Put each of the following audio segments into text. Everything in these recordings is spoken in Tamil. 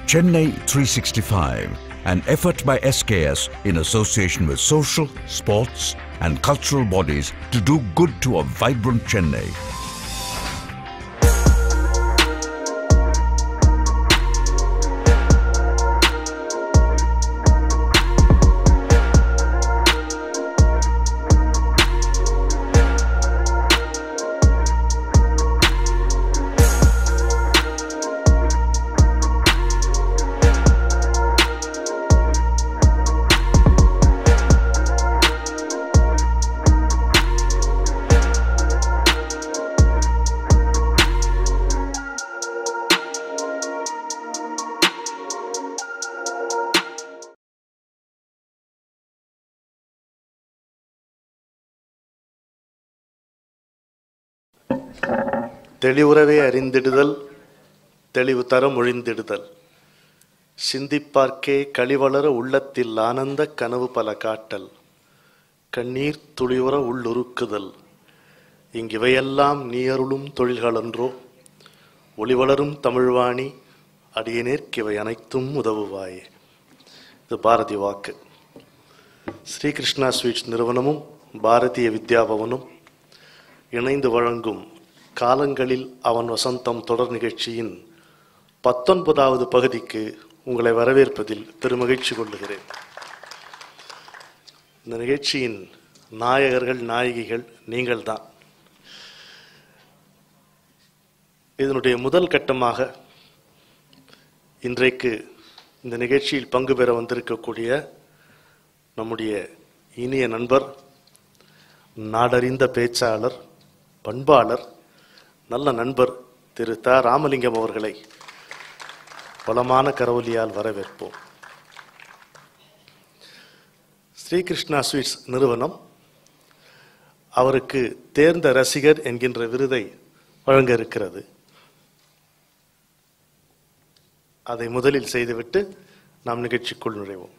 Chennai 365, an effort by SKS in association with social, sports, and cultural bodies to do good to a vibrant Chennai. தெளிவுறவே அறிந்திடுதல் தெளிவு தர மொழிந்திடுதல் சிந்திப்பார்க்கே கழிவளர உள்ளத்தில் ஆனந்த கனவு பல காட்டல் கண்ணீர் துளிவுற உள்ளுருக்குதல் இங்கிவையெல்லாம் நீயருளும் தொழில்களன்றோ ஒளிவளரும் தமிழ்வாணி அடியனேற்கிவை அனைத்தும் உதவுவாயே இது பாரதி வாக்கு ஸ்ரீகிருஷ்ணா ஸ்வீட்ஸ் நிறுவனமும் பாரதிய வித்யாபவனும் இணைந்து வழங்கும் காலங்களில் அவன் வசந்தம் தொடர் நிகழ்ச்சியின் பத்தொன்பதாவது பகுதிக்கு உங்களை வரவேற்பதில் பெருமகிழ்ச்சி கொள்ளுகிறேன் இந்த நிகழ்ச்சியின் நாயகர்கள் நாயகிகள் நீங்கள்தான் இதனுடைய முதல் கட்டமாக இன்றைக்கு இந்த நிகழ்ச்சியில் பங்கு பெற வந்திருக்கக்கூடிய நம்முடைய இனிய நண்பர் நாடறிந்த பேச்சாளர் பண்பாளர் நல்ல நண்பர் திரு த ராமலிங்கம் அவர்களை பலமான கரவொலியால் வரவேற்போம் ஸ்ரீகிருஷ்ணா ஸ்வீட்ஸ் நிறுவனம் அவருக்கு தேர்ந்த ரசிகர் என்கின்ற விருதை வழங்க இருக்கிறது அதை முதலில் செய்துவிட்டு நாம் நிகழ்ச்சிக்குள் நுழைவோம்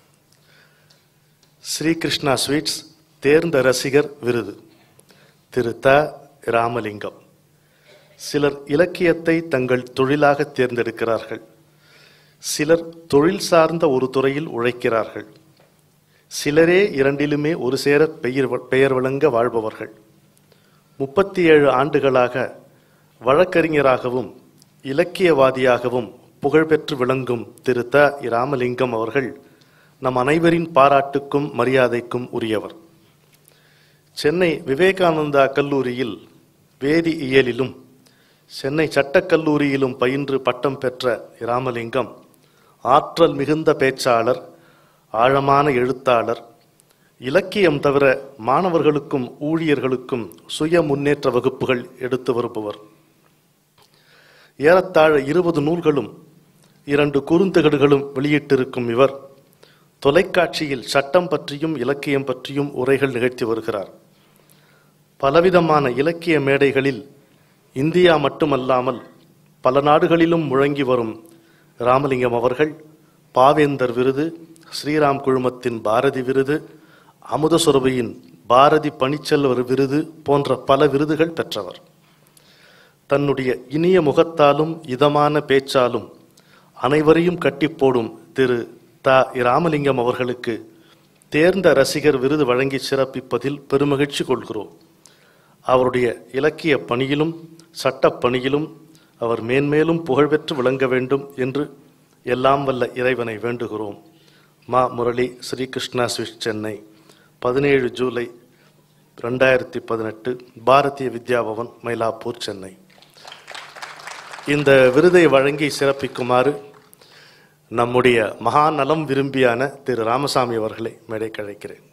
ஸ்ரீகிருஷ்ணா ஸ்வீட்ஸ் தேர்ந்த ரசிகர் விருது திரு த ராமலிங்கம் சிலர் இலக்கியத்தை தங்கள் தொழிலாக தேர்ந்தெடுக்கிறார்கள் சிலர் தொழில் சார்ந்த ஒரு துறையில் உழைக்கிறார்கள் சிலரே இரண்டிலுமே ஒரு சேர பெயர் பெயர் வழங்க வாழ்பவர்கள் முப்பத்தி ஏழு ஆண்டுகளாக வழக்கறிஞராகவும் இலக்கியவாதியாகவும் புகழ்பெற்று விளங்கும் திரு த ராமலிங்கம் அவர்கள் நம் அனைவரின் பாராட்டுக்கும் மரியாதைக்கும் உரியவர் சென்னை விவேகானந்தா கல்லூரியில் வேதியியலிலும் சென்னை சட்டக்கல்லூரியிலும் பயின்று பட்டம் பெற்ற ராமலிங்கம் ஆற்றல் மிகுந்த பேச்சாளர் ஆழமான எழுத்தாளர் இலக்கியம் தவிர மாணவர்களுக்கும் ஊழியர்களுக்கும் சுய முன்னேற்ற வகுப்புகள் எடுத்து வருபவர் ஏறத்தாழ இருபது நூல்களும் இரண்டு குறுந்தகடுகளும் வெளியிட்டிருக்கும் இவர் தொலைக்காட்சியில் சட்டம் பற்றியும் இலக்கியம் பற்றியும் உரைகள் நிகழ்த்தி வருகிறார் பலவிதமான இலக்கிய மேடைகளில் இந்தியா மட்டுமல்லாமல் பல நாடுகளிலும் முழங்கி வரும் ராமலிங்கம் அவர்கள் பாவேந்தர் விருது ஸ்ரீராம் குழுமத்தின் பாரதி விருது அமுதசுரபியின் பாரதி பணிச்செல்வர் விருது போன்ற பல விருதுகள் பெற்றவர் தன்னுடைய இனிய முகத்தாலும் இதமான பேச்சாலும் அனைவரையும் கட்டிப்போடும் திரு த ராமலிங்கம் அவர்களுக்கு தேர்ந்த ரசிகர் விருது வழங்கி சிறப்பிப்பதில் பெருமகிழ்ச்சி கொள்கிறோம் அவருடைய இலக்கிய பணியிலும் சட்டப் பணியிலும் அவர் மேன்மேலும் புகழ்பெற்று விளங்க வேண்டும் என்று எல்லாம் வல்ல இறைவனை வேண்டுகிறோம் மா முரளி ஸ்ரீகிருஷ்ணா ஸ்விஸ் சென்னை பதினேழு ஜூலை ரெண்டாயிரத்தி பதினெட்டு பாரதிய வித்யாபவன் மயிலாப்பூர் சென்னை இந்த விருதை வழங்கி சிறப்பிக்குமாறு நம்முடைய மகா நலம் விரும்பியான திரு ராமசாமி அவர்களை மேடைக்கு அழைக்கிறேன்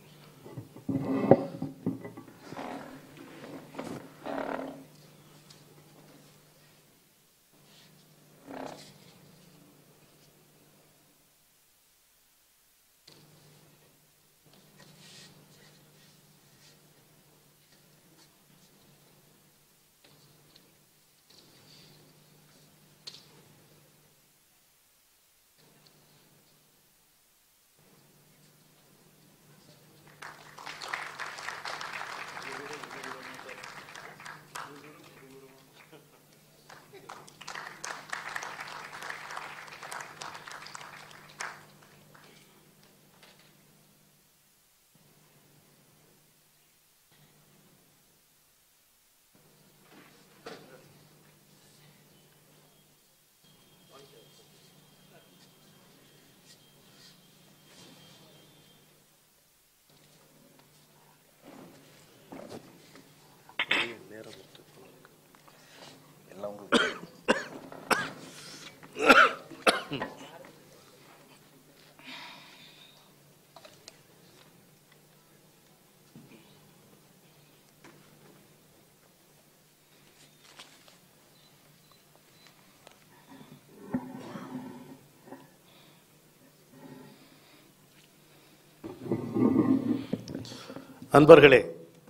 அன்பர்களே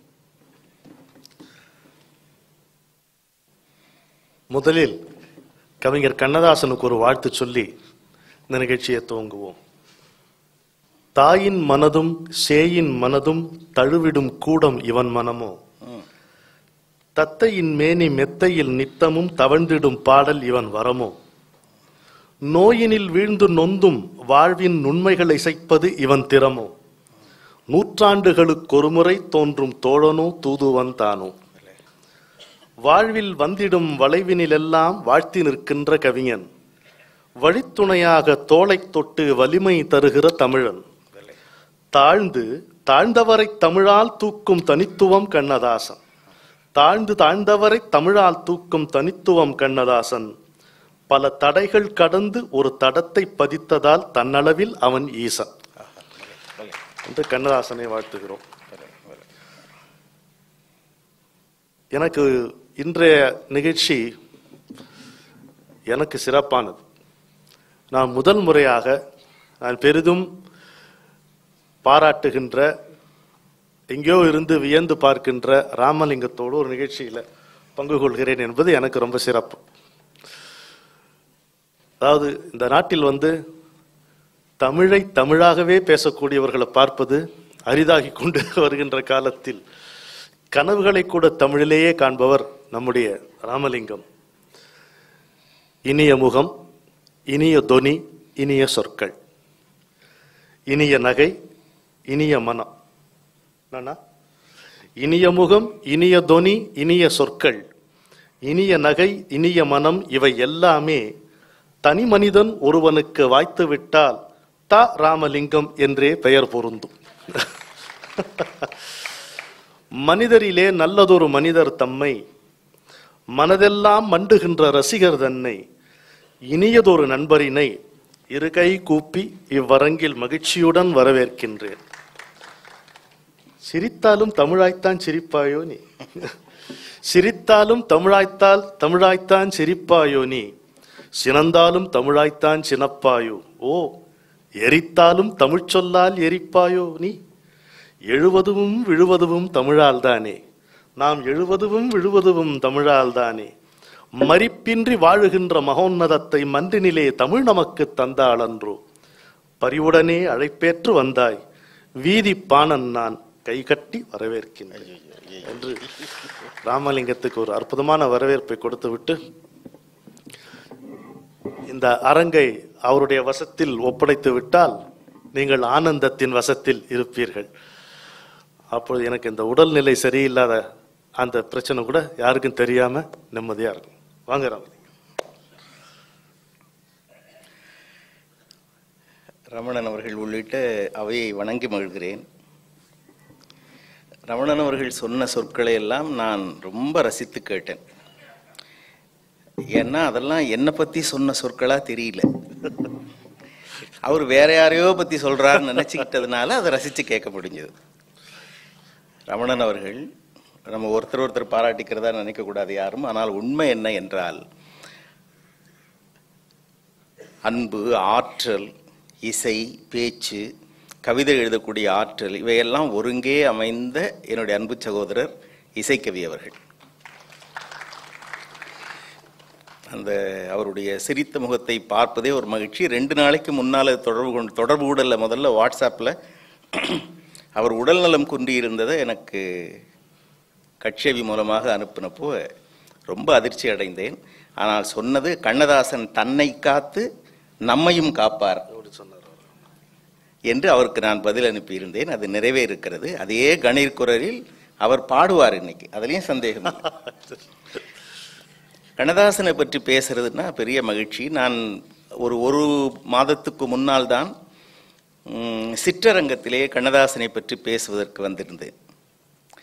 முதலில் கவிஞர் கண்ணதாசனுக்கு ஒரு வாழ்த்து சொல்லி இந்த நிகழ்ச்சியை துவங்குவோம் தாயின் மனதும் சேயின் மனதும் தழுவிடும் கூடம் இவன் மனமோ தத்தையின் மேனி மெத்தையில் நித்தமும் தவழ்ந்திடும் பாடல் இவன் வரமோ நோயினில் வீழ்ந்து நொந்தும் வாழ்வின் நுண்மைகளை இசைப்பது இவன் திறமோ நூற்றாண்டுகளுக்கொருமுறை தோன்றும் தோழனோ தூதுவன் தானோ வாழ்வில் வந்திடும் வளைவினிலெல்லாம் வாழ்த்தி நிற்கின்ற கவிஞன் வழித்துணையாக தோளைத் தொட்டு வலிமை தருகிற தமிழன் தாழ்ந்து தாழ்ந்தவரை தமிழால் தூக்கும் தனித்துவம் கண்ணதாசன் தாழ்ந்து தாழ்ந்தவரை தமிழால் தூக்கும் தனித்துவம் கண்ணதாசன் பல தடைகள் கடந்து ஒரு தடத்தை பதித்ததால் தன்னளவில் அவன் ஈசன் என்று கண்ணதாசனை வாழ்த்துகிறோம் எனக்கு இன்றைய நிகழ்ச்சி எனக்கு சிறப்பானது நான் முதல் முறையாக நான் பெரிதும் பாராட்டுகின்ற எங்கேயோ இருந்து வியந்து பார்க்கின்ற ராமலிங்கத்தோடு ஒரு நிகழ்ச்சியில் பங்கு கொள்கிறேன் என்பது எனக்கு ரொம்ப சிறப்பு அதாவது இந்த நாட்டில் வந்து தமிழை தமிழாகவே பேசக்கூடியவர்களை பார்ப்பது அரிதாகி கொண்டு வருகின்ற காலத்தில் கனவுகளை கூட தமிழிலேயே காண்பவர் நம்முடைய ராமலிங்கம் இனிய முகம் இனிய தொனி இனிய சொற்கள் இனிய நகை இனிய மனம் என்னண்ணா? இனிய முகம் இனிய தொனி இனிய சொற்கள் இனிய நகை இனிய மனம் இவை எல்லாமே தனி மனிதன் ஒருவனுக்கு வாய்த்து விட்டால் த ராமலிங்கம் என்றே பெயர் பொருந்தும் மனிதரிலே நல்லதொரு மனிதர் தம்மை மனதெல்லாம் மண்டுகின்ற ரசிகர் தன்னை இனியதொரு நண்பரினை இருகை கூப்பி இவ்வரங்கில் மகிழ்ச்சியுடன் வரவேற்கின்றேன் சிரித்தாலும் தமிழாய்த்தான் சிரிப்பாயோ நீ சிரித்தாலும் தமிழாய்த்தால் தமிழாய்த்தான் சிரிப்பாயோ நீ சினந்தாலும் தமிழாய்த்தான் சினப்பாயோ ஓ எரித்தாலும் தமிழ்ச் சொல்லால் எரிப்பாயோ நீ எழுவதுவும் விழுவதுவும் தமிழால் தானே நாம் எழுவதுவும் விழுவதுவும் தமிழால் தானே மறிப்பின்றி வாழுகின்ற மகோன்னதத்தை மன்றினிலே தமிழ் நமக்கு தந்தாளன்றோ பரிவுடனே அழைப்பேற்று வந்தாய் வீதி பாணன் நான் கைகட்டி வரவேற்கின்றேன் என்று ராமலிங்கத்துக்கு ஒரு அற்புதமான வரவேற்பை கொடுத்துவிட்டு இந்த அரங்கை அவருடைய வசத்தில் ஒப்படைத்து விட்டால் நீங்கள் ஆனந்தத்தின் வசத்தில் இருப்பீர்கள் அப்பொழுது எனக்கு இந்த உடல்நிலை சரியில்லாத அந்த பிரச்சனை கூட யாருக்கும் தெரியாம நிம்மதியா இருக்கும் வாங்க ராமலிங்கம் ரமணன் அவர்கள் உள்ளிட்ட அவையை வணங்கி மகிழ்கிறேன் ரமணன் அவர்கள் சொன்ன சொற்களை எல்லாம் நான் ரொம்ப ரசித்து கேட்டேன் ஏன்னா அதெல்லாம் என்னை பத்தி சொன்ன சொற்களா தெரியல அவர் வேற யாரையோ பத்தி சொல்றாருன்னு நினைச்சுக்கிட்டதுனால அதை ரசிச்சு கேட்க முடிஞ்சது ரமணன் அவர்கள் நம்ம ஒருத்தர் ஒருத்தர் பாராட்டிக்கிறதா நினைக்க கூடாது யாரும் ஆனால் உண்மை என்ன என்றால் அன்பு ஆற்றல் இசை பேச்சு கவிதை எழுதக்கூடிய ஆற்றல் இவையெல்லாம் ஒருங்கே அமைந்த என்னுடைய அன்பு சகோதரர் இசைக்கவி அவர்கள் அந்த அவருடைய சிரித்த முகத்தை பார்ப்பதே ஒரு மகிழ்ச்சி ரெண்டு நாளைக்கு முன்னால் தொடர்பு கொண்டு தொடர்பு கூடல முதல்ல வாட்ஸ்அப்பில் அவர் உடல்நலம் குன்றி இருந்ததை எனக்கு கட்சேவி மூலமாக அனுப்பினப்போ ரொம்ப அதிர்ச்சி அடைந்தேன் ஆனால் சொன்னது கண்ணதாசன் தன்னை காத்து நம்மையும் காப்பார் அப்படி சொன்னார் அவர். என்று அவருக்கு நான் பதில் அனுப்பியிருந்தேன் அது நிறைவேறுகிறது அதே கணீர் குரலில் அவர் பாடுவார் இன்னைக்கு அதுலேயும் சந்தேகம் இல்லை. கண்ணதாசனை பற்றி பேசுறதுன்னா பெரிய மகிழ்ச்சி நான் ஒரு ஒரு மாதத்துக்கு முன்னால் தான் ம், சிற்றரங்கத்திலே கண்ணதாசனை பற்றி பேசுவதற்கு வந்திருந்தேன்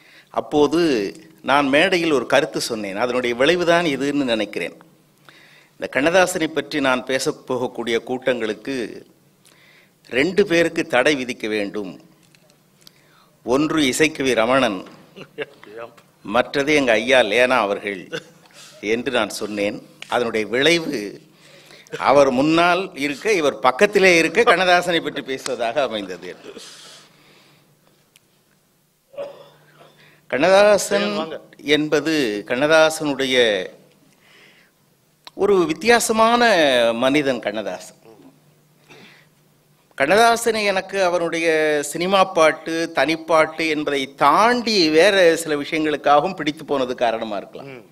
அப்போது நான் மேடையில் ஒரு கருத்து சொன்னேன் அதனுடைய விளைவுதான் இதுன்னு நினைக்கிறேன் இந்த கண்ணதாசனை பற்றி நான் பேசப் போகக்கூடிய கூட்டங்களுக்கு ரெண்டு பேருக்கு தடை விதிக்க வேண்டும் ஒன்று இசைக்கவி ரமணன் மற்றது எங்க ஐயா லேனா அவர்கள் என்று நான் சொன்னேன் அதனுடைய விளைவு அவர் முன்னால் இருக்க இவர் பக்கத்திலே இருக்க கண்ணதாசனை பற்றி பேசுவதாக அமைந்தது கண்ணதாசன் வாங்க. என்பது கண்ணதாசனுடைய ஒரு வித்தியாசமான மனிதன் கண்ணதாசன் கண்ணதாசனை எனக்கு அவருடைய சினிமா பாட்டு தனிப்பாட்டு என்பதை தாண்டி வேற சில விஷயங்களுக்காகவும் பிடித்து போனது காரணமா இருக்கலாம் ம்.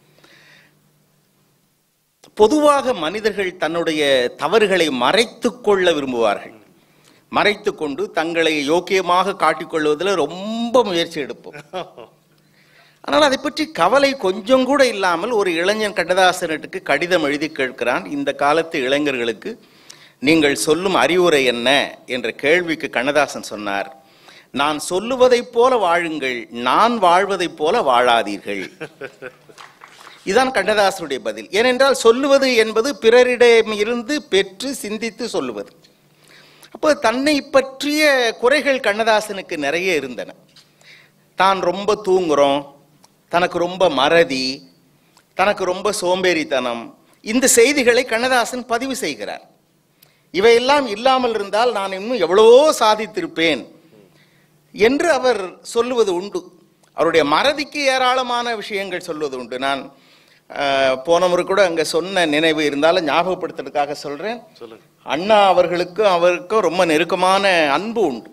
பொதுவாக மனிதர்கள் தன்னுடைய தவறுகளை மறைத்துக் கொள்ள விரும்புவார்கள் மறைத்துக் கொண்டு தங்களை யோக்கியமாக காட்டிக்கொள்வதில் ரொம்ப முயற்சி எடுப்போம் ஆனால் அதை பற்றி கவலை கொஞ்சம் கூட இல்லாமல் ஒரு இளைஞன் கண்ணதாசனுக்கு கடிதம் எழுதி கேட்கிறான் இந்த காலத்து இளைஞர்களுக்கு நீங்கள் சொல்லும் அறிவுரை என்ன என்ற கேள்விக்கு கண்ணதாசன் சொன்னார் நான் சொல்லுவதைப் போல வாழுங்கள் நான் வாழ்வதைப் போல வாழாதீர்கள் இதுதான் கண்ணதாசனுடைய பதில் ஏனென்றால் சொல்லுவது என்பது பிறரிடம் இருந்து பெற்று சிந்தித்து சொல்லுவது அப்போ தன்னை பற்றிய குறைகள் கண்ணதாசனுக்கு நிறைய இருந்தன தான் ரொம்ப தூங்குறோம் தனக்கு ரொம்ப மறதி தனக்கு ரொம்ப சோம்பேறித்தனம் இந்த செய்திகளை கண்ணதாசன் பதிவு செய்கிறார் இவையெல்லாம் இல்லாமல் இருந்தால் நான் இன்னும் எவ்வளவோ சாதித்திருப்பேன் என்று அவர் சொல்லுவது உண்டு அவருடைய மறதிக்கு ஏராளமான விஷயங்கள் சொல்வது உண்டு நான் அஹ், போன முறை கூட அங்க சொன்ன நினைவு இருந்தாலும் ஞாபகப்படுத்துறதுக்காக சொல்றேன் சொல்லுங்க அண்ணா அவர்களுக்கும் அவருக்கும் ரொம்ப நெருக்கமான அன்பு உண்டு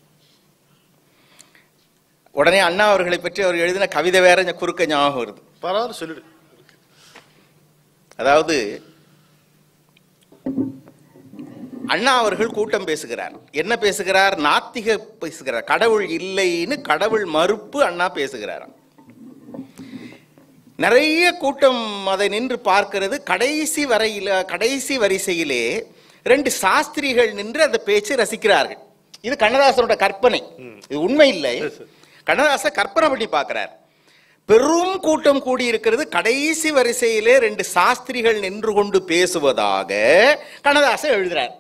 உடனே அண்ணா அவர்களை பற்றி அவர் எழுதின கவிதை வேற இந்த குறுக்க ஞாபகம் வருது பரவாயில்ல சொல்லிடு அதாவது அண்ணா அவர்கள் கூட்டம் பேசுகிறார் என்ன பேசுகிறார் நாத்திக பேசுகிறார் கடவுள் இல்லைன்னு கடவுள் மறுப்பு அண்ணா பேசுகிறாராம் நிறைய கூட்டம் அதை நின்று பார்க்கிறது கடைசி வரையில கடைசி வரிசையிலே ரெண்டு சாஸ்திரிகள் நின்று அந்த பேச்சை ரசிக்கிறார்கள் இது கண்ணதாசனோட கற்பனை இது உண்மை இல்லை கண்ணதாசன் கற்பனை பண்ணி பார்க்கிறார் பெரும் கூட்டம் கூடியிருக்கிறது கடைசி வரிசையிலே ரெண்டு சாஸ்திரிகள் நின்று கொண்டு பேசுவதாக கண்ணதாசன் எழுதுறார்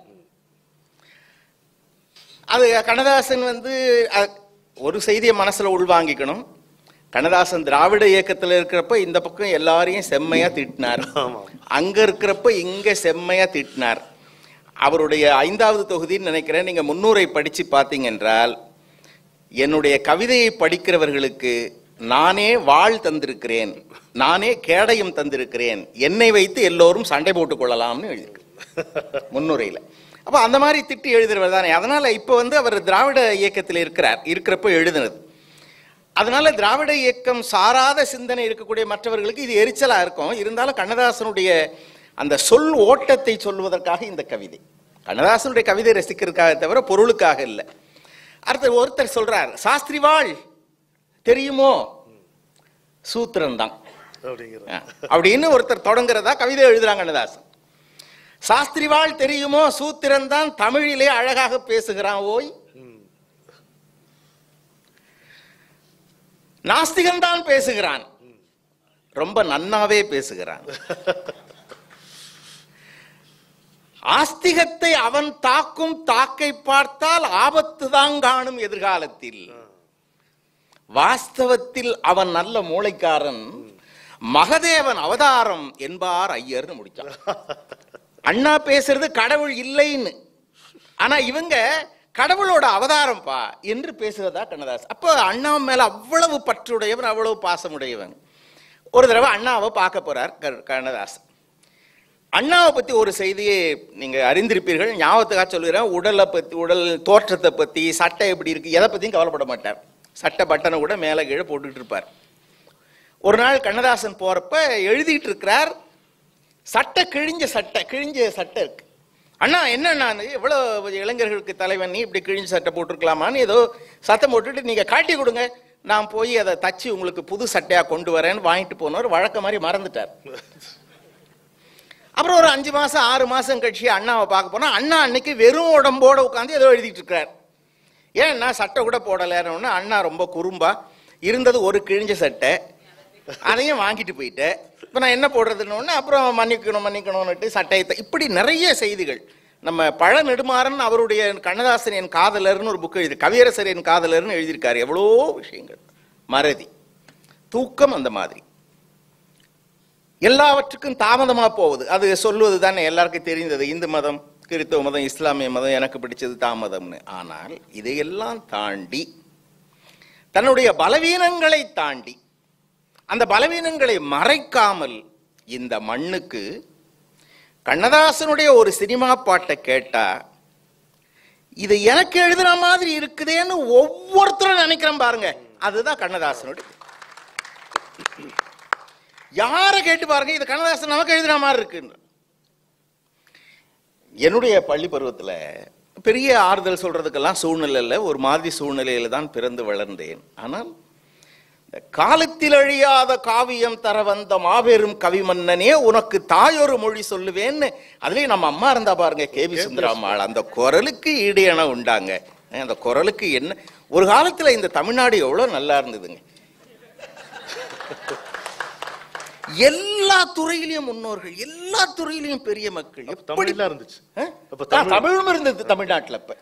அது கண்ணதாசன் வந்து அ- ஒரு செய்தியை மனசுல உள்வாங்கிக்கணும் கண்ணதாசன் திராவிட இயக்கத்துல இருக்கிறப்ப இந்த பக்கம் எல்லாரையும் செம்மையா திட்டினார் ஆமா அங்க இருக்கிறப்ப இங்க செம்மையா திட்டினார் அவருடைய ஐந்தாவது தொகுதின்னு நினைக்கிறேன் நீங்க முன்னூரை படிச்சு பார்த்தீங்க என்றால் என்னுடைய கவிதையை படிக்கிறவர்களுக்கு நானே வாழ் தந்திருக்கிறேன் நானே கேடயம் தந்திருக்கிறேன் என்னை வைத்து எல்லோரும் சண்டை போட்டுக் கொள்ளலாம்னு எழுதியிருக்கு முன்னுரையில அப்ப அந்த மாதிரி திட்டி எழுதுறவர் தானே அதனால இப்ப வந்து அவர் திராவிட இயக்கத்தில் இருக்கிறார் இருக்கிறப்ப எழுதினது அதனால திராவிட இயக்கம் சாராத சிந்தனை இருக்கக்கூடிய மற்றவர்களுக்கு இது எரிச்சலா இருக்கும் இருந்தாலும் கண்ணதாசனுடைய அந்த சொல் ஓட்டத்தை சொல்வதற்காக இந்த கவிதை கண்ணதாசனுடைய கவிதை ரசிக்கிறதுக்காக தவிர பொருளுக்காக இல்லை அடுத்து ஒருத்தர் சொல்றார் சாஸ்திரி வாழ் தெரியுமோ சூத்திரம் தான் அப்படிங்கிற அப்படின்னு ஒருத்தர் தொடங்குறதா கவிதை எழுதுறாங்க கண்ணதாசன் சாஸ்திரி வாழ் தெரியுமோ சூத்திரம் தான் தமிழிலே அழகாக பேசுகிறான் ஓய் நாஸ்திகன் தான் பேசுகிறான் ரொம்ப நன்னாவே பேசுகிறான் ஆஸ்திகத்தை அவன் தாக்கும் தாக்கை பார்த்தால் ஆபத்து தான் காணும் எதிர்காலத்தில் வாஸ்தவத்தில் அவன் நல்ல மூளைக்காரன் மகதேவன் அவதாரம் என்பார் ஐயர்னு முடிச்சான் அண்ணா பேசுறது கடவுள் இல்லைன்னு ஆனா இவங்க கடவுளோட அவதாரம்ப்பா என்று பேசுவதா கண்ணதாஸ் அப்போ அண்ணா மேல அவ்வளவு பற்றுடையவன் அவ்வளவு பாசமுடையவன் ஒரு தடவை அண்ணாவை பார்க்க போறார் க- கண்ணதாஸ் அண்ணாவை பத்தி ஒரு செய்தியை நீங்க அறிந்திருப்பீர்கள் ஞாபகத்துக்காக சொல்கிறேன் உடலை பத்தி உடல் தோற்றத்தை பத்தி சட்டை எப்படி இருக்கு எதை பத்தியும் கவலைப்பட மாட்டார் சட்டை பட்டனை கூட மேலே கீழே போட்டுக்கிட்டு இருப்பார் ஒரு நாள் கண்ணதாசன் போறப்ப எழுதிட்டு இருக்கிறார் சட்டை கிழிஞ்ச சட்டை கிழிஞ்ச சட்டை இருக்கு அண்ணா என்ன நான் எவ்வளவு இளைஞர்களுக்கு தலைவன் நீ இப்படி கிழிஞ்ச சட்டை போட்டிருக்கலாமான்னு ஏதோ சத்தம் போட்டுட்டு நீங்க காட்டி கொடுங்க நான் போய் அதை தச்சு உங்களுக்கு புது சட்டையா கொண்டு வரேன்னு வாங்கிட்டு போனவர் வழக்க மாதிரி மறந்துட்டார் அப்புறம் ஒரு அஞ்சு மாசம் ஆறு மாசம் கழிச்சு அண்ணாவை பார்க்க போனா அண்ணா அன்னைக்கு வெறும் உடம்போட உட்காந்து ஏதோ எழுதிட்டு இருக்கிறார் ஏன்னா சட்டை கூட போடலைன்னு அண்ணா ரொம்ப குறும்பா இருந்தது ஒரு கிழிஞ்ச சட்டை அதையும் வாங்கிட்டு போயிட்டேன் இப்போ நான் என்ன போடுறதுன்னு ஒண்ணு, அப்புறம் மன்னிக்கணும் மன்னிக்கணும்னுட்டு சட்டையத்தை இப்படி நிறைய செய்திகள் நம்ம பழ நெடுமாறன் அவருடைய கண்ணதாசன் என் காதலர்னு ஒரு புக் எழுதி கவியரசர் என் காதலர்னு எழுதியிருக்காரு எவ்வளோ விஷயங்கள் மறதி தூக்கம் அந்த மாதிரி எல்லாவற்றுக்கும் தாமதமா போகுது அது சொல்லுவது தானே எல்லாருக்கும் தெரிந்தது இந்து மதம் கிறிஸ்தவ மதம் இஸ்லாமிய மதம் எனக்கு பிடிச்சது தாமதம்னு ஆனால் இதையெல்லாம் தாண்டி தன்னுடைய பலவீனங்களை தாண்டி அந்த பலவீனங்களை மறைக்காமல் இந்த மண்ணுக்கு கண்ணதாசனுடைய ஒரு சினிமா பாட்டை கேட்டா இது எனக்கு எழுதுன மாதிரி இருக்குதேன்னு ஒவ்வொருத்தரும் நினைக்கிறேன் பாருங்க அதுதான் கண்ணதாசனுடைய யாரை கேட்டு பாருங்க இது கண்ணதாசன் நமக்கு எழுதுன மாதிரி இருக்குன்னு என்னுடைய பள்ளி பருவத்தில் பெரிய ஆறுதல் சொல்றதுக்கெல்லாம் சூழ்நிலை இல்லை ஒரு மாதிரி சூழ்நிலையில தான் பிறந்து வளர்ந்தேன் ஆனால் இந்த காலத்தில் அழியாத காவியம் தர வந்த மாபெரும் கவிமன்னனே உனக்கு தாயொரு மொழி சொல்லுவேன்னு அதுலயும் நம்ம அம்மா இருந்தா பாருங்க கேவி சுந்தராம்மாள் அந்த குரலுக்கு ஈடு என உண்டாங்க அந்த குரலுக்கு என்ன ஒரு காலத்துல இந்த தமிழ்நாடு எவ்வளவு நல்லா இருந்ததுங்க எல்லா துறையிலையும் முன்னோர்கள் எல்லா துறையிலையும் பெரிய மக்கள் எப்படி தமிழ்லாம் இருந்துச்சு ஆ? அப்ப ஆ, தமிழ் தமிழும் இருந்தது தமிழ்நாட்டுல இப்ப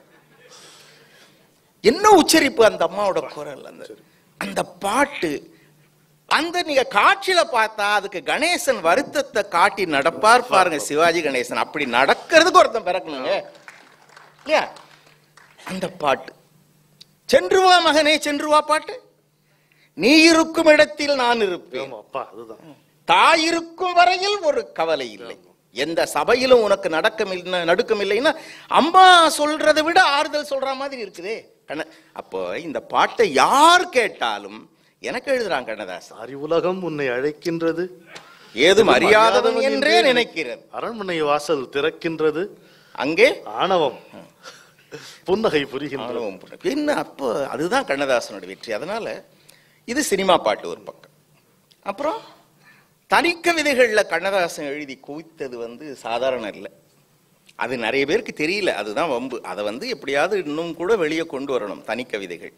என்ன உச்சரிப்பு அந்த அம்மாவோட குரல் அந்த அந்த பாட்டு அந்த நீங்க காட்சியில பார்த்தா அதுக்கு கணேசன் வருத்தத்தை காட்டி நடப்பார் பாருங்க சிவாஜி கணேசன் அப்படி நடக்கிறதுக்கு ஒருத்தன் பிறக்கணுங்க இல்லையா அந்த பாட்டு சென்று வா மகனே சென்று வா பாட்டு நீ இருக்கும் இடத்தில் நான் இருப்பேன் ஆமா அப்பா அதுதான் தாய் இருக்கும் வரையில் ஒரு கவலை இல்லை எந்த சபையிலும் உனக்கு நடக்கம் இல்லை நடுக்கம் இல்லைன்னா அம்மா சொல்றதை விட ஆறுதல் சொல்ற மாதிரி இருக்குதே கண்ண அப்போ இந்த பாட்டை யார் கேட்டாலும் எனக்கு எழுதுறான் கண்ணதாசன் அறிவுலகம் உன்னை அழைக்கின்றது ஏதும் அறியாதவன் என்றே நினைக்கிறது அரண்மனை வாசல் திறக்கின்றது அங்கே ஆணவம் புன்னகை புரிகின்றது ஆணவம் புணர்ச்சி. என்ன அப்போ அதுதான் கண்ணதாசனோட வெற்றி அதனால இது சினிமா பாட்டு ஒரு பக்கம் அப்புறம் தனிக்கவிதைகள்ல கண்ணதாசன் எழுதி குவித்தது வந்து சாதாரண இல்லை அது நிறைய பேருக்கு தெரியல அதுதான் வம்பு அதை வந்து எப்படியாவது இன்னும் கூட வெளியே கொண்டு வரணும் தனிக்கவிதைகள்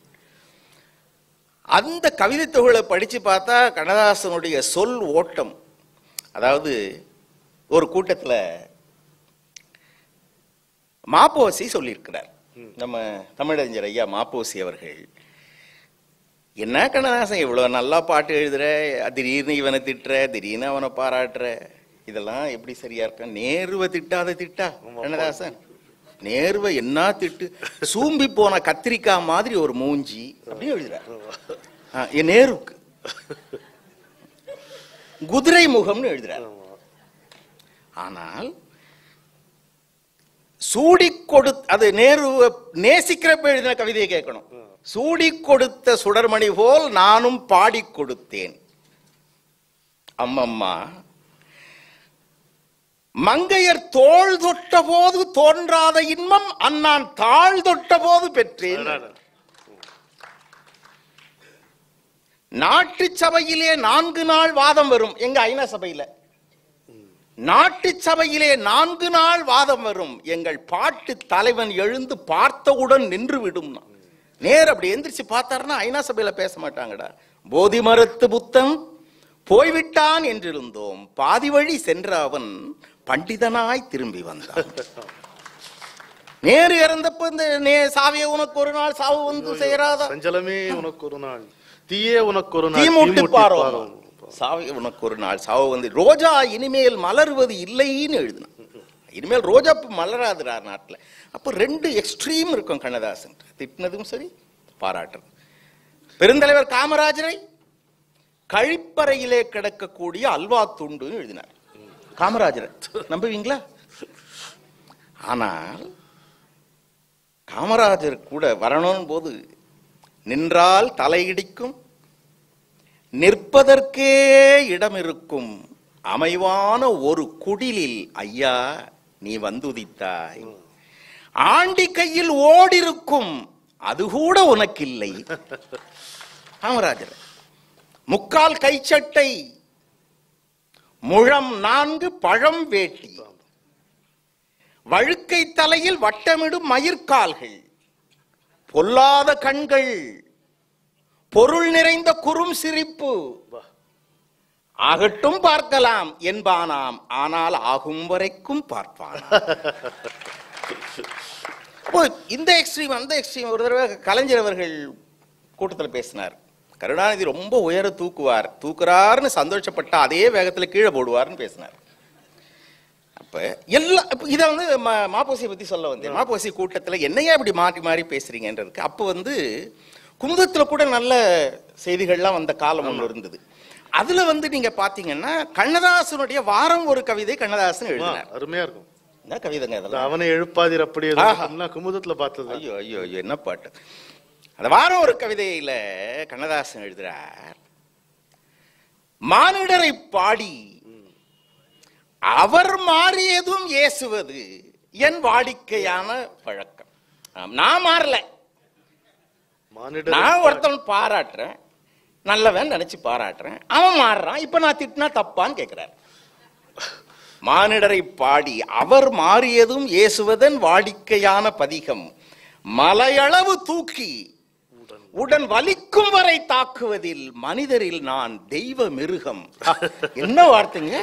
அந்த கவிதை தொகுளை படிச்சு பார்த்தா கண்ணதாசனுடைய சொல் ஓட்டம் அதாவது ஒரு கூட்டத்துல மாப்போசி சொல்லியிருக்கிறார் நம்ம தமிழறிஞர் ஐயா மாப்போசி அவர்கள் என்ன கண்ணதாசன் இவ்வளவு நல்லா பாட்டு எழுதுற திடீர்னு இவனை திட்டுற திடீர்னு அவனை பாராட்டுற இதெல்லாம் எப்படி சரியா இருக்க நேருவை திட்டாத திட்டா கண்ணதாசன் நேருவை என்ன திட்டு சூம்பி போன கத்திரிக்காய் மாதிரி ஒரு மூஞ்சி அப்படின்னு எழுதுறார் ஆ, என் நேருக்கு குதிரை முகம்னு எழுதுறார் ஆனால் சூடி கொடு அது நேரு நேசிக்கிறப்ப எழுதின கவிதையை கேட்கணும் சூடி கொடுத்த சுடர்மணி போல் நானும் பாடி கொடுத்தேன் அம்மம்மா மங்கையர் தோள் தொட்ட போது தோன்றாத இன்பம் அண்ணான் தாழ் தொட்ட போது பெற்றேன் நாட்டு சபையிலே நான்கு நாள் வாதம் வரும் எங்க ஐநா சபையில நாட்டு சபையிலே நான்கு நாள் வாதம் வரும் எங்கள் பாட்டு தலைவன் எழுந்து பார்த்தவுடன் நின்று விடும் நேர் அப்படி எந்திரிச்சு பார்த்தாருன்னா ஐநா சபையில பேச மாட்டாங்கடா போதி மரத்து புத்தன் போய்விட்டான் என்றிருந்தோம் பாதி வழி சென்ற அவன் பண்டிதனாய் திரும்பி வந்தான் நேரு இறந்தப்ப இந்த நே சாவிய உனக்கு ஒரு நாள் சாவு வந்து சேராதா சஞ்சலமே உனக்கு ஒரு நாள் தீயே உனக்கு ஒரு நாள் தீமூட்டி தீமூட்டி பாரோம் பாரோம். சாவி உனக்கு ஒரு நாள் சாவு வந்து ரோஜா இனிமேல் மலர்வது இல்லைன்னு எழுதினான் இனிமேல் ரோஜா பூ மலராதுடா நாட்டுல அப்ப ரெண்டு எக்ஸ்ட்ரீம் இருக்கும் கண்ணதாசன் திட்டினதும் சரி பாராட்டுறது பெருந்தலைவர் காமராஜரை கழிப்பறையிலே கிடக்கக்கூடிய அல்வா துண்டுன்னு எழுதினார் காமராஜரை நம்புவீங்களா ஆனால் காமராஜர் கூட வரணும் போது நின்றால் தலையிடிக்கும் நிற்பதற்கே இடம் இருக்கும் அமைவான ஒரு குடிலில் ஐயா நீ வந்துதித்தாய் ஆண்டி கையில் ஓடிருக்கும் அது கூட உனக்கில்லை காமராஜர் முக்கால் கைச்சட்டை முழம் நான்கு பழம் வேட்டி வழுக்கை தலையில் வட்டமிடும் மயிர்கால்கள் பொல்லாத கண்கள் பொருள் நிறைந்த குறும் சிரிப்பு ஆகட்டும் பார்க்கலாம் என்பானாம் ஆனால் ஆகும் வரைக்கும் பார்ப்பான் ஓ இந்த எக்ஸ்ட்ரீம் அந்த எக்ஸ்ட்ரீம் ஒரு தடவை கலைஞர் அவர்கள் கூட்டத்தில் பேசினார் கருணாநிதி ரொம்ப உயர தூக்குவார் தூக்குறாருன்னு சந்தோஷப்பட்ட அதே வேகத்தில் கீழே போடுவார்னு பேசினார் அப்ப எல்லா இப்ப இதை வந்து ம- மாப்போசியை பத்தி சொல்ல வந்தேன் மாப்போசி கூட்டத்துல என்னையா இப்படி மாற்றி மாறி பேசுறீங்கன்றதுக்கு அப்போ வந்து குமுதத்துல கூட நல்ல செய்திகள்லாம் வந்த காலம் ஒன்று இருந்தது அதுல வந்து நீங்க பாத்தீங்கன்னா கண்ணதாசனுடைய வாரம் ஒரு கவிதை கண்ணதாசன் ஆ, எழுதினார் அருமையா இருக்கும் என்ன கவிதைங்க இந்த அதெல்லாம் அவனை எழுப்பாதீர் அப்படி ஆஹா. எதுவும் குமுதத்துல பார்த்தது ஐயோ ஐயோ ஐயோ என்ன பாட்டு அந்த வாரம் ஒரு கவிதையில கண்ணதாசன் எழுதுறார் மானிடரை பாடி அவர் மாறியதும் ஏசுவது என் வாடிக்கையான பழக்கம் ஆம், நான் மாறல மானிடர் நான் ஒருத்தன் பாராட்டுறேன் நல்லவன் நினைச்சு பாராட்டுறேன் அவன் மாறுறான் இப்ப நான் திட்டினா தப்பான்னு கேட்கிறார் மானிடரை பாடி அவர் மாறியதும் ஏசுவதன் வாடிக்கையான பதிகம் மலையளவு தூக்கி உடன் வலிக்கும் வரை தாக்குவதில் மனிதரில் நான் தெய்வ மிருகம் என்ன வார்த்தைங்க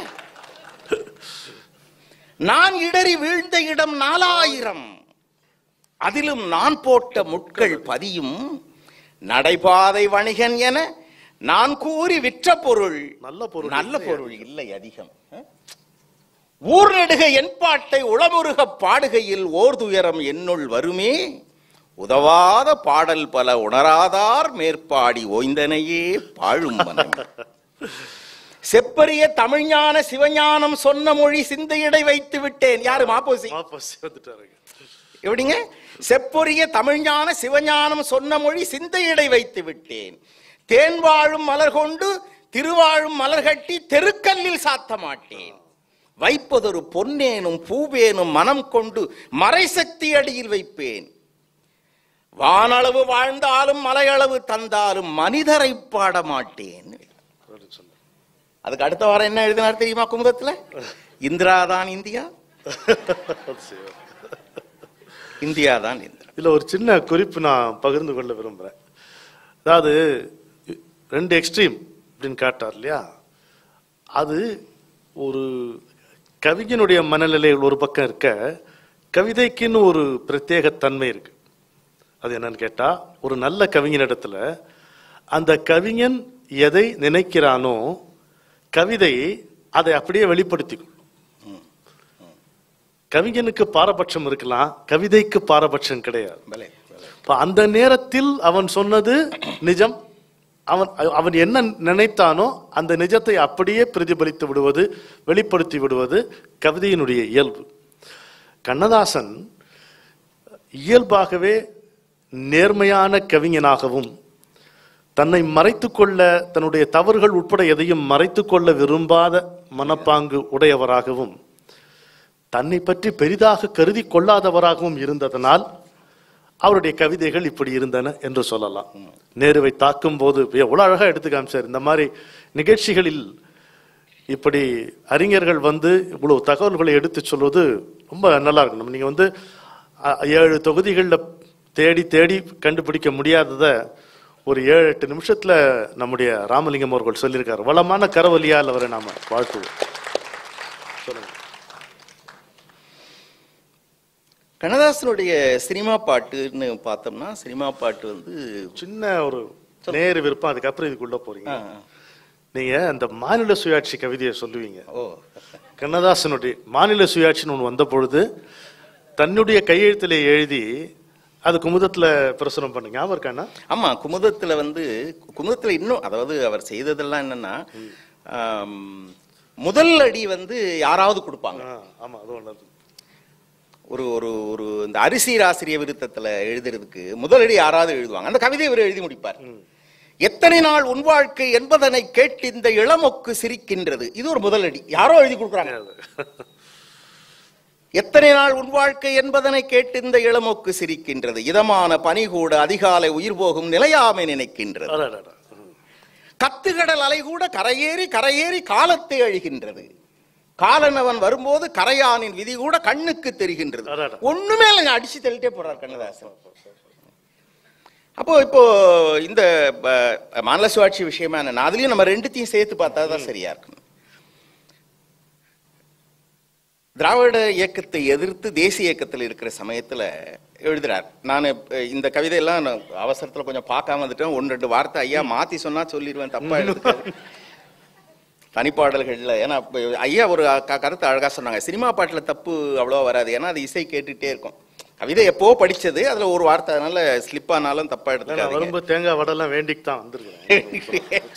நான் இடறி வீழ்ந்த இடம் நாலாயிரம் அதிலும் நான் போட்ட முட்கள் பதியும் நடைபாதை வணிகன் என நான் கூறி விற்ற பொருள் நல்ல பொருள் நல்ல இல்லை பொருள் இல்லை அதிகம் அஹ்? ஊர் நெடுக என் பாட்டை உளமுருக பாடுகையில் ஓர் துயரம் என்னுள் வருமே உதவாத பாடல் பல உணராதார் மேற்பாடி ஓய்ந்தனையே பாழும் மனம் செப்பரிய தமிழ்ஞான சிவஞானம் சொன்ன மொழி சிந்தையிடை வைத்து விட்டேன் யாரு மாப்போசி மாப்போசி வந்துட்டாருங்க எப்படிங்க செப்பொரிய தமிழ்ஞான சிவஞானம் சொன்ன மொழி சிந்தையிடை வைத்து விட்டேன் தேன் வாழும் மலர் கொண்டு திருவாழும் மலர் கட்டி தெருக்கல்லில் சாத்த மாட்டேன் வைப்பதொரு பொன்னேனும் பூவேனும் மனம் கொண்டு மறைசக்தி அடியில் வைப்பேன் வானளவு வாழ்ந்தாலும் மலையளவு தந்தாலும் மனிதரை பாட மாட்டேன் அப்படின்னு சொன்னார். அதுக்கு அடுத்த வாரம் என்ன எழுதினார் தெரியுமா குமுதத்துல இந்திரா தான் இந்தியா அது சரி. இந்தியா தான் இந்திரா இதுல ஒரு சின்ன குறிப்பு நான் பகிர்ந்து கொள்ள விரும்புறேன் அதாவது ரெண்டு எக்ஸ்ட்ரீம் அப்படின்னு காட்டார் இல்லையா அது ஒரு கவிஞனுடைய மனநிலைகள் ஒரு பக்கம் இருக்க கவிதைக்குன்னு ஒரு பிரத்யேக தன்மை இருக்கு அது என்னன்னு கேட்டா ஒரு நல்ல கவிஞனிடத்துல அந்த கவிஞன் எதை நினைக்கிறானோ கவிதை அதை அப்படியே வெளிப்படுத்திக்கும் கவிஞனுக்கு பாரபட்சம் இருக்கலாம் கவிதைக்கு பாரபட்சம் கிடையாது பலே பலே இப்ப அந்த நேரத்தில் அவன் சொன்னது நிஜம் அவன் அவன் என்ன நினைத்தானோ அந்த நிஜத்தை அப்படியே பிரதிபலித்து விடுவது வெளிப்படுத்தி விடுவது கவிதையினுடைய இயல்பு கண்ணதாசன் இயல்பாகவே நேர்மையான கவிஞனாகவும் தன்னை மறைத்துக்கொள்ள தன்னுடைய தவறுகள் உட்பட எதையும் மறைத்துக்கொள்ள விரும்பாத மனப்பாங்கு உடையவராகவும் தன்னை பற்றி பெரிதாக கருதி கொள்ளாதவராகவும் இருந்ததனால் அவருடைய கவிதைகள் இப்படி இருந்தன என்று சொல்லலாம் நேருவை தாக்கும் போது எவ்வளவு அழகா எடுத்து காமிச்சார் இந்த மாதிரி நிகழ்ச்சிகளில் இப்படி அறிஞர்கள் வந்து இவ்வளவு தகவல்களை எடுத்து சொல்வது ரொம்ப நல்லா இருக்கணும் நீங்க வந்து அ- ஏழு தொகுதிகளில் தேடி தேடி கண்டுபிடிக்க முடியாததை ஒரு ஏழு எட்டு நிமிஷத்துல நம்முடைய ராமலிங்கம் அவர்கள் சொல்லியிருக்காரு வளமான கரவலியால் அவரை நாம வாழ்த்துவோம் சொல்லுங்க கண்ணதாசனுடைய சினிமா பாட்டுன்னு பார்த்தோம்னா சினிமா பாட்டு வந்து சின்ன ஒரு நேரு விருப்பம் அதுக்கப்புறம் இதுக்குள்ள போறீங்க ஆ, நீங்க அந்த மாநில சுயாட்சி கவிதையை சொல்லுவீங்க ஓ கண்ணதாசனுடைய மாநில சுயாட்சின்னு ஒன்று வந்த பொழுது தன்னுடைய கையெழுத்துல எழுதி அது குமுதத்துல பிரசுரம் பண்ணீங்க ஞாபகம் இருக்காண்ணா ஆமா குமுதத்துல வந்து குமுதத்துல இன்னும் அதாவது அவர் செய்ததெல்லாம் என்னன்னா ஆம், முதல் அடி வந்து யாராவது கொடுப்பாங்க ஆ, ஆமா அது ஒண்ணு இருக்கு. ஒரு ஒரு ஒரு இந்த அரிசி ஆசிரிய விருத்தத்துல எழுதுறதுக்கு முதலடி யாராவது எழுதுவாங்க அந்த கவிதை இவர் எழுதி முடிப்பார் எத்தனை நாள் உன் வாழ்க்கை என்பதனை கேட்டு இந்த இளமொக்கு சிரிக்கின்றது இது ஒரு முதலடி யாரோ எழுதி கொடுக்குறாங்க எத்தனை நாள் உன் வாழ்க்கை என்பதனை கேட்டு இந்த இளமொக்கு சிரிக்கின்றது இதமான பனி கூட அதிகாலை உயிர் போகும் நிலையாமை நினைக்கின்றது அடடடா. ம். கத்துகடல் அலை கூட கரையேறி கரையேறி காலத்தை அழிகின்றது காலனவன் வரும்போது கரையானின் விதி கூட கண்ணுக்கு தெரிகின்றது அடடா. ஒண்ணுமே இல்லைங்க அடிச்சு தள்ளிட்டே போறார் கண்ணதாசன் அப்போ இப்போ இந்த ப- மாநில சுயாட்சி விஷயமா என்ன அதுலயும் நம்ம ரெண்டுத்தையும் சேர்த்து பார்த்தா தான் சரியா இருக்கும் திராவிட இயக்கத்தை எதிர்த்து தேசிய இயக்கத்தில் இருக்கிற சமயத்துல எழுதுறார் நான் இந்த கவிதையெல்லாம் நான் அவசரத்துல கொஞ்சம் பார்க்காம வந்துட்டேன் ஒன்று ரெண்டு வார்த்தை ஐயா மாத்தி சொன்னா சொல்லிடுவேன் தப்பா எடுத்துக்காது தனிப்பாடல்கள்ல ஏன்னா இப்ப ஐயா ஒரு க- கருத்து அழகா சொன்னாங்க சினிமா பாட்டுல தப்பு அவ்வளவா வராது ஏன்னா அது இசை கேட்டுட்டே இருக்கும் கவிதை எப்போ படிச்சது அதுல ஒரு வார்த்தை அதனால ஸ்லிப் ஆனாலும் தப்பா நான் எடுத்துக்காதீங்க வரும்போது தேங்காய் வடைலாம் வேண்டிக்கு தான் வந்திருக்கேன்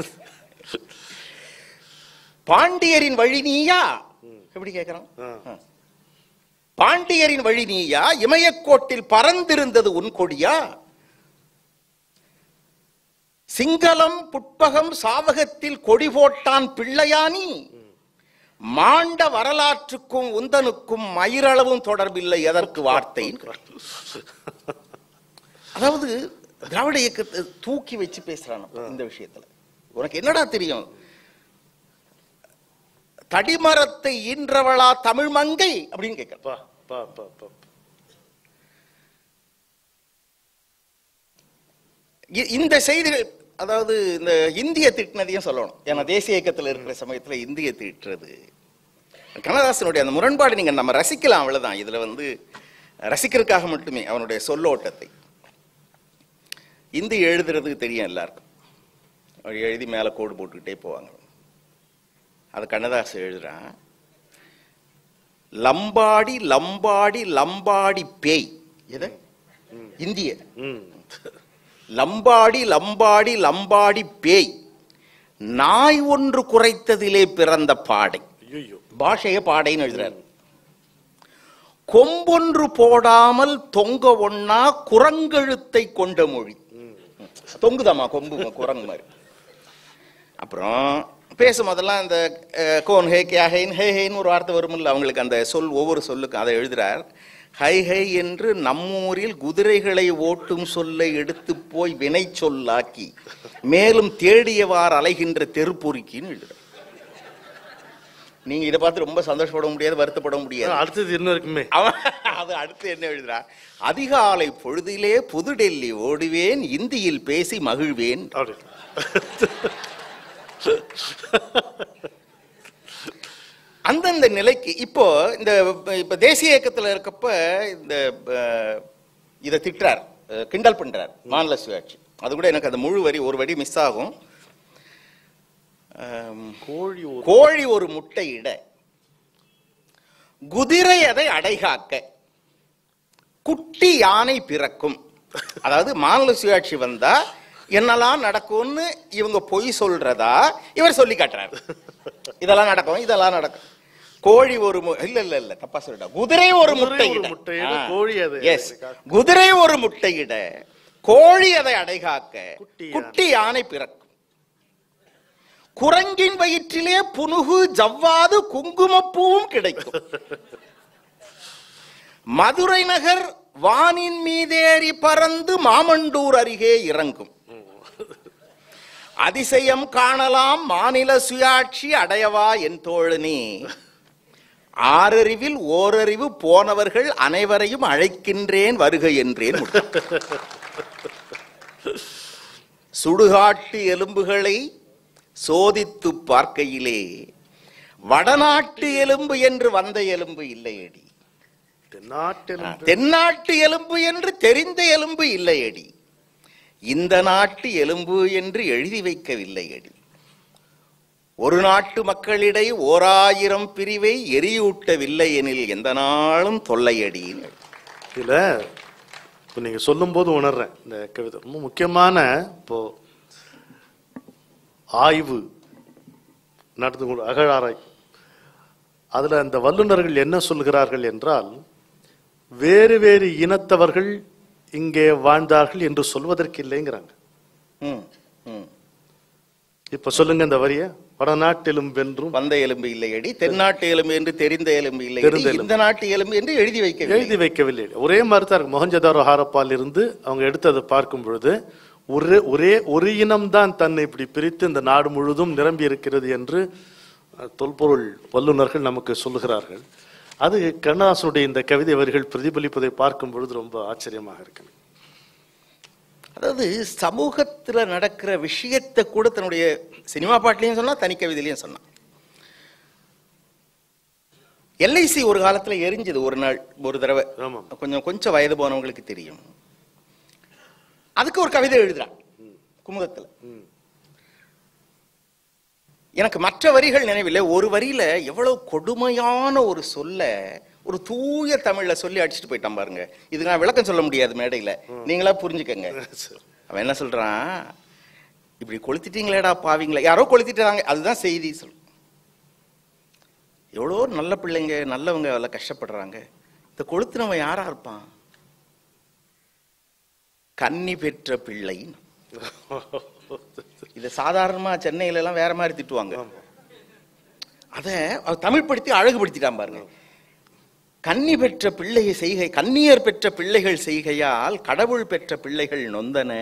பாண்டியரின் வழி நீயா எப்படி கேட்கிறான் ஆ. பாண்டியரின் வழி நீயா இமயக்கோட்டில் பறந்திருந்தது உன் கொடியா சிங்களம் புட்பகம் சாவகத்தில் கொடி போட்டான் பிள்ளையானி மாண்ட வரலாற்றுக்கும் உந்தனுக்கும் மயிரளவும் தொடர்பில்லை எதற்கு வார்த்தை அதாவது திராவிட இயக்கத்தை தூக்கி வச்சு பேசுறான் இந்த விஷயத்துல உனக்கு என்னடா தெரியும் தடிமரத்தை ஈன்றவளா தமிழ் மங்கை அப்படின்னு கேட்கிறேன் பா பா பா பா இ- இந்த செய்திகள் அதாவது இந்த இந்திய திட்டினதையும் சொல்லணும் ஏன்னா தேசிய இயக்கத்தில் இருக்கிற சமயத்துல இந்திய திட்டுறது கண்ணதாசனுடைய அந்த முரண்பாடு நீங்க நம்ம ரசிக்கலாம் அவ்வளவுதான் இதுல வந்து ரசிக்கிறதுக்காக மட்டுமே அவனுடைய சொல்லோட்டத்தை இந்தி எழுதுறது தெரியும் எல்லாருக்கும் அவர் எழுதி மேல கோடு போட்டுக்கிட்டே போவாங்க அது கண்ணதாசன் எழுதுறான் லம்பாடி லம்பாடி லம்பாடி பேய் எது இந்திய ம் லம்பாடி லம்பாடி லம்பாடி பேய் நாய் ஒன்று குறைத்ததிலே பிறந்த பாடை ஐயோ பாஷைய பாடைன்னு எழுதுறாரு கொம்பொன்று போடாமல் தொங்க ஒண்ணா குரங்கெழுத்தை கொண்ட மொழி தொங்குதாமா கொம்பு குரங்கு மாதிரி அப்புறம் பேசும் போதெல்லாம் இந்த அஹ், கோன் ஹே கியா ஹேன் ஹே ஹேன்னு ஒரு வார்த்தை வருமில்ல அவங்களுக்கு அந்த சொல் ஒவ்வொரு சொல்லுக்கும் அதை எழுதுறார் ஹை ஹை என்று நம்மூரில் குதிரைகளை ஓட்டும் சொல்லை எடுத்து போய் வினை சொல்லாக்கி மேலும் தேடியவாறு அலைகின்ற தெருப்பொறுக்கின்னு எழுதுறார் நீங்க இதை பார்த்து ரொம்ப சந்தோஷப்பட முடியாது வருத்தப்பட முடியாது அடுத்தது என்ன இருக்குமே அவன் அது அடுத்து என்ன எழுதுறா அதிகாலை பொழுதிலே புதுடெல்லி ஓடுவேன் இந்தியில் பேசி மகிழ்வேன் அப்படி அந்தந்த நிலைக்கு இப்போ இந்த இப்ப தேசிய இயக்கத்துல இருக்கப்ப இந்த அஹ், இதை திட்டுறார் அஹ், கிண்டல் பண்றார் மாநில சுயாட்சி அது கூட எனக்கு அந்த முழு வரி ஒரு வரி மிஸ் ஆகும் அம், கோழி ஒரு கோழி ஒரு முட்டையிட குதிரை அதை அடைகாக்க குட்டி யானை பிறக்கும் அதாவது மாநில சுயாட்சி வந்தா என்னெல்லாம் நடக்கும்னு இவங்க பொய் சொல்றதா இவர் சொல்லி காட்டுறாரு இதெல்லாம் நடக்கும் இதெல்லாம் நடக்கும் கோழி ஒரு மு- இல்ல இல்ல இல்ல தப்பா சொல்லிட்டா குதிரை ஒரு குதிரை ஒரு முட்டையிட முட்டையிட, கோழி அதை எஸ் அடைகாக்க. குதிரை ஒரு முட்டையிட கோழி அதை அடைகாக்க குட்டி யானை. குட்டி யானை பிறக்கும் குரங்கின் வயிற்றிலே புனுகு ஜவ்வாது குங்குமப்பூவும் கிடைக்கும் மதுரை நகர் வானின் மீதேறி பறந்து மாமண்டூர் அருகே இறங்கும் அதிசயம் காணலாம் மாநில சுயாட்சி அடையவா என் தோழனே ஆறறிவில் ஓரறிவு போனவர்கள் அனைவரையும் அழைக்கின்றேன் வருக என்றேன் முடித்தார். சுடுகாட்டு எலும்புகளை சோதித்து பார்க்கையிலே வடநாட்டு எலும்பு என்று வந்த எலும்பு இல்லையடி தென்னாட்டில் தென்னாட்டு எலும்பு என்று தெரிந்த எலும்பு இல்லையடி இந்த நாட்டு எலும்பு என்று எழுதி வைக்கவில்லையடி ஒரு நாட்டு மக்களிடை ஓராயிரம் பிரிவை எரியூட்டவில்லை எனில் எந்த நாளும் தொல்லையடி இதுல இப்போ நீங்க சொல்லும்போது உணர்றேன் இந்த கவிதை ரொம்ப முக்கியமான இப்போ ஆய்வு நடந்து கொண்டு அகழாராய் அதுல அந்த வல்லுநர்கள் என்ன சொல்கிறார்கள் என்றால் வேறு வேறு இனத்தவர்கள் இங்கே வாழ்ந்தார்கள் என்று சொல்வதற்கு இல்லைங்கிறாங்க ம், ம். இப்ப சொல்லுங்க இந்த வரிய வடநாட்டிலும் வென்றும் வந்த எலும்பு இல்லையடி தென்னாட்டு எலும்பு என்று தெரிந்த எலும்பு தெரிந்த இல்லையடி எலும்பு. இந்த நாட்டு எலும்பு என்று எழுதி வைக்கவில்லை எழுதி வைக்கவில்லை ஒரே மாதிரி தான் இருக்கு மொஹஞ்சதாரோ ஹாரப்பால் இருந்து அவங்க எடுத்ததை பார்க்கும் பொழுது ஒரே ஒரே ஒரு இனம்தான் தன்னை இப்படி பிரித்து இந்த நாடு முழுதும் நிரம்பி இருக்கிறது என்று அஹ், தொல்பொருள் வல்லுநர்கள் நமக்கு சொல்லுகிறார்கள் அது கண்ணதாசனுடைய இந்த கவிதை வரிகள் பிரதிபலிப்பதை பார்க்கும் பொழுது ரொம்ப ஆச்சரியமாக இருக்கு அதாவது சமூகத்துல நடக்கிற விஷயத்தை கூட தன்னுடைய சினிமா பாட்டுலயும் சொன்னா தனி கவிதையிலையும் சொன்னான் எல்ஐசி ஒரு காலத்துல எரிஞ்சது ஒரு நாள் ஒரு தடவை ஆமாம். கொஞ்சம் கொஞ்சம் வயது போனவங்களுக்கு தெரியும் அதுக்கு ஒரு கவிதை எழுதுறான் குமுதத்துல எனக்கு மற்ற வரிகள் நினைவில்லை ஒரு வரியில எவ்வளவு கொடுமையான ஒரு சொல்ல ஒரு தூய தமிழ்ல சொல்லி அடிச்சுட்டு போயிட்டான் பாருங்க இதுக்கு நான் விளக்கம் சொல்ல முடியாது மேடையில நீங்களா புரிஞ்சுக்கங்க அவன் என்ன சொல்றான் இப்படி கொளுத்திட்டீங்களேடா பாவீங்களா யாரோ கொளுத்திட்டாங்க அதுதான் செய்தி சொல் எவ்வளோ நல்ல பிள்ளைங்க நல்லவங்க எல்லாம் கஷ்டப்படுறாங்க இந்த கொளுத்துனவன் யாரா இருப்பான் கன்னி பெற்ற பிள்ளை இது சாதாரணமா சென்னையில எல்லாம் வேற மாதிரி திட்டுவாங்க அத அவ தமிழ்படுத்தி அழகுபடுத்திட்டான் பாருங்க கன்னி பெற்ற பிள்ளையை செய்கை கன்னியர் பெற்ற பிள்ளைகள் செய்கையால் கடவுள் பெற்ற பிள்ளைகள் நொந்தன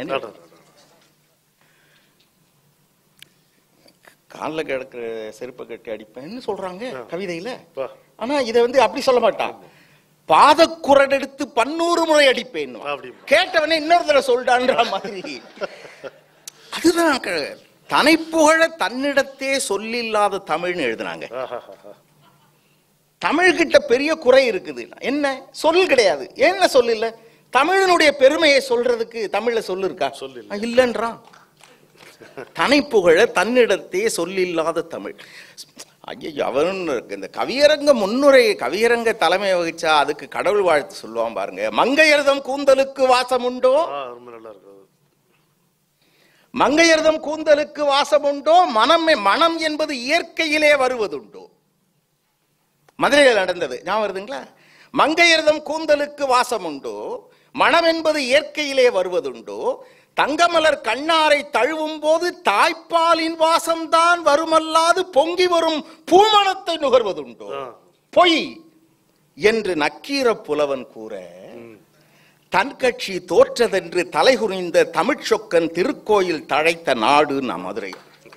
காலில் கிடக்கிற செருப்பை கட்டி அடிப்பேன்னு சொல்றாங்க கவிதையில பா. ஆனா இதை வந்து அப்படி சொல்ல மாட்டான் பாதக்குரல் எடுத்து பன்னூறு முறை அடிப்பேன் அப்படிம்பா. கேட்டவனே இன்னொரு தடவை சொல்லிட்டான்ற மாதிரி அதுதான் க- தனைப்புகழ தன்னிடத்தே சொல்லில்லாத தமிழ்னு எழுதுனாங்க தமிழ்கிட்ட பெரிய குறை இருக்குது என்ன சொல் கிடையாது என்ன சொல் இல்ல தமிழனுடைய பெருமையை சொல்றதுக்கு தமிழ்ல சொல்லு இருக்கா சொல் இல்ல. ஆ, இல்லன்றான் தனைப்புகழ தன்னிடத்தே சொல்லில்லாத தமிழ் ஐயோ அவன் இந்த கவியரங்க முன்னுரை கவியரங்க தலைமை வகிச்சா அதுக்கு கடவுள் வாழ்த்து சொல்லுவான் பாருங்க மங்கையர்தம் கூந்தலுக்கு வாசம் உண்டோ ஆ, ரொம்ப நல்லா இருக்கு மங்கையர்தம் கூந்தலுக்கு வாசம் உண்டோ மனம் மனம் என்பது இயற்கையிலே வருவதுண்டோ மதுரையில் நடந்தது ஞாபகம் வருதுங்களா மங்கையர்தம் கூந்தலுக்கு வாசம் உண்டோ மனம் என்பது இயற்கையிலே வருவதுண்டோ தங்கமலர் கண்ணாரை தழுவும் போது தாய்ப்பாலின் வாசம்தான் வருமல்லாது பொங்கி வரும் பூமணத்தை நுகர்வதுண்டோ ஆ. பொய் என்று நக்கீர புலவன் கூற தன் கட்சி தோற்றதென்று தலைகுனிந்த தமிழ்ச் சொக்கன் திருக்கோயில் தழைத்த நாடு நம் மதுரை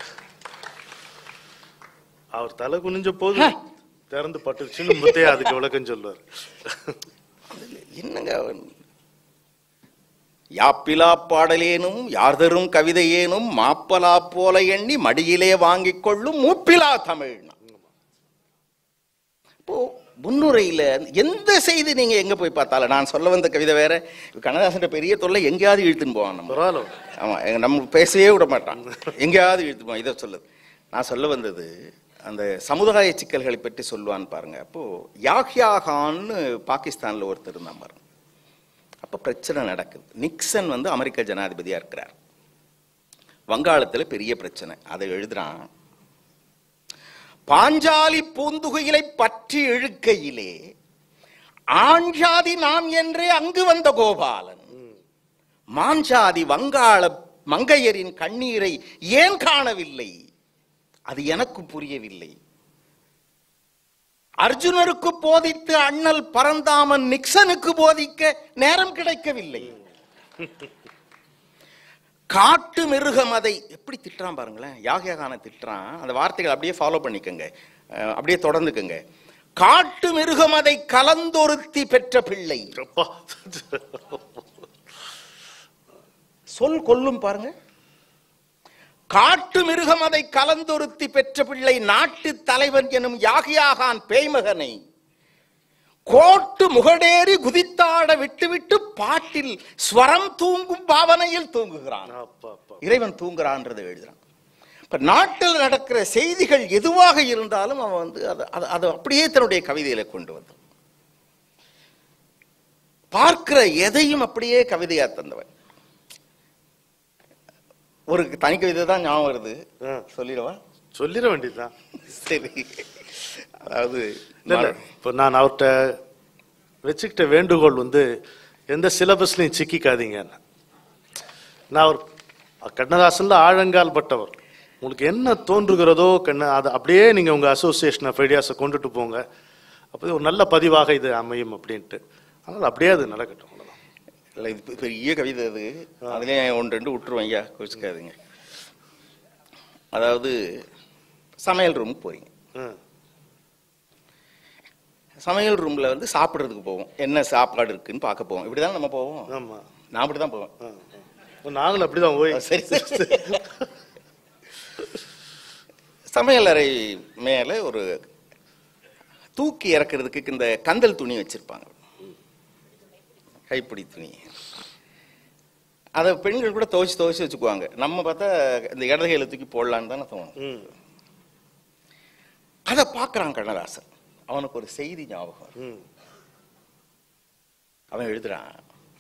அவர் தலை குனிஞ்ச போது திறந்து பட்டுருச்சுன்னு முத்தையா அதுக்கு விளக்கம் சொல்லுவார் என்னங்க அவன் யாப்பிலா பாடலேனும் யார்தரும் கவிதையேனும் மாப்பலா போல எண்ணி மடியிலே வாங்கிக் கொள்ளும் மூப்பிலா தமிழ் இப்போ முன்னுரையில எந்த செய்தி நீங்க எங்க போய் பார்த்தாலும் நான் சொல்ல வந்த கவிதை வேற கண்ணதாசன் பெரிய தொல்லை எங்கேயாவது இழுத்துன்னு போவான் நம்ம பரவாயில்ல ஆமா எங்க நம்ம பேசவே விட மாட்டான் எங்கேயாவது இழுத்து போவான் இதை சொல்லுது நான் சொல்ல வந்தது அந்த சமுதாய சிக்கல்களை பற்றி சொல்லுவான்னு பாருங்க அப்போ யாஹ்யா கான்னு பாகிஸ்தான்ல ஒருத்தர் இருந்தான் பாருங்க அப்ப பிரச்சனை நடக்குது நிக்சன் வந்து அமெரிக்க ஜனாதிபதியா இருக்கிறார் வங்காளத்துல பெரிய பிரச்சனை அதை எழுதுறான் பாஞ்சாலி பூந்துகையிலை பற்றி இழுக்கையிலே ஆஞ்சாதி நாம் என்றே அங்கு வந்த கோபாலன் மாஞ்சாதி வங்காள மங்கையரின் கண்ணீரை ஏன் காணவில்லை அது எனக்கு புரியவில்லை அர்ஜுனருக்கு போதித்து அண்ணல் பரந்தாமன் நிக்சனுக்கு போதிக்க நேரம் கிடைக்கவில்லை காட்டு மிருகம் அதை எப்படி திட்டுறான் பாருங்களேன் யாகியகான திட்டுறான் அந்த வார்த்தைகள் அப்படியே ஃபாலோ பண்ணிக்கங்க அஹ், அப்படியே தொடர்ந்துக்கங்க காட்டு மிருகம் அதை கலந்தொருத்தி பெற்ற பிள்ளை அப்பா. சொல் கொல்லும் பாருங்க காட்டு மிருகம் அதை கலந்தொருத்தி பெற்ற பிள்ளை நாட்டு தலைவன் எனும் யாகியாகான் பேய்மகனை கோட்டு முகடேறி குதித்தாட விட்டுவிட்டு பாட்டில் ஸ்வரம் தூங்கும் பாவனையில் தூங்குகிறான் அப்பா, அப்பா. இறைவன் தூங்குறான்றதை எழுதுறான் இப்ப நாட்டில் நடக்கிற செய்திகள் எதுவாக இருந்தாலும் அவன் வந்து அதை அதை- அதை அப்படியே தன்னுடைய கவிதையில கொண்டு வந்தான் பார்க்கிற எதையும் அப்படியே கவிதையா தந்தவன் ஒரு தனி கவிதை தான் ஞாபகம் வருது ஆ. சொல்லிடவா சொல்லிட வேண்டியதுதான் சரி அதாவது இல்ல, இல்ல. இப்போ நான் அவர்கிட்ட வச்சுக்கிட்ட வேண்டுகோள் வந்து எந்த சிலபஸ்லையும் சிக்கிக்காதீங்க நான் அவர் கண்ணதாசன்ல ஆழங்கால் பட்டவர் உங்களுக்கு என்ன தோன்றுகிறதோ கண்ண அதை அப்படியே நீங்க உங்க அசோசியேஷன் ஆஃப் ஐடியாஸை கொண்டுட்டு போங்க அப்போ ஒரு நல்ல பதிவாக இது அமையும் அப்படின்ட்டு அதனால அப்படியே அது நடக்கட்டும் அவ்வளவுதான். இல்லை இது பெ- பெரிய கவிதை அது அதுலேயே ஒன்று ரெண்டு விட்டுருவேன் ஐயா கோச்சிக்காதீங்க அதாவது சமையல் ரூமுக்கு போறீங்க ம். சமையல் ரூம்ல வந்து சாப்பிட்றதுக்கு போவோம் என்ன சாப்பாடு இருக்குன்னு பார்க்க போவோம் இப்படி நம்ம போவோம் ஆமா நான் அப்படி தான் போவேன் ஆ, நாங்களும் அப்படிதான் ஓய் சரி சரி சமையலறை மேல ஒரு தூக்கி இறக்குறதுக்கு இந்த கந்தல் துணி வச்சிருப்பாங்க கைப்பிடி துணி அதை பெண்கள் கூட துவைச்சு துவைச்சு வச்சுக்குவாங்க நம்ம பார்த்தா இந்த இடது கையில தூக்கி போடலான்னு தானே தோணும் ம் அதை பார்க்கறான் கண்ணதாசன் அவனுக்கு ஒரு செய்தி ஞாபகம் வருது. ம் அவன் எழுதுறான்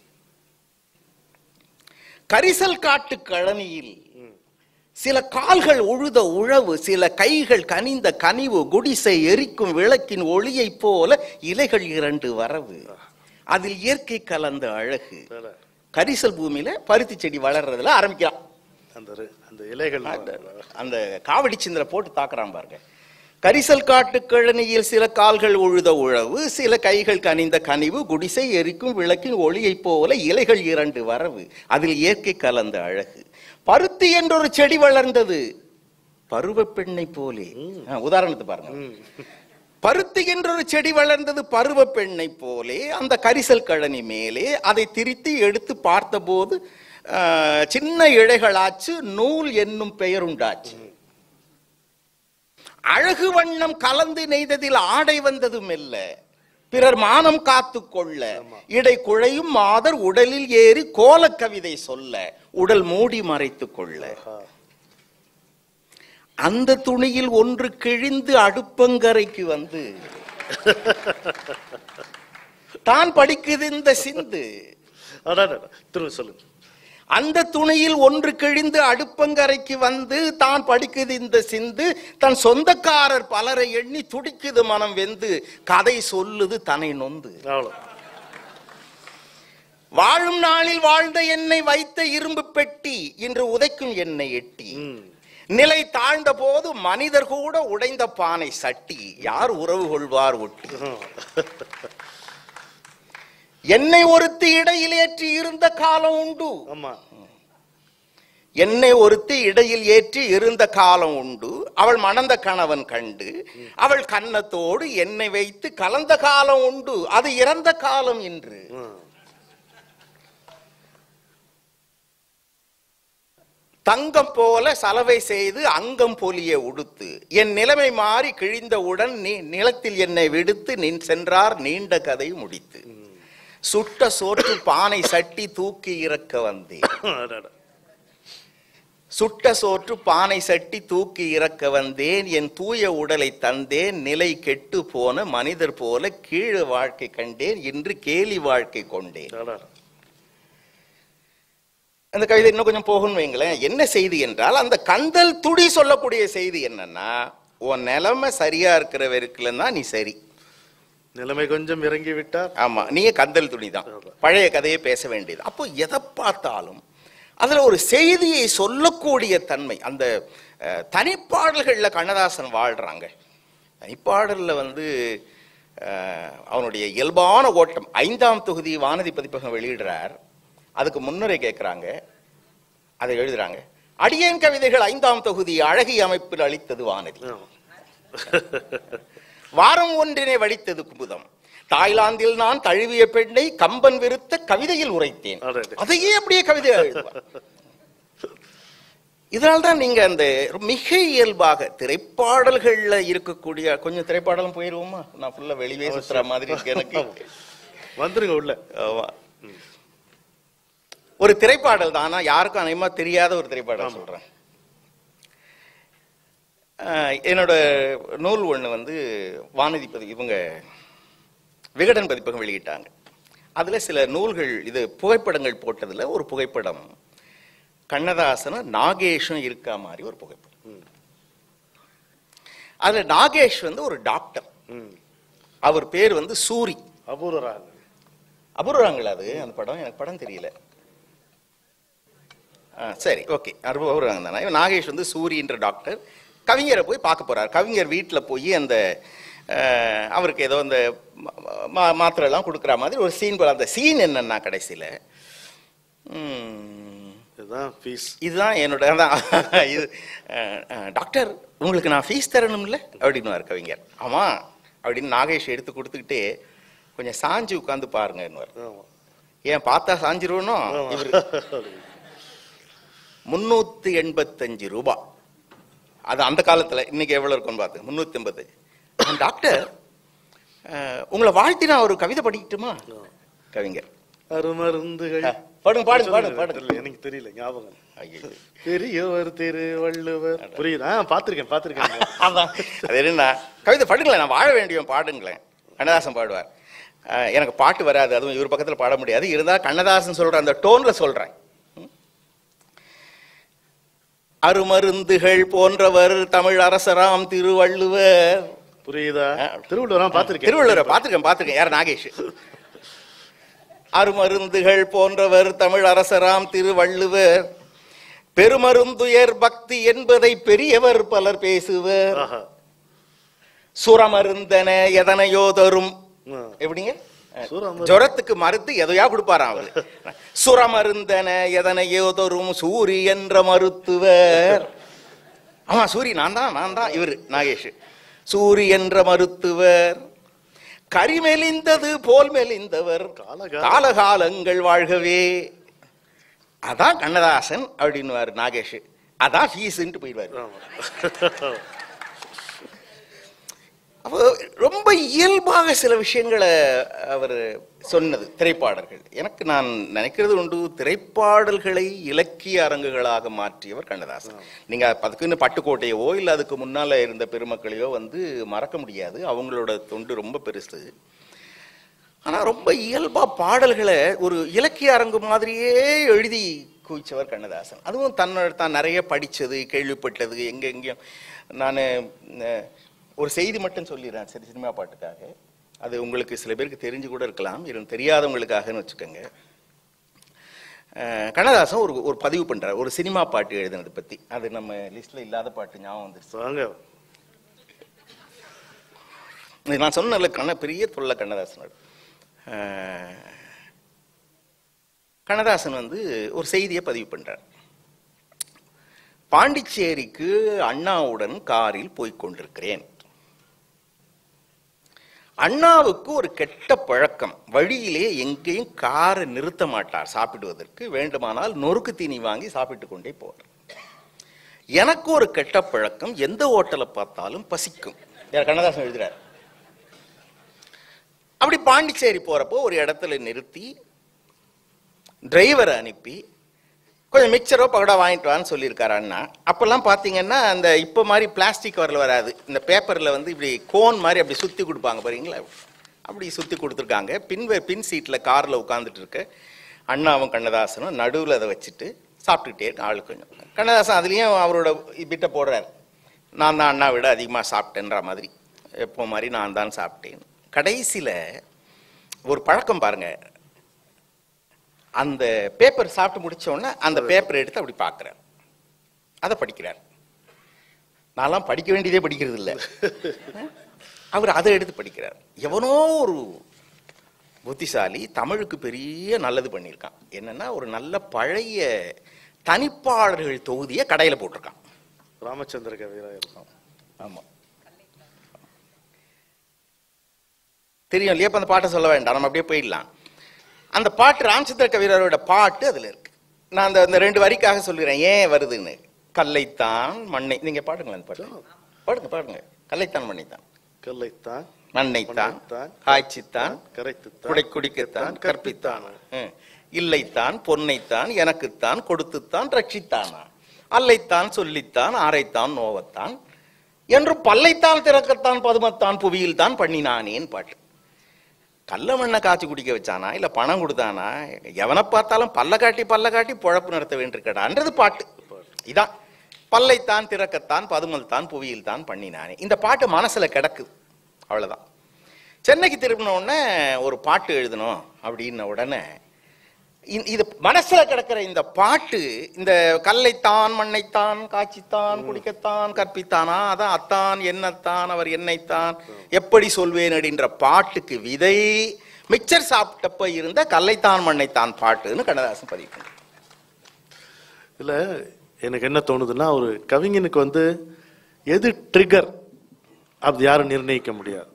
கரிசல் காட்டு கழனியில் சில கால்கள் உழுத உழவு சில கைகள் கனிந்த கனிவு குடிசை எரிக்கும் விளக்கின் ஒளியைப் போல இலைகள் இரண்டு வரவு அதில் இயற்கை கலந்த அழகு வேலை. கரிசல் பூமியில பருத்தி செடி வளர்றதுல ஆரம்பிக்கிறான் அந்த ரு- அந்த இலைகள் அந்த- அந்த காவடி சிந்தரை போட்டு தாக்குறான் பாருங்க கரிசல் காட்டு கழனியில் சில கால்கள் உழுத உழவு சில கைகள் கனிந்த கனிவு குடிசை எரிக்கும் விளக்கின் ஒளியைப் போல இலைகள் இரண்டு வரவு அதில் இயற்கை கலந்த அழகு பருத்தி என்றொரு செடி வளர்ந்தது பருவ பெண்ணை போலே ஆ, உதாரணத்தை பாருங்க பருத்தி என்றொரு செடி வளர்ந்தது பருவ பெண்ணை போலே அந்த கரிசல் கழனி மேலே அதை திரித்து எடுத்து பார்த்தபோது ஆ, சின்ன இழைகளாச்சு நூல் என்னும் பெயர் உண்டாச்சு அழகு வண்ணம் கலந்து நெய்ததில் ஆடை வந்தது மெல்ல பிறர் மானம் காத்து கொள்ள இடை குழையும் மாதர் உடலில் ஏறி கோல கவிதை சொல்ல உடல் மூடி மறைத்துக் கொள்ள அந்த துணியில் ஒன்று கிழிந்து அடுப்பங்கரைக்கு வந்து தான் படிக்குது இந்த சிந்து அதான் திரும்ப சொல்லுங்க அந்த துணியில் ஒன்று கிழிந்து அடுப்பங்கரைக்கு வந்து தான் படிக்குது இந்த சிந்து தன் சொந்தக்காரர் பலரை எண்ணி துடிக்குது மனம் வெந்து கதை சொல்லுது தனை நொந்து அவ்வளோ வாழும் நாளில் வாழ்ந்த என்னை வைத்த இரும்பு பெட்டி இன்று உதைக்கும் என்னை எட்டி நிலை தாழ்ந்த போது மனிதர் கூட உடைந்த பானை சட்டி யார் உறவு கொள்வார் ஒட்டி என்னை ஒருத்தி இடையில் ஏற்றி இருந்த காலம் உண்டு ஆமா என்னை ஒருத்தி இடையில் ஏற்றி இருந்த காலம் உண்டு அவள் மணந்த கணவன் கண்டு அவள் கன்னத்தோடு என்னை வைத்து கலந்த காலம் உண்டு அது இறந்த காலம் இன்று தங்கம் போல சலவை செய்து அங்கம் பொலிய உடுத்து என் நிலைமை மாறி கிழிந்தவுடன் நீ நிலத்தில் என்னை விடுத்து நின் சென்றார் நீண்ட கதை முடித்து சுட்ட சோற்று பானை சட்டி தூக்கி இறக்க வந்தேன் அடடா. சுட்ட சோற்று பானை சட்டி தூக்கி இறக்க வந்தேன் என் தூய உடலை தந்தேன் நிலை கெட்டு போன மனிதர் போல கீழ வாழ்க்கை கண்டேன் இன்று கேலி வாழ்க்கை கொண்டேன் அடடா. அந்த கவிதை இன்னும் கொஞ்சம் போகணும் வைங்களேன் என்ன செய்தி என்றால் அந்த கந்தல் துடி சொல்லக்கூடிய செய்தி என்னன்னா உன் நிலைமை சரியா இருக்கிற வரைக்கும் தான் நீ சரி நிலைமை கொஞ்சம் இறங்கி விட்டார் ஆமா நீங்க கந்தல் துணி தான் பழைய கதையை பேச வேண்டியது அப்போ எதை பார்த்தாலும் அதுல ஒரு செய்தியை சொல்லக்கூடிய தன்மை அந்த அஹ், தனிப்பாடல்கள்ல கண்ணதாசன் வாழ்றாங்க தனிப்பாடல்ல வந்து அஹ், அவனுடைய இயல்பான ஓட்டம் ஐந்தாம் தொகுதி வானதி பதிப்பகம் வெளியிடுறார் அதுக்கு முன்னுரை கேட்குறாங்க அதை எழுதுறாங்க அடியேன் கவிதைகள் ஐந்தாம் தொகுதி அழகிய அமைப்பில் அளித்தது வானதி ஆமா. வாரம் ஒன்றினை வடித்தது குமுதம் தாய்லாந்தில் நான் தழுவிய பெண்ணை கம்பன் விருத்த கவிதையில் உரைத்தேன் அடடே. அதையே அப்படியே கவிதை எழுதுவார் இதனால்தான் நீங்க அந்த மிக இயல்பாக திரைப்பாடல்கள்ல இருக்கக்கூடிய கொஞ்சம் திரைப்பாடலும் போயிருவோமா நான் ஃபுல்லா வெளியே சுத்துற மாதிரி இருக்கு எனக்கு வந்துருங்க உள்ள ஆமா. ஒரு திரைப்பாடல் தான் ஆனா யாருக்கும் அநேகமா தெரியாத ஒரு திரைப்பாடல் சொல்றேன் ஆஹ், என்னோட நூல் ஒண்ணு வந்து வானதி பதி இவங்க விகடன் பதிப்பகம் வெளியிட்டாங்க அதுல சில நூல்கள் இது புகைப்படங்கள் போட்டதுல ஒரு புகைப்படம் கண்ணதாசனும் நாகேஷும் இருக்கா மாதிரி ஒரு புகைப்படம் அதுல நாகேஷ் வந்து ஒரு டாக்டர் ம். அவர் பேர் வந்து சூரி அபூர்வ ராகம் அபூர்வங்களா அது அந்த படம் எனக்கு படம் தெரியல ஆ, சரி ஓகே அபூர்வங்க தானே இவன் நாகேஷ் வந்து சூரின்ற டாக்டர் கவிஞரை போய் பார்க்க போறார் கவிஞர் வீட்டில் போய் அந்த அஹ், அவருக்கு ஏதோ அந்த மா- மா- மாத்திரை எல்லாம் கொடுக்குற மாதிரி ஒரு சீன் போல அந்த சீன் என்னன்னா கடைசியில் இதுதான் ஃபீஸ் இதுதான் என்னோட அதான் இது அஹ், அஹ், டாக்டர் உங்களுக்கு நான் ஃபீஸ் தரணும்ல அப்படின்னுவார் கவிஞர் ஆமா அப்படின்னு நாகேஷ் எடுத்து கொடுத்துக்கிட்டு கொஞ்சம் சாஞ்சு உட்காந்து பாருங்கன்னுவார் ஆமா ஏன் பார்த்தா சாஞ்சிருவனும் இவர் முன்னூத்தி எண்பத்தஞ்சு ரூபாய் அது அந்த காலத்துல இன்னைக்கு எவ்வளவு இருக்கும்னு பார்த்து முன்னூத்தி எண்பத்தஞ்சு டாக்டர் அஹ், உங்களை வாழ்த்தி நான் ஒரு கவிதை படிக்கட்டுமா கவிஞர் அருமருந்துகள் ஆ, பாடுங்க, பாடுங்க, பாடுங்க, பாடுங்க. தெரியல, எனக்கு தெரியல ஞாபகம் ஐயோ. பெரியவர் திரு வள்ளுவர் புரியுதா பாத்திருக்கேன் பாத்திருக்கேன் அதான் அது என்னன்னா கவிதை பாடுங்களேன் நான் வாழ வேண்டியவன் பாடுங்களேன் கண்ணதாசன் பாடுவார் அஹ், எனக்கு பாட்டு வராது அதுவும் இவர் பக்கத்துல பாட முடியாது இருந்தா கண்ணதாசன் சொல்ற அந்த டோன்ல சொல்றேன் ம். அருமருந்துகள் போன்றவர் தமிழ் அரசராம் திருவள்ளுவர் புரியுதா ஆ. திருவள்ளுவரா பாத்திருக்கேன் திருவள்ளுவரை பார்த்திருக்கேன் பார்த்திருக்கேன் யார் நாகேஷ் அருமருந்துகள் போன்றவர் தமிழ் அரசராம் திருவள்ளுவர் பெருமருந்துயர் பக்தி என்பதை பெரியவர் பலர் பேசுவர் ஆஹா. சுரமருந்தன எதனையோ தரும் ஆ. எப்படிங்க சுரமரு- ஜுரத்துக்கு மருந்து எதையா கொடுப்பாராம் அவரு சுரமருந்தன எதனையோ தரும் சூரி என்ற மருத்துவர் ஆமா சூரி நான் தான் நான் தான் இவர் நாகேஷ் சூரி என்ற மருத்துவர் கரிமெலிந்தது போல் மெலிந்தவர் காலகால- காலகாலங்கள் வாழ்கவே அதான் கண்ணதாசன் அப்படின்னுவார் நாகேஷ் அதான் ஃபீஸ்ன்ட்டு போயிடுவார் ஆமா. அப்போ ரொம்ப இயல்பாக சில விஷயங்களை அவர் சொன்னது திரைப்பாடல்கள் எனக்கு நான் நினைக்கிறது உண்டு திரைப்பாடல்களை இலக்கிய அரங்குகளாக மாற்றியவர் கண்ணதாசன் நீங்க அதுக்குன்னு பட்டுக்கோட்டையவோ இல்லை அதுக்கு முன்னால இருந்த பெருமக்களையோ வந்து மறக்க முடியாது அவங்களோட தொண்டு ரொம்ப பெருசு ஆனா ரொம்ப இயல்பா பாடல்களை ஒரு இலக்கிய அரங்கு மாதிரியே எழுதி குவிச்சவர் கண்ணதாசன் அதுவும் தன்னோட தான் நிறைய படிச்சது கேள்விப்பட்டது எங்க எங்கேயும் நான் ஒரு செய்தி மட்டும் சொல்லிடுறேன் சரி சினிமா பாட்டுக்காக அது உங்களுக்கு சில பேருக்கு தெரிஞ்சு கூட இருக்கலாம் இருந்து தெரியாதவங்களுக்காகன்னு வச்சுக்கோங்க அஹ், கண்ணதாசன் ஒரு ஒரு பதிவு பண்றார் ஒரு சினிமா பாட்டு எழுதினது பத்தி அது நம்ம லிஸ்ட்ல இல்லாத பாட்டு ஞாபகம் வந்துருச்சு வாங்க இது நான் சொன்னல கண்ண பெரிய தொல்லை கண்ணதாசனோட அஹ், கண்ணதாசன் வந்து ஒரு செய்தியை பதிவு பண்றார் பாண்டிச்சேரிக்கு அண்ணாவுடன் காரில் போய்க் கொண்டிருக்கிறேன் அண்ணாவுக்கு ஒரு கெட்ட பழக்கம் வழியிலே எங்கேயும் காரை நிறுத்த மாட்டார் சாப்பிடுவதற்கு வேண்டுமானால் நொறுக்கு தீனி வாங்கி சாப்பிட்டு கொண்டே போவார் எனக்கு ஒரு கெட்ட பழக்கம் எந்த ஹோட்டலை பார்த்தாலும் பசிக்கும் யார் கண்ணதாசன் எழுதுறார் அப்படி பாண்டிச்சேரி போறப்போ ஒரு இடத்துல நிறுத்தி டிரைவரை அனுப்பி கொஞ்சம் மிக்சரோ பகடா வாங்கிட்டு வான்னு சொல்லியிருக்காரு அண்ணா அப்பெல்லாம் பார்த்தீங்கன்னா அந்த இப்போ மாதிரி பிளாஸ்டிக் கவரில் வராது இந்த பேப்பரில் வந்து இப்படி கோன் மாதிரி அப்படி சுற்றி கொடுப்பாங்க பாருங்களா அப்படி சுற்றி கொடுத்துருக்காங்க பின் வே- பின் சீட்டில் காரில் உட்காந்துட்டு இருக்க அண்ணாவும் கண்ணதாசனும் நடுவில் அதை வச்சுட்டு சாப்பிட்டுக்கிட்டே இருக்க ஆளு கொஞ்சம் கண்ணதாசன் அதுலேயும் அவரோட பிட்ட போடுறாரு நான் தான் அண்ணா விட அதிகமாக சாப்பிட்டேன்ற மாதிரி எப்போ மாதிரி நான் தான் சாப்பிட்டேன் கடைசியில் ஒரு பழக்கம் பாருங்க அந்த பேப்பர் சாப்பிட்டு முடிச்ச உடனே அந்த பேப்பரை எடுத்து அப்படி பார்க்குறார் அதை படிக்கிறார் நான்லாம் படிக்க வேண்டியதே படிக்கிறது இல்லை அவர் அதை எடுத்து படிக்கிறார் எவனோ ஒரு புத்திசாலி தமிழுக்கு பெரிய நல்லது பண்ணியிருக்கான் என்னன்னா ஒரு நல்ல பழைய தனிப்பாளர்கள் தொகுதியை கடையில் போட்டிருக்கான் ராமச்சந்திர கவிராக இருக்கும் ஆமாம் தெரியும் இல்லையா இப்ப அந்த பாட்டை சொல்ல வேண்டாம் நம்ம அப்படியே போயிடலாம் அந்த பாட்டு ராமச்சந்திர கவிராரோட பாட்டு அதுல இருக்கு நான் அந்த அந்த ரெண்டு வரிக்காக சொல்லுறேன் ஏன் வருதுன்னு கல்லைத்தான் மண்ணை நீங்க பாடுங்களேன் அந்த பாட்டு பாடுங்க பாடுங்க கல்லைத்தான் மண்ணைத்தான் கல்லைத்தான் மண்ணைத்தான் மண்ணைத்தான், காய்ச்சித்தான் கரைத்துத்தான் குடை குடிக்கத்தான் கற்பித்தான் ம். இல்லைத்தான் பொன்னைத்தான் எனக்குத்தான் கொடுத்துத்தான் ரட்சித்தானா அல்லைத்தான் சொல்லித்தான் ஆரைத்தான் நோவத்தான் என்று பல்லைத்தான் திறக்கத்தான் பதுமத்தான் புவியில் தான் பண்ணினானேன் பாட்டு கல்ல மண்ணை காய்ச்சி குடிக்க வச்சானா இல்ல பணம் கொடுத்தானா எவனை பார்த்தாலும் பல்ல காட்டி பல்ல காட்டி பொழப்பு நடத்த வேண்டியிருக்கடான்றது பாட்டு இதான் பல்லைத்தான் திறக்கத்தான் பதுமல் தான் புவியில் தான் பண்ணினானே இந்த பாட்டு மனசுல கிடக்குது அவ்வளவுதான் சென்னைக்கு திரும்பின உடனே ஒரு பாட்டு எழுதணும் அப்படின்ன உடனே இந்த- இது மனசுல கிடக்கிற இந்த பாட்டு இந்த கல்லைத்தான் மண்ணைத்தான் காய்ச்சித்தான் குடிக்கத்தான் கற்பித்தானா அதான் அத்தான் என்னத்தான் அவர் என்னைத்தான் எப்படி சொல்வேன் அப்படின்ற பாட்டுக்கு விதை மிக்சர் சாப்பிட்டப்ப இருந்த கல்லைத்தான் மண்ணைத்தான் பாட்டுன்னு கண்ணதாசன் பதிவு பண்றார். இல்ல எனக்கு என்ன தோணுதுன்னா ஒரு கவிஞனுக்கு வந்து எது ட்ரிகர் அது யாரும் நிர்ணயிக்க முடியாது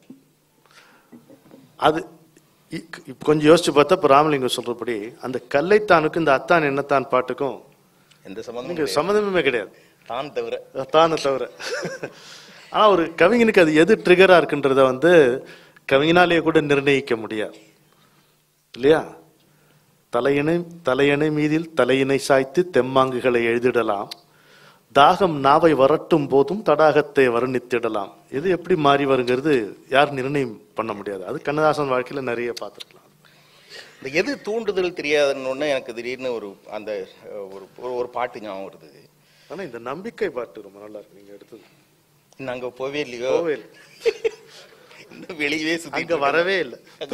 அது இ- இப்ப கொஞ்சம் யோசிச்சு பார்த்தா இப்போ ராமலிங்கம் சொல்றபடி அந்த கல்லைத்தானுக்கும் இந்த அத்தான் என்னத்தான் பாட்டுக்கும் எந்த சம்பந்தமும் நீங்க கிடையாது. சம்மந்தமே கிடையாது தான் தவிர தானே தவிர ஆனா ஒரு கவிஞனுக்கு அது எது ட்ரிகரா இருக்குன்றத வந்து கவிஞனாலேயே கூட நிர்ணயிக்க முடியாது இல்லையா தலையணை தலையணை மீதில் தலையினை சாய்த்து தெம்மாங்குகளை எழுதிடலாம் தாகம் நாவை வரட்டும் போதும் தடாகத்தை வர்ணித்திடலாம் இது எப்படி மாறி வருங்கிறது யார் நிர்ணயம் பண்ண முடியாது அது கண்ணதாசன் வாழ்க்கையில நிறைய பார்த்துருக்கலாம் இந்த எது தூண்டுதல் தெரியாதுன்னு ஒண்ணு எனக்கு திடீர்னு ஒரு அந்த அஹ், ஒரு ஒரு- ஒரு பாட்டு ஞாபகம் வருது ஆனா இந்த நம்பிக்கை பாட்டு ரொம்ப நல்லா இருக்கு நீங்க எடுத்தது இன்னும் அங்க போவே இல்லையோ போவே இல்லை. இன்னும் வெளியவே சுத்தி அங்க வரவே இல்லை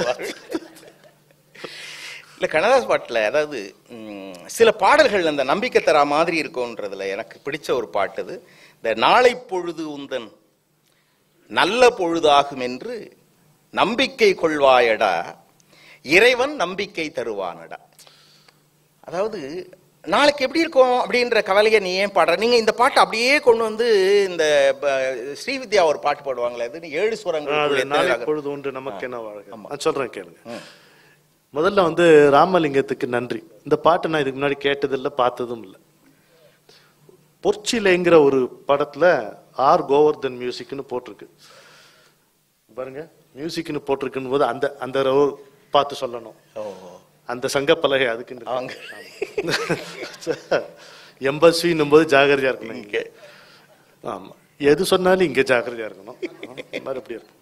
இல்ல கண்ணதாஸ் பாட்டுல அதாவது ம், சில பாடல்கள் அந்த நம்பிக்கை தரா மாதிரி இருக்கும்ன்றதுல எனக்கு பிடிச்ச ஒரு பாட்டு இது இந்த நாளை பொழுது உந்தன் நல்ல பொழுதாகும் என்று நம்பிக்கை கொள்வாயடா இறைவன் நம்பிக்கை தருவானடா அதாவது நாளைக்கு எப்படி இருக்கும் அப்படின்ற கவலையை நீ ஏன் பாடுற நீங்க இந்த பாட்டை அப்படியே கொண்டு வந்து இந்த ப- ஸ்ரீவித்யா ஒரு பாட்டு பாடுவாங்களே அது ஏழு அது சுரங்கள் நாளை பொழுது ஒன்று நமக்கு என்ன வாழ்க்கை நான் சொல்றேன் கேளுங்க முதல்ல வந்து ராமலிங்கத்துக்கு நன்றி இந்த பாட்டை நான் இதுக்கு முன்னாடி கேட்டதில்லை பார்த்ததும் இல்லை பொற்சிலைங்கிற ஒரு படத்துல ஆர் கோவர்தன் மியூசிக்னு போட்டிருக்கு பாருங்க மியூசிக்னு போட்டிருக்குன்னு போது அந்த அந்த row பார்த்து சொல்லணும் அந்த சங்க பலகை அதுக்கு அவங்க. எம்பஸ்வின்னும் போது ஜாகிரதையா இருக்கணும் இங்க ஆமா எது சொன்னாலும் இங்க ஜாக்கிரதையா இருக்கணும் இந்த மாதிரி எப்படி இருக்கும்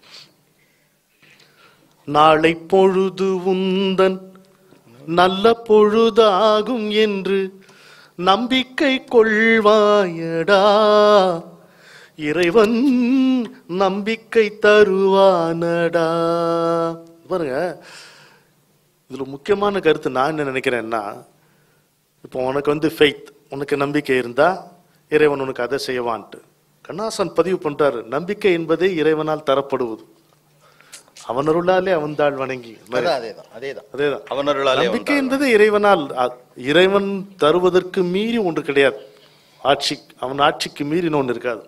நாளை பொழுது உந்தன் நல்ல பொழுதாகும் என்று நம்பிக்கை கொள்வாயடா இறைவன் நம்பிக்கை தருவானடா பாருங்க இதுல முக்கியமான கருத்து நான் என்ன நினைக்கிறேன்னா இப்போ உனக்கு வந்து ஃபெய்த் உனக்கு நம்பிக்கை இருந்தா இறைவன் உனக்கு அதை செய்வான்ட்டு கண்ணாசன் பதிவு பண்றாரு நம்பிக்கை என்பதே இறைவனால் தரப்படுவது அவன் அருளாலே அவன்தாள் வணங்கி அதான் அதேதான் அதேதான் அதேதான் அவன் அருளாலே நம்பிக்கை என்பது இறைவனால் அ- இறைவன் தருவதற்கு மீறி ஒன்று கிடையாது ஆட்சி அவன் ஆட்சிக்கு மீறின ஒன்று இருக்காது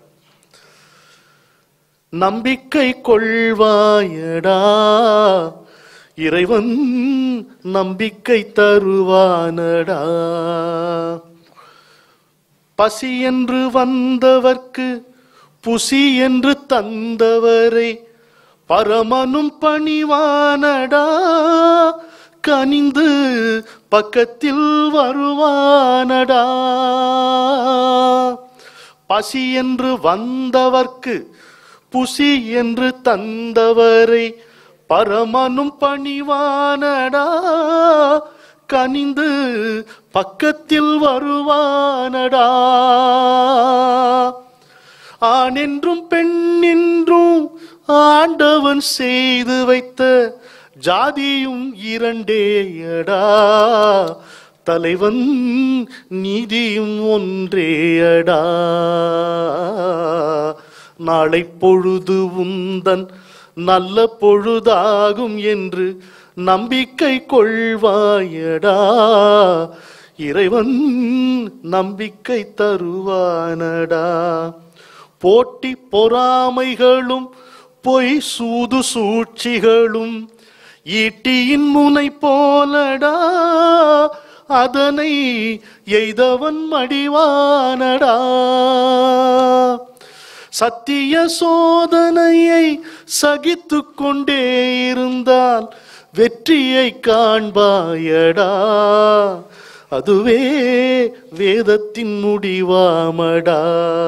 நம்பிக்கை கொள்வாயடா இறைவன் நம்பிக்கை தருவானடா பசி என்று வந்தவர்க்கு புசி என்று தந்தவரை பரமனும் பணிவானடா கனிந்து பக்கத்தில் வருவானடா பசி என்று வந்தவர்க்கு புசி என்று தந்தவரை பரமனும் பணிவானடா கனிந்து பக்கத்தில் வருவானடா ஆணென்றும் பெண்ணென்றும் ஆண்டவன் செய்து வைத்த ஜாதியும் இரண்டேயடா தலைவன் நீதியும் ஒன்றேயடா நாளை பொழுது உந்தன் நல்ல பொழுதாகும் என்று நம்பிக்கை கொள்வாயடா இறைவன் நம்பிக்கை தருவானடா போட்டி பொறாமைகளும் பொய் சூது சூழ்ச்சிகளும் ஈட்டியின் முனை போலடா அதனை எய்தவன் மடிவானடா சத்திய சோதனையை சகித்து கொண்டே இருந்தால் வெற்றியை காண்பாயடா அதுவே வேதத்தின் முடிவாமடா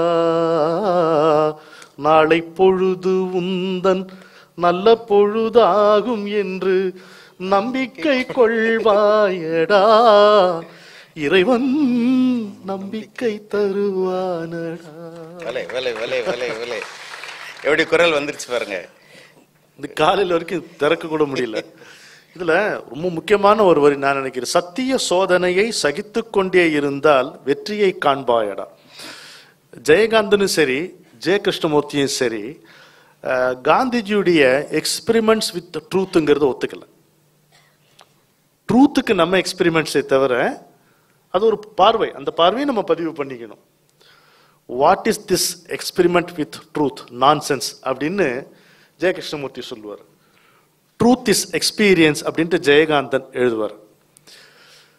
நாளை பொழுது உந்தன் நல்ல பொழுதாகும் என்று நம்பிக்கை கொள்வாயடா இறைவன் நம்பிக்கை தருவானடா வலை வலை வலை வலை வலை எப்படி குரல் வந்துருச்சு பாருங்க இந்த காலையில் வரைக்கும் திறக்க கூட முடியல இதுல ரொம்ப முக்கியமான ஒரு வரி நான் நினைக்கிறேன் சத்திய சோதனையை சகித்து கொண்டே இருந்தால் வெற்றியை காண்பாயடா ஜெயகாந்தனும் சரி ஜெய கிருஷ்ணமூர்த்தியும் சரி அஹ், காந்திஜியுடைய எக்ஸ்பிரிமெண்ட்ஸ் வித் ட்ரூத்துங்கிறத ஒத்துக்கல ட்ரூத்துக்கு நம்ம எக்ஸ்பிரிமெண்ட்ஸை தவிர அது ஒரு பார்வை அந்த பார்வையை நம்ம பதிவு பண்ணிக்கணும் what is this experiment with truth nonsense அப்படின்னு ஜெய கிருஷ்ணமூர்த்தி சொல்லுவார் ட்ரூத் இஸ் எக்ஸ்பீரியன்ஸ் அப்படின்ட்டு ஜெயகாந்தன் எழுதுவார்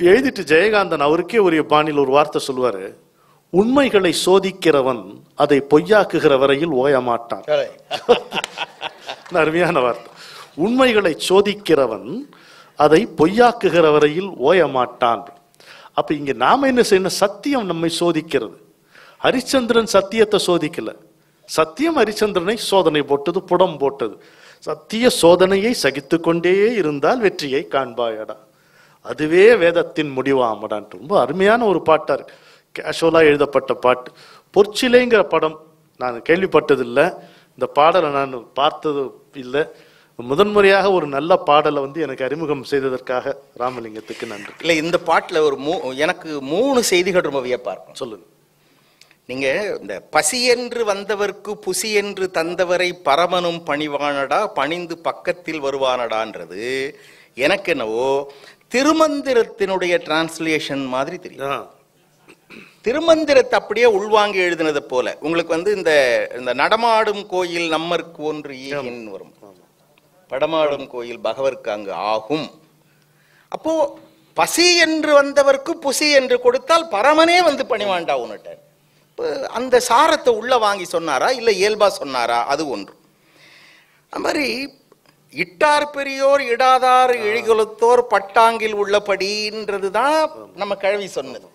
எழுதிட்டு ஜெயகாந்தன் அவருக்கே உரிய பாணியில் ஒரு வார்த்தை சொல்லுவாரு உண்மைகளை சோதிக்கிறவன் அதை பொய்யாக்குகிற வரையில் ஓய மாட்டான் என்ன அருமையான வார்த்தை உண்மைகளை சோதிக்கிறவன் அதை பொய்யாக்குகிற வரையில் ஓய மாட்டான் அப்ப இங்க நாம என்ன செய்யணும் சத்தியம் நம்மை சோதிக்கிறது ஹரிச்சந்திரன் சத்தியத்தை சோதிக்கல சத்தியம் ஹரிச்சந்திரனை சோதனை போட்டது புடம் போட்டது சத்திய சோதனையை சகித்து கொண்டே இருந்தால் வெற்றியை காண்பாயடா அதுவே வேதத்தின் முடிவாமடான் ரொம்ப அருமையான ஒரு பாட்டா இருக்கு கேஷுவலா எழுதப்பட்ட பாட்டு பொற்சிலைங்கிற படம் நான் கேள்விப்பட்டதில்லை இந்த பாடலை நான் பார்த்தது இல்லை முதன்முறையாக ஒரு நல்ல பாடலை வந்து எனக்கு அறிமுகம் செய்ததற்காக ராமலிங்கத்துக்கு நன்றி இல்லை இந்த பாட்டில் ஒரு மூ எனக்கு மூணு செய்திகள் ரொம்ப வியப்பா இருக்கும் சொல்லுங்க நீங்க இந்த பசி என்று வந்தவர்க்கு புசி என்று தந்தவரை பரமனும் பணிவானடா பணிந்து பக்கத்தில் வருவானடான்றது எனக்கு என்னவோ திருமந்திரத்தினுடைய டிரான்ஸ்லேஷன் மாதிரி தெரியும் ஆ, திருமந்திரத்தை அப்படியே உள்வாங்கி எழுதினதை போல உங்களுக்கு வந்து இந்த இந்த நடமாடும் கோயில் நம்மருக்கு ஒன்று ஈகின் வரும் படமாடும் கோயில் பகவர்க்கு அங்கு ஆகும் அப்போ பசி என்று வந்தவர்க்கு புசி என்று கொடுத்தால் பரமனே வந்து பணிவாண்டா உன்னிட்ட இப்போ அந்த சாரத்தை உள்ள வாங்கி சொன்னாரா இல்ல இயல்பா சொன்னாரா அது ஒன்று அது மாதிரி இட்டார் பெரியோர் இடாதார் இழிகுலத்தோர் பட்டாங்கில் உள்ளபடின்றது தான் நம்ம கிழவி சொன்னது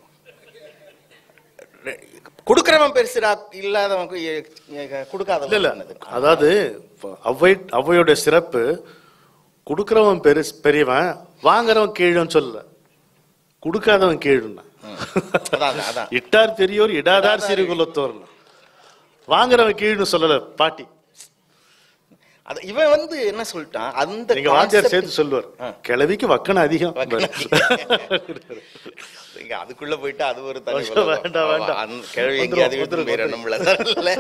கொடுக்கிறவன் பெருசுடா இல்லாதவன் கு- எ- எ- கொடுக்காதவன் இல்ல இல்ல சொன்னது. அதாவது இப்ப அவ்வை அவ்வையோட சிறப்பு கொடுக்கிறவன் பெரு பெரியவன் வாங்குறவன் கீழன்னு சொல்லல கொடுக்காதவன் கீழுன்னா அதான், அதான். இட்டார் பெரியோர் இடாதார் சிறுகுலத்தோர் வாங்குறவன் கீழ்னு சொல்லல பாட்டி அது இவன் வந்து என்ன சொல்லிட்டான் அந்த நீங்க வாத்தியார் concept- சேர்த்து சொல்லுவார் ஆ. கிழவிக்கு வக்கன அதிகம் வக்கணம் இங்க அதுக்குள்ள போயிட்டு அது ஒரு தனி வேண்டாம், உலகம். வேண்டாம், வேண்டாம். அந்த கிழவி எங்க வந்துரும், அது விட்டு வந்துரும், போயிடும் நம்மள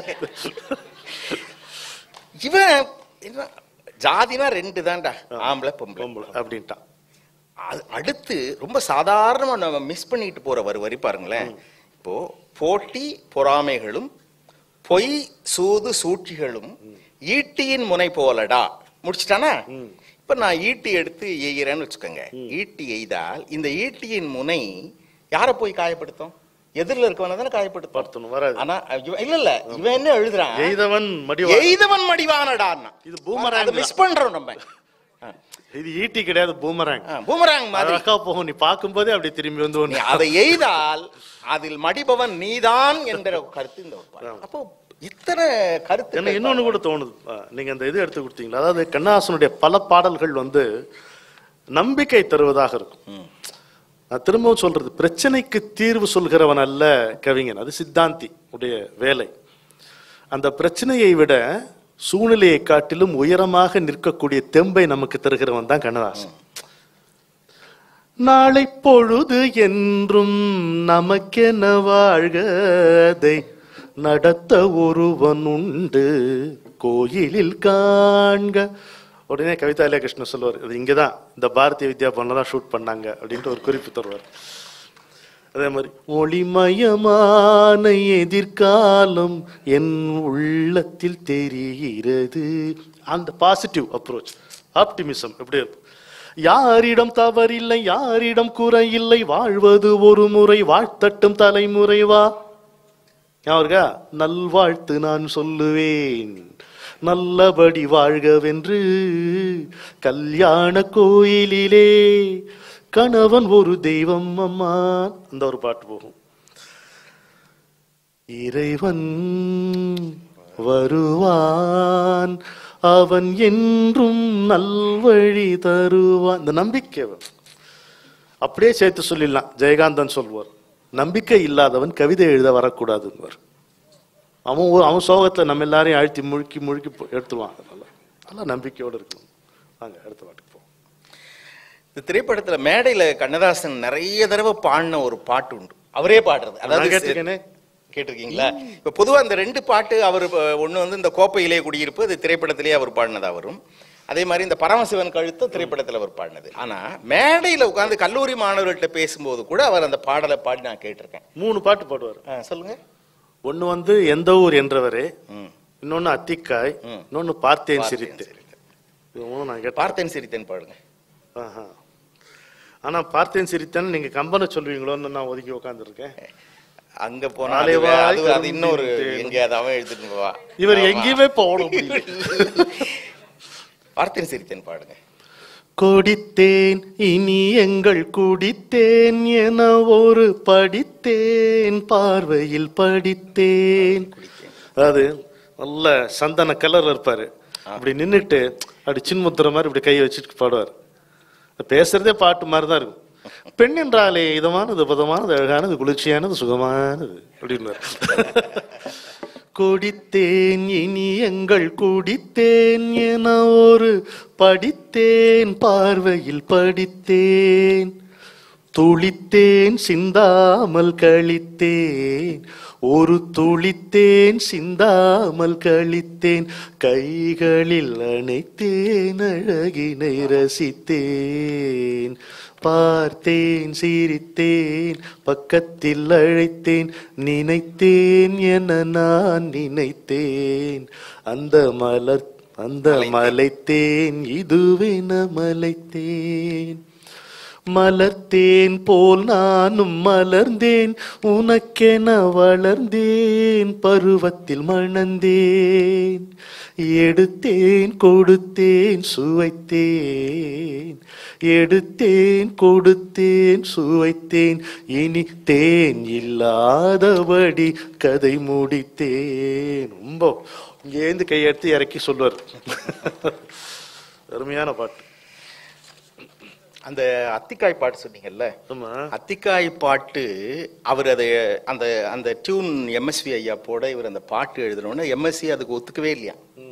இவன் என்ன ஜாதினா ரெண்டு தான்டா ஆம்பளை பொம்பளை பொம்பளை அப்படின்ட்டான் அது அடுத்து ரொம்ப சாதாரணமா நம்ம மிஸ் பண்ணிட்டு போற ஒரு வரி பாருங்களேன் இப்போ போட்டி பொறாமைகளும் பொய் சூது சூழ்ச்சிகளும் ஈட்டியின் முனை போலடா முடிச்சிட்டானா இப்ப நான் ஈட்டி எடுத்து எய்கிறேன்னு வச்சுக்கோங்க ஈட்டி எய்தால் இந்த ஈட்டியின் முனை யாரை போய் காயப்படுத்தும் எதிரில் இருக்கவன தானே காயப்படுத்தும் படுத்தணும் வராது ஆனா இவன் இல்ல இல்ல இவன் என்ன எழுதுறான் எய்தவன் மடிவா எய்தவன் மடிவானடான்னா இது boomerang அதை மிஸ் பண்றோம் நம்ம ஆ. இது ஈட்டி கிடையாது பூமராங் ஆ, பூமராங் மாதிரி அழகா போகும் நீ பார்க்கும்போதே அப்படி திரும்பி வந்து நீ ஒண்ணு அதை எய்தால் அதில் மடிபவன் நீதான் என்ற ஒரு கருத்து இந்த ஒரு பாடல். அப்போ இத்தனை கருத்து எனக்கு இன்னொன்னு கூட தோணுது ஆ, நீங்க அந்த இது எடுத்து கொடுத்தீங்களா அதாவது கண்ணாசனுடைய பல பாடல்கள் வந்து நம்பிக்கை தருவதாக இருக்கும் நான் திரும்பவும் சொல்றது பிரச்சனைக்கு தீர்வு சொல்கிறவன் அல்ல கவிஞன் அது சித்தாந்தி உடைய வேலை அந்த பிரச்சனையை விட சூழ்நிலையை காட்டிலும் உயரமாக நிற்கக்கூடிய தெம்பை நமக்கு தருகிறவன் தான் கண்ணதாசன் நாளை பொழுது என்றும் நமக்கென வாழ்கதை நடத்த ஒருவன் உண்டு கோயிலில் காண்க உடனே கவிதா இளைய கிருஷ்ணன் சொல்லுவார் இது இங்கதான் இந்த பாரதிய வித்யா பவன்ல தான் ஷூட் பண்ணாங்க அப்படின்ட்டு ஒரு குறிப்பு தருவார் அதே மாதிரி ஒளிமயமான எதிர்காலம் என் உள்ளத்தில் தெரிகிறது அந்த பாசிட்டிவ் அப்ரோச் ஆப்டிமிசம் எப்படி இருக்கும் யாரிடம் தவறில்லை யாரிடம் குறையில்லை வாழ்வது ஒரு முறை வாழ்த்தட்டும் தலைமுறை வா ஞாபகா நல்வாழ்த்து நான் சொல்லுவேன் நல்லபடி வாழ்கவென்று கல்யாண கோயிலிலே கணவன் ஒரு தெய்வம் அம்மா அந்த ஒரு பாட்டு போகும் இறைவன் வருவான் அவன் என்றும் நல்வழி தருவான் இந்த நம்பிக்கை வேணும். அப்படியே சேர்த்து சொல்லிடலாம் ஜெயகாந்தன் சொல்வார் நம்பிக்கை இல்லாதவன் கவிதை எழுத வரக்கூடாதுன்னு அவன் ஒரு- அவன் சோகத்துல நம்ம எல்லாரையும் அழுத்தி முழுக்கி முழுக்கி போ- எடுத்துருவான் அதனால நல்லா நம்பிக்கையோடு இருக்கணும் வாங்க அடுத்த பாட்டுக்கு போவோம் இந்த திரைப்படத்துல மேடையில கண்ணதாசன் நிறைய தடவை பாடின ஒரு பாட்டு உண்டு அவரே பாடுறது நான் கேட்டிருக்கேனே. கேட்டிருக்கீங்களா இப்ப பொதுவா இந்த ரெண்டு பாட்டு அவர் ஒண்ணு வந்து இந்த கோப்பையிலே குடியிருப்பு அது திரைப்படத்திலேயே அவர் பாடினதா வரும் அதே மாதிரி இந்த பரமசிவன் கழுத்து திரைப்படத்துல அவர் பாடினது ஆனா மேடையில உட்கார்ந்து கல்லூரி மாணவர்கள்ட்ட பேசும்போது கூட அவர் அந்த பாடலை பாடி நான் கேட்டிருக்கேன் மூணு பாட்டு பாடுவார் ஆ, சொல்லுங்க ஒண்ணு வந்து எந்த ஊர் என்றவரே ம். இன்னொன்னு அத்திக்காய் ம். இன்னொன்னு பார்த்தேன் பார்த்தேன் சிரித்து சிரித்தேன். இது மூணும் நான் கேட்டேன் பார்த்தேன் சிரித்தேன் பாடுங்க ஆஹா. ஆனா பார்த்தேன் சிரித்தேன் நீங்க கம்பனை சொல்லுவீங்களோன்னு நான் ஒதுக்கி உட்காந்துருக்கேன் அங்க போனா அது ஆலைவாய் வே- அது அது இன்னொரு கரும்பின் எங்க அதை அவன் எழுதிட்டு போவா இவர் ஆமா. எங்கேயுமே போட முடியல பார்த்தேன் சிரித்தேன் பாடுங்க கொடித்தேன் இனி எங்கள் குடித்தேன் என ஒரு படித்தேன் பார்வையில் படித்தேன் அதாவது நல்ல சந்தன கலர் இருப்பாரு அப்படி நின்னுட்டு அப்படி சின்முத்திர மாதிரி இப்படி கையை வச்சுட்டு பாடுவார் பேசுறதே பாட்டு மாதிரி தான் இருக்கும் பெண் என்றாலே இதமானது பதமானது அழகானது குளிர்ச்சியானது சுகமானது அப்படின்னு கொடித்தேன் இனி எங்கள் குடித்தேன் என ஒரு படித்தேன் பார்வையில் படித்தேன் துளித்தேன் சிந்தாமல் கழித்தேன் ஒரு துளித்தேன் சிந்தாமல் கழித்தேன் கைகளில் அணைத்தேன் அழகினை ரசித்தேன் பார்த்தேன் சிரித்தேன் பக்கத்தில் அழைத்தேன் நினைத்தேன் என நான் நினைத்தேன் அந்த மலர் அந்த மலைத்தேன் இதுவென மலைத்தேன் மலர்த்தேன் போல் நானும் மலர்ந்தேன் உனக்கென வளர்ந்தேன் பருவத்தில் மணந்தேன் எடுத்தேன் கொடுத்தேன் சுவைத்தேன் எடுத்தேன் கொடுத்தேன் சுவைத்தேன் இனி தேன் இல்லாதபடி கதை முடித்தேன் ரொம்ப இங்கேருந்து கையெடுத்து இறக்கி சொல்லுவார் அருமையான பாட்டு அந்த அத்திக்காய் பாட்டு சொன்னீங்கல்ல ஆமா அத்திக்காய் பாட்டு அவர் அதை அந்த அந்த டியூன் எம்எஸ்வி ஐயா போட இவர் அந்த பாட்டு எழுதணும்னா எம்எஸ்சி அதுக்கு ஒத்துக்கவே இல்லையா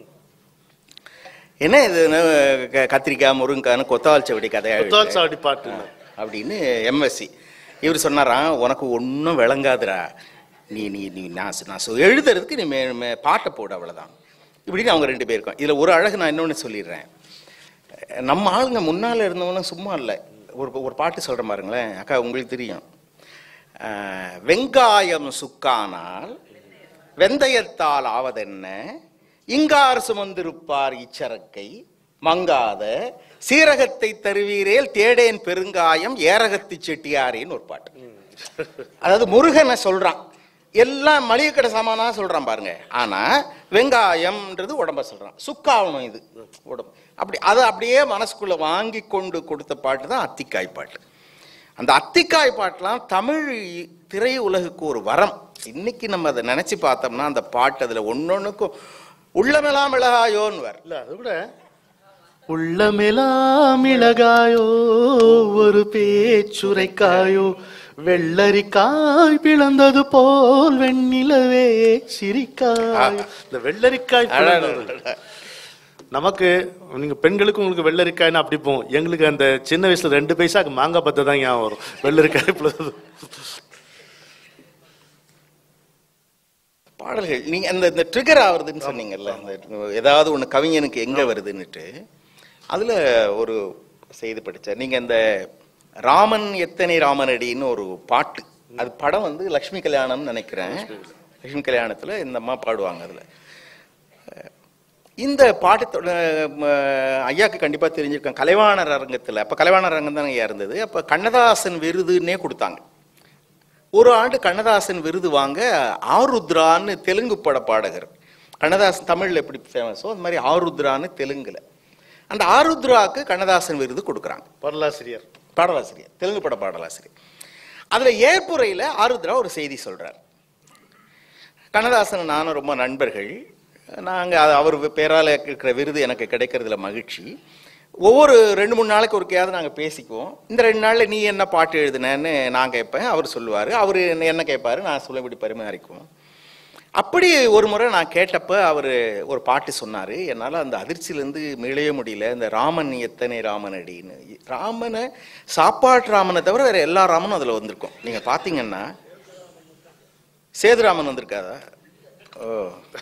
என்ன இது என்ன, க- கத்திரிக்காய் முருங்கான்னு கொத்தவால் செவடி கதையா புத்தால் எழுதுற? சாவடி பாட்டு அப்படின்னு எம்எஸ்சி இவர் சொன்னாராம் உனக்கு ஒன்றும் விளங்காதுடா நீ நீ நீ நான் சொ- நான் சொ- எழுதுறதுக்கு நீ மே மே- பாட்டை போடு அவ்வளோதான் இப்படின்னு அவங்க ரெண்டு பேருக்கும் இதில் ஒரு அழகு நான் இன்னொன்று சொல்லிடுறேன் நம்ம ஆளுங்க முன்னால் இருந்தவனும் சும்மா இல்லை ஒரு ஒரு பாட்டு சொல்கிறேன் பாருங்களேன் அக்கா உங்களுக்கு தெரியும் அஹ், வெங்காயம் சுக்கானால் வெந்தயத்தால் ஆவதென்ன இங்கார் சுமந்திருப்பார் இச்சரக்கை மங்காத சீரகத்தை தருவீரேல் தேடேன் பெருங்காயம் ஏரகத்து செட்டியாரேன்னு ஒரு பாட்டு அதாவது முருகனை சொல்றான் எல்லாம் மளிகை கடை சாமானா சொல்றான் பாருங்க ஆனா வெங்காயம்ன்றது உடம்ப சொல்றான் சுக்காவணும் இது உடம்பு அப்படி அதை அப்படியே மனசுக்குள்ள வாங்கி கொண்டு கொடுத்த பாட்டு தான் அத்திக்காய் பாட்டு அந்த அத்திக்காய் பாட்டெலாம் தமிழ் திரையுலகுக்கு ஒரு வரம் இன்னைக்கு நம்ம அதை நினைச்சு பார்த்தோம்னா அந்த பாட்டு அதுல ஒன்னொன்னுக்கும் உள்ளமெல்லாம் மிளகாயோன்னு வர இல்ல அதை விட உள்ளமெலாம் மிளகாயோ ஒரு பேச்சுரைக்காயோ வெள்ளரிக்காய் பிளந்தது போல் வெண்ணிலவே சிரிக்காய் இந்த வெள்ளரிக்காய் பிளந்தது. நமக்கு நீங்க பெண்களுக்கு உங்களுக்கு வெள்ளரிக்காய்னா அப்படி போகும் எங்களுக்கு அந்த சின்ன வயசுல ரெண்டு பைசாக்கு மாங்காய் பத்தை தான் ஞாபகம் வரும் வெள்ளரிக்காய் பிளந்தது பாடல்கள் நீங்க அந்த இந்த ட்ரிகர் ஆகுறதுன்னு சொன்னீங்கல்ல அந்த ஏதாவது ஒண்ணு கவிஞனுக்கு எங்க வருதுன்னுட்டு அதுல ஒரு செய்தி படிச்சேன் நீங்க இந்த ராமன் எத்தனை ராமனடின்னு ஒரு பாட்டு அது படம் வந்து லக்ஷ்மி கல்யாணம்னு நினைக்கிறேன் லக்ஷ்மி கல்யாணத்துல இந்த அம்மா பாடுவாங்க அதுல இந்த பாட்டத்தோட ம, ஐயாக்கு கண்டிப்பா தெரிஞ்சிருக்கேன் கலைவாணர் அரங்கத்துல அப்ப கலைவாணர் அரங்கம் தான் ஐயா இருந்தது அப்ப கண்ணதாசன் விருதுன்னே கொடுத்தாங்க ஒரு ஆண்டு கண்ணதாசன் விருது வாங்க ஆருத்ரான்னு தெலுங்கு பட பாடகர் கண்ணதாசன் தமிழ்ல எப்படி ஃபேமஸோ அது மாதிரி ஆருத்ரான்னு தெலுங்குல அந்த ஆருத்ராக்கு கண்ணதாசன் விருது கொடுக்குறாங்க பரலாசிரியர் பாடலாசிரியர் தெலுங்கு பட பாடலாசிரியர் அதுல ஏற்புரையில ஆருத்ரா ஒரு செய்தி சொல்றார் கண்ணதாசன் நானும் ரொம்ப நண்பர்கள் நாங்கள் அவர் பேரால் இருக்கிற விருது எனக்கு கிடைக்கிறதுல மகிழ்ச்சி ஒவ்வொரு ரெண்டு மூணு நாளைக்கு ஒருக்கையாவது நாங்கள் பேசிக்குவோம் இந்த ரெண்டு நாளில் நீ என்ன பாட்டு எழுதுனேன்னு நான் கேட்பேன் அவர் சொல்லுவார் அவர் என்ன கேட்பாரு நான் சொல்ல இப்படி பரிமாறிக்குவோம் அப்படி ஒரு முறை நான் கேட்டப்ப அவர் ஒரு பாட்டு சொன்னார் என்னால் அந்த அதிர்ச்சியிலேருந்து மீளவே முடியல இந்த ராமன் எத்தனை ராமன் அடின்னு ராமனை சாப்பாட்டு ராமனை தவிர வேற எல்லா ராமனும் அதில் வந்திருக்கும் நீங்கள் பார்த்தீங்கன்னா சேதுராமன் வந்திருக்காதா ஓ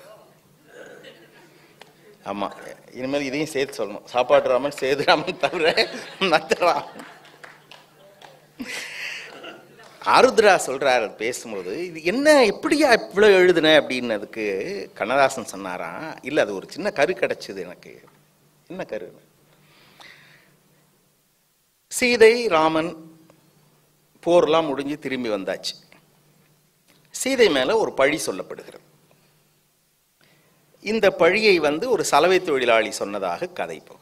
ஆமா இனிமேல் இதையும் சேர்த்து சொல்லணும் சாப்பாட்டு ராமன் சேதுராமன் தவிர மற்ற ராமன் ஆருத்ரா சொல்றாரு அது பேசும்போது இது என்ன எப்படியா இவ்வளோ எழுதுன அப்படின்னு அதுக்கு கண்ணதாசன் சொன்னாராம் இல்லை அது ஒரு சின்ன கரு கிடைச்சது எனக்கு என்ன கரு சீதை ராமன் போர்லாம் முடிஞ்சு திரும்பி வந்தாச்சு சீதை மேல ஒரு பழி சொல்லப்படுகிறது இந்த பழியை வந்து ஒரு சலவை தொழிலாளி சொன்னதாக கதை போகிறது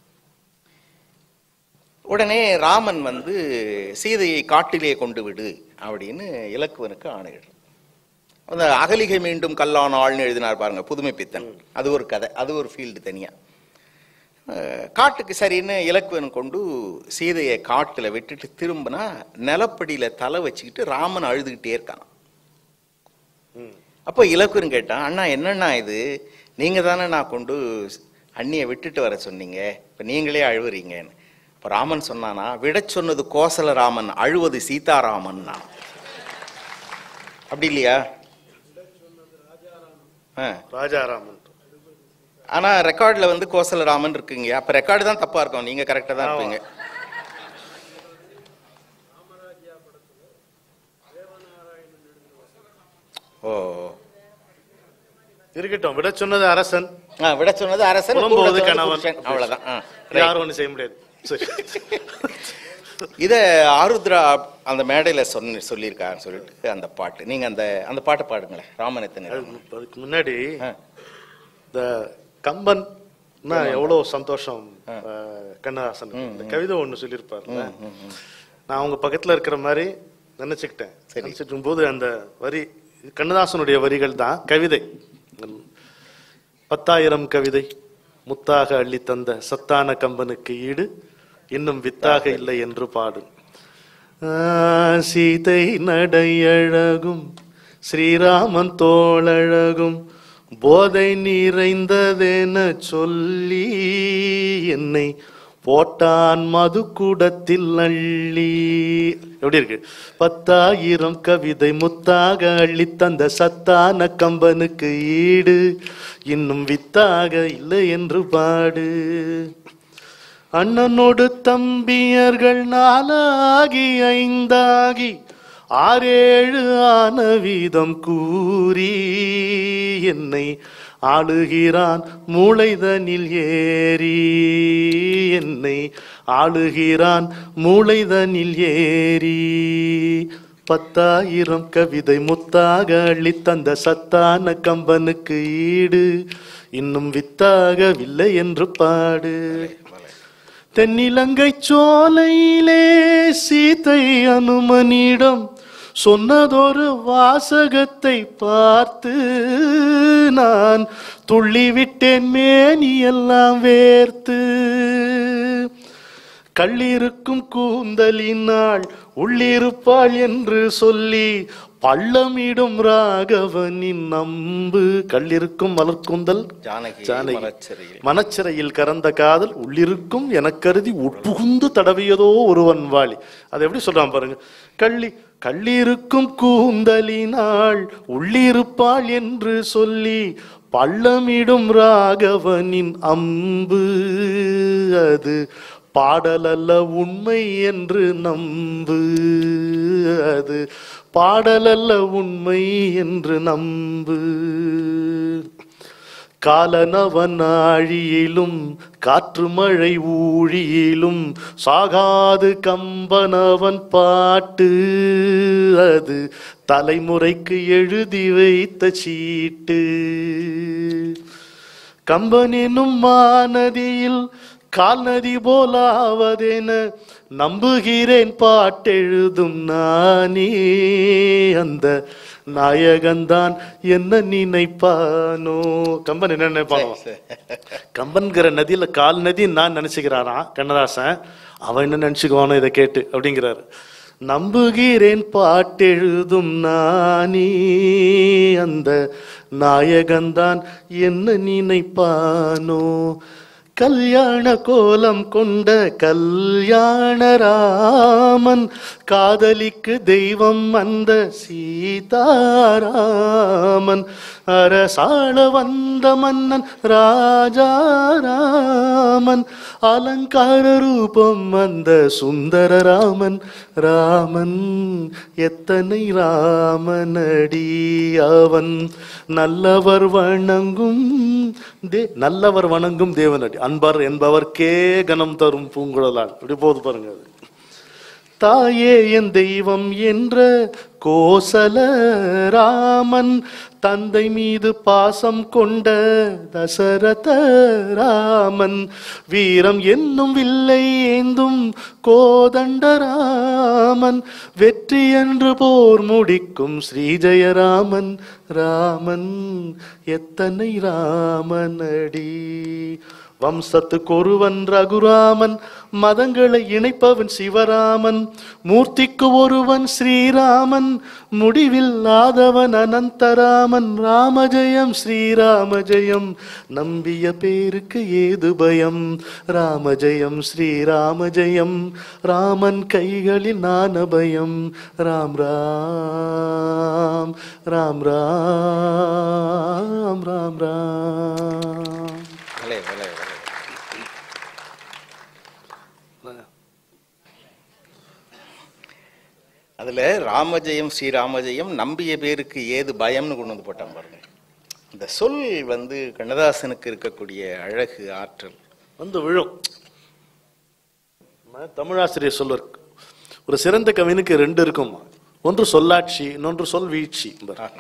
உடனே ராமன் வந்து சீதையை காட்டிலே கொண்டு விடு அப்படின்னு இலக்குவனுக்கு ஆணையிடுறார் அந்த அகலிகை மீண்டும் கல்லான ஆள்னு எழுதினார் பாருங்க புதுமை பித்தன் அது ஒரு கதை அது ஒரு ஃபீல்டு தனியா அஹ், காட்டுக்கு சரின்னு இலக்குவன் கொண்டு சீதையை காட்டுல விட்டுட்டு திரும்பினா நிலப்படியில தலை வச்சுக்கிட்டு ராமன் அழுதுகிட்டே இருக்கான் அப்போ இலக்குவன் கேட்டான் அண்ணா என்னண்ணா இது நீங்க தானே நான் கொண்டு அண்ணியை விட்டுட்டு வர சொன்னீங்க இப்ப நீங்களே அழுவுறீங்கன்னு இப்ப ராமன் சொன்னானா விடச் சொன்னது கோசல ராமன் அழுவது சீதாராமன் அப்படி இல்லையா ஆ ராஜாராமன் ஆனா ரெக்கார்ட்ல வந்து கோசல ராமன் இருக்குங்க அப்ப ரெக்கார்டு தான் தப்பா இருக்கும் நீங்க கரெக்டா தான் இருப்பீங்க ஓ இருக்கட்டும் விட சொன்னது அரசன் ஆ, விட சொன்னது அரசன் புலம்புவது கூட சொன்னது கணவன் புருஷன். அவ்வளவுதான் ஆ, right. யாரும் ஒண்ணு செய்ய முடியாது சரி இத ஆருத்ரா அந்த மேடையில சொன்ன சொல்லியிருக்காருன்னு சொல்லிட்டு அந்த பாட்டு நீங்க அந்த அந்த பாட்டை பாடுங்களேன் ராமனித்தன் அதுக்கு அதுக்கு முன்னாடி இந்த கம்பன் எவ்வளவு சந்தோஷம் அஹ், கண்ணதாசன் இந்த கவிதை ஒண்ணு சொல்லியிருப்பார்ல நான் அவங்க பக்கத்துல இருக்கிற மாதிரி நினைச்சுக்கிட்டேன் நினைச்சிட்டு போது அந்த வரி கண்ணதாசனுடைய வரிகள் தான் கவிதை பத்தாயிரம் கவிதை முத்தாக அள்ளி தந்த சத்தான கம்பனுக்கு ஈடு இன்னும் வித்தாக இல்லை என்று பாடும் ஆ, சீதை நடையழகும் ஸ்ரீராமன் தோளழகும் போதை நிறைந்ததென சொல்லி என்னை போட்டான் மது கூடத்தில் அள்ளி எப்படி இருக்கு பத்தாயிரம் கவிதை முத்தாக அள்ளி தந்த சத்தான கம்பனுக்கு ஈடு இன்னும் வித்தாக இல்லை என்று பாடு அண்ணனோடு தம்பியர்கள் நாலாகி ஐந்தாகி ஆறேழு ஆன வீதம் கூறி என்னை ஆளுகிறான் மூளைதனில் ஏறி என்னை ஆளுகிறான் மூளைதனில் ஏறி பத்தாயிரம் கவிதை முத்தாக அள்ளி தந்த சத்தான கம்பனுக்கு ஈடு இன்னும் வித்தாகவில்லை என்று பாடு தென்னிலங்கை சோலையிலே சீதை அனுமனிடம் சொன்னதொரு வாசகத்தை பார்த்து நான் துள்ளிவிட்டேன் மேனி எல்லாம் வேர்த்து கள்ளிருக்கும் கூந்தலினாள் உள்ளிருப்பாள் என்று சொல்லி பள்ளமிடும் ராகவனின் நம்பு கள்ளிருக்கும் மலர்கூந்தல் ஜானகி ஜானகி. மலர்ச்சிறையில். மனச்சிறையில் கறந்த காதல் உள்ளிருக்கும் எனக்கருதி உட்புகுந்து தடவியதோ ஒருவன் வாளி அதை எப்படி சொல்றான் பாருங்க கள்ளி கள்ளிருக்கும் கூந்தலினாள் உள்ளிருப்பாள் என்று சொல்லி பள்ளமிடும் ராகவனின் அம்பு அது பாடலல்ல உண்மை என்று நம்பு அது பாடலல்ல உண்மை என்று நம்பு காலனவன் ஆழியிலும் காற்று மழை ஊழியிலும் சாகாது கம்பனவன் பாட்டு அது தலைமுறைக்கு எழுதி வைத்த சீட்டு கம்பனினும் மாநதியில் கால்நதி போலாவதென நம்புகிறேன் பாட்டெழுதும் நானே அந்த நாயகன்தான் என்ன நினைப்பானோ கம்பன் என்ன நினைப்பானோ கம்பன்கிற நதியில கால் நதி நான் நினைச்சுக்கிறாராம் கண்ணதாசன் அவன் என்ன நினைச்சுக்குவானோ இதை கேட்டு அப்படிங்கிறாரு நம்புகிறேன் பாட்டெழுதும் நானே அந்த நாயகன்தான் என்ன நினைப்பானோ கல்யாண கோலம் கொண்ட கல்யாண ராமன் காதலிக்கு தெய்வம் அந்த சீதாராமன் அரசாள வந்த மன்னன் ராஜாராமன் அலங்கார ரூபம் அந்த சுந்தர ராமன் ராமன் எத்தனை ராமனடி அவன் நல்லவர் வணங்கும் தே நல்லவர் வணங்கும் தேவனடி அன்பர் என்பவர்க்கே கனம் தரும் பூங்குழலாள் இப்படி போது பாருங்க அது தாயே என் தெய்வம் என்ற கோசல ராமன் தந்தை மீது பாசம் கொண்ட தசரத ராமன் வீரம் என்னும் வில்லை ஏந்தும் கோதண்டராமன் வெற்றி என்று போர் முடிக்கும் ஸ்ரீஜெயராமன் ராமன் எத்தனை ராமனடி வம்சத்துக்கு ஒருவன் ரகுராமன் மதங்களை இணைப்பவன் சிவராமன் மூர்த்திக்கு ஒருவன் ஸ்ரீராமன் முடிவில்லாதவன் அனந்தராமன் ராமஜெயம் ஸ்ரீராமஜெயம் நம்பிய பேருக்கு ஏது பயம் ராமஜெயம் ஸ்ரீராமஜெயம் ராமன் கைகளில் நான் அபயம் ராம் ராம் ராம் ராம் ராம் ராம் வலை வலை வலை அதுல ராமஜெயம் ஸ்ரீராமஜெயம் நம்பிய பேருக்கு ஏது பயம்னு கொண்டு வந்து போட்டான் பாருங்க இந்த சொல் வந்து கண்ணதாசனுக்கு இருக்கக்கூடிய அழகு ஆற்றல் வந்து விழும் நம்ம தமிழாசிரியர் சொல்லுவார் ஒரு சிறந்த கவினுக்கு ரெண்டு இருக்கும் ஒன்று சொல்லாட்சி இன்னொன்று சொல் வீழ்ச்சி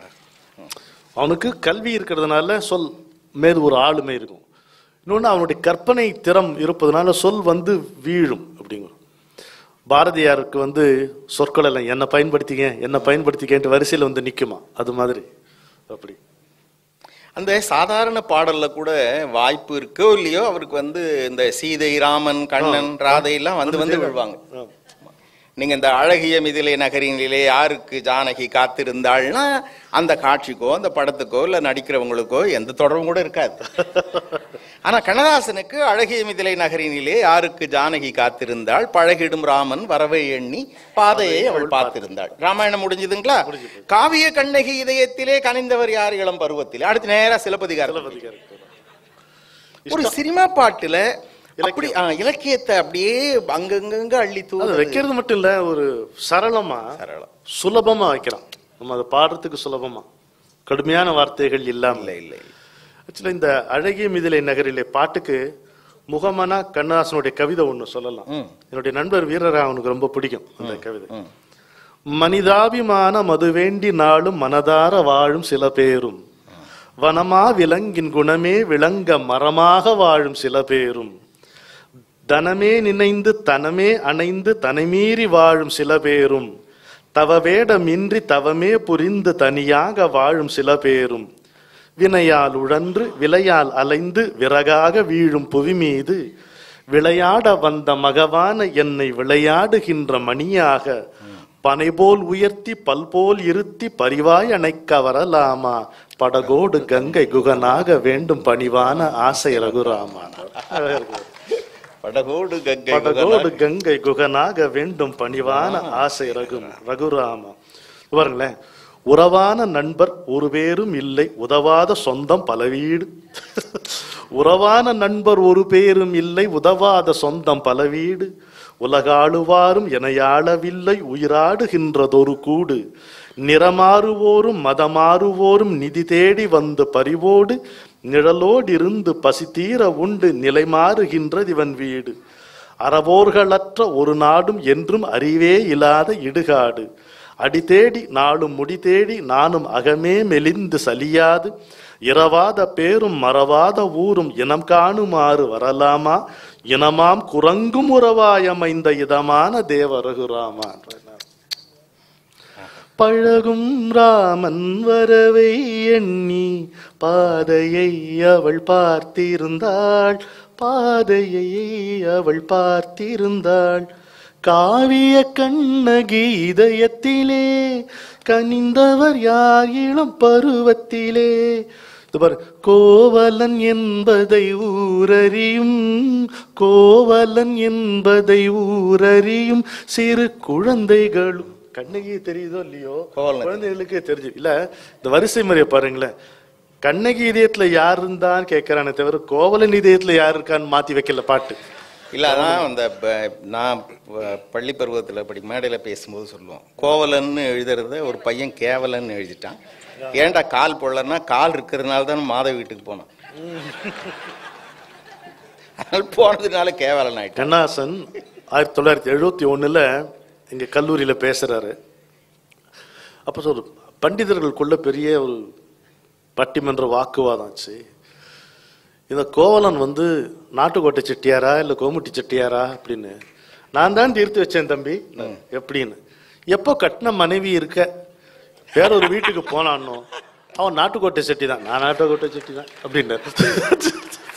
அவனுக்கு கல்வி இருக்கிறதுனால சொல் மேது ஒரு ஆளுமை இருக்கும் இன்னொன்று அவனுடைய கற்பனை திறம் இருப்பதனால சொல் வந்து வீழும் அப்படிங்கும் பாரதியாருக்கு வந்து சொற்கள் எல்லாம் என்ன பயன்படுத்திக்க என்ன பயன்படுத்திக்கன்ட்டு வரிசையில் வந்து நிக்குமா அது மாதிரி அப்படி அந்த சாதாரண பாடல்ல கூட வாய்ப்பு இருக்கோ இல்லையோ அவருக்கு வந்து இந்த சீதை ராமன் கண்ணன் ராதை எல்லாம் வந்து வந்து விழுவாங்க ஆ. நீங்க இந்த அழகிய மிதிலை நகரினிலே யாருக்கு ஜானகி காத்திருந்தாள்னா அந்த காட்சிக்கோ அந்த படத்துக்கோ இல்ல நடிக்கிறவங்களுக்கோ எந்த தொடர்பும் கூட இருக்காது ஆனா கண்ணதாசனுக்கு அழகிய மிதிலை நகரினிலே யாருக்கு ஜானகி காத்திருந்தாள் பழகிடும் ராமன் வரவை எண்ணி பாதையை அவள் பார்த்திருந்தாள் ராமாயணம் முடிஞ்சதுங்களா காவிய கண்ணகி இதயத்திலே கனிந்தவர் யார் இளம் பருவத்திலே அடுத்து நேரா சிலப்பதிகாரம் ஒரு சினிமா பாட்டுல அப்படி ஆ, இலக்கியத்தை அப்படியே அங்கங்க அள்ளி அது தூ வைக்கிறது மட்டும் இல்ல ஒரு சரளமா சரளம் சுலபமா வைக்கிறான் நம்ம அதை பாடுறதுக்கு சுலபமா கடுமையான வார்த்தைகள் இல்லாம இல்லை இல்லை ஆக்சுவலா இந்த அழகிய மிதிலை நகரிலே பாட்டுக்கு முகமனா கண்ணதாசனுடைய கவிதை ஒண்ணு சொல்லலாம் ம். என்னுடைய நண்பர் வீரராகவனுக்கு ரொம்ப பிடிக்கும் அந்த கவிதை மனிதாபிமான மது வேண்டி நாளும் மனதார வாழும் சில பேரும் வனமா விலங்கின் குணமே விளங்க மரமாக வாழும் சில பேரும் தனமே நினைந்து தனமே அணைந்து தனைமீறி வாழும் சில பேரும் தவ வேடமின்றி தவமே புரிந்து தனியாக வாழும் சில பேரும் வினையால் உழன்று விலையால் அலைந்து விறகாக வீழும் புவி மீது விளையாட வந்த மகவான என்னை விளையாடுகின்ற மணியாக பனைபோல் உயர்த்தி பல்போல் இருத்தி பரிவாய் அணைக்க வரலாமா படகோடு கங்கை குகனாக வேண்டும் பணிவான ஆசை ரகுராமான படகோடு கங்கை படகோடு கங்கை குகனாக வேண்டும் பணிவான ஆசை ரகு ரகுராம பாருங்களேன் உறவான நண்பர் ஒரு பேரும் இல்லை உதவாத சொந்தம் பல வீடு உறவான நண்பர் ஒரு பேரும் இல்லை உதவாத சொந்தம் பல வீடு உலகாளுவாரும் எனையாளவில்லை உயிராடுகின்றதொரு கூடு நிறமாறுவோரும் மதமாறுவோரும் நிதி தேடி வந்து பறிவோடு நிழலோடிருந்து பசி தீர உண்டு நிலை மாறுகின்றது இவன் வீடு அறவோர்களற்ற ஒரு நாடும் என்றும் அறிவே இல்லாத இடுகாடு அடி தேடி நாளும் முடி தேடி நானும் அகமே மெலிந்து சலியாது இரவாத பேரும் மறவாத ஊரும் இனம் காணுமாறு வரலாமா இனமாம் குரங்கும் உறவாயமைந்த இதமான தேவரகுராமா பழகும் ராமன் வரவை எண்ணி பாதையை அவள் பார்த்திருந்தாள் பாதையை அவள் பார்த்திருந்தாள் காவிய கண்ணகி இதயத்திலே கனிந்தவர் யார் இளம் பருவத்திலே இது பாரு, கோவலன் என்பதை ஊரறியும் கோவலன் என்பதை ஊரறியும் சிறு குழந்தைகளும் கண்ணகி தெரியுதோ இல்லையோ கோவலன் குழந்தைகளுக்கு தெரிஞ்சு இல்ல இந்த வரிசை முறையை பாருங்களேன் கண்ணகி இதயத்துல யார் இருந்தான்னு கேட்கறானே தவிர கோவலன் இதயத்துல யார் இருக்கான்னு மாத்தி வைக்கல பாட்டு இல்ல அதான் அந்த ப- நான் ப- பள்ளி பருவத்துல படி மேடையில பேசும்போது சொல்லுவோம் கோவலன்னு எழுதுறத ஒரு பையன் கேவலன்னு எழுதிட்டான் ஏன்டா கால் போடலன்னா கால் இருக்கிறதுனால தான் மாத வீட்டுக்கு போனான் அதனால போனதுனால கேவலன் ஆயிட்டான் கண்ணாசன் ஆயிரத்தி தொள்ளாயிரத்தி எழுபத்தி ஒண்ணுல இங்க கல்லூரியில பேசுறாரு அப்ப சொல் பண்டிதர்களுக்குள்ள பெரிய ஒரு பட்டிமன்ற வாக்குவாதம் ஆச்சு இந்த கோவலன் வந்து நாட்டுக்கோட்டை செட்டியாரா இல்ல கோமுட்டி செட்டியாரா அப்படின்னு நான் தான் தீர்த்து வச்சேன் தம்பி எப்படின்னு எப்போ கட்டின மனைவி இருக்க வேற ஒரு வீட்டுக்கு போனானோ அவன் நாட்டுக்கோட்டை செட்டி தான் நான் நாட்டுக்கோட்டை செட்டி தான் அப்படின்னு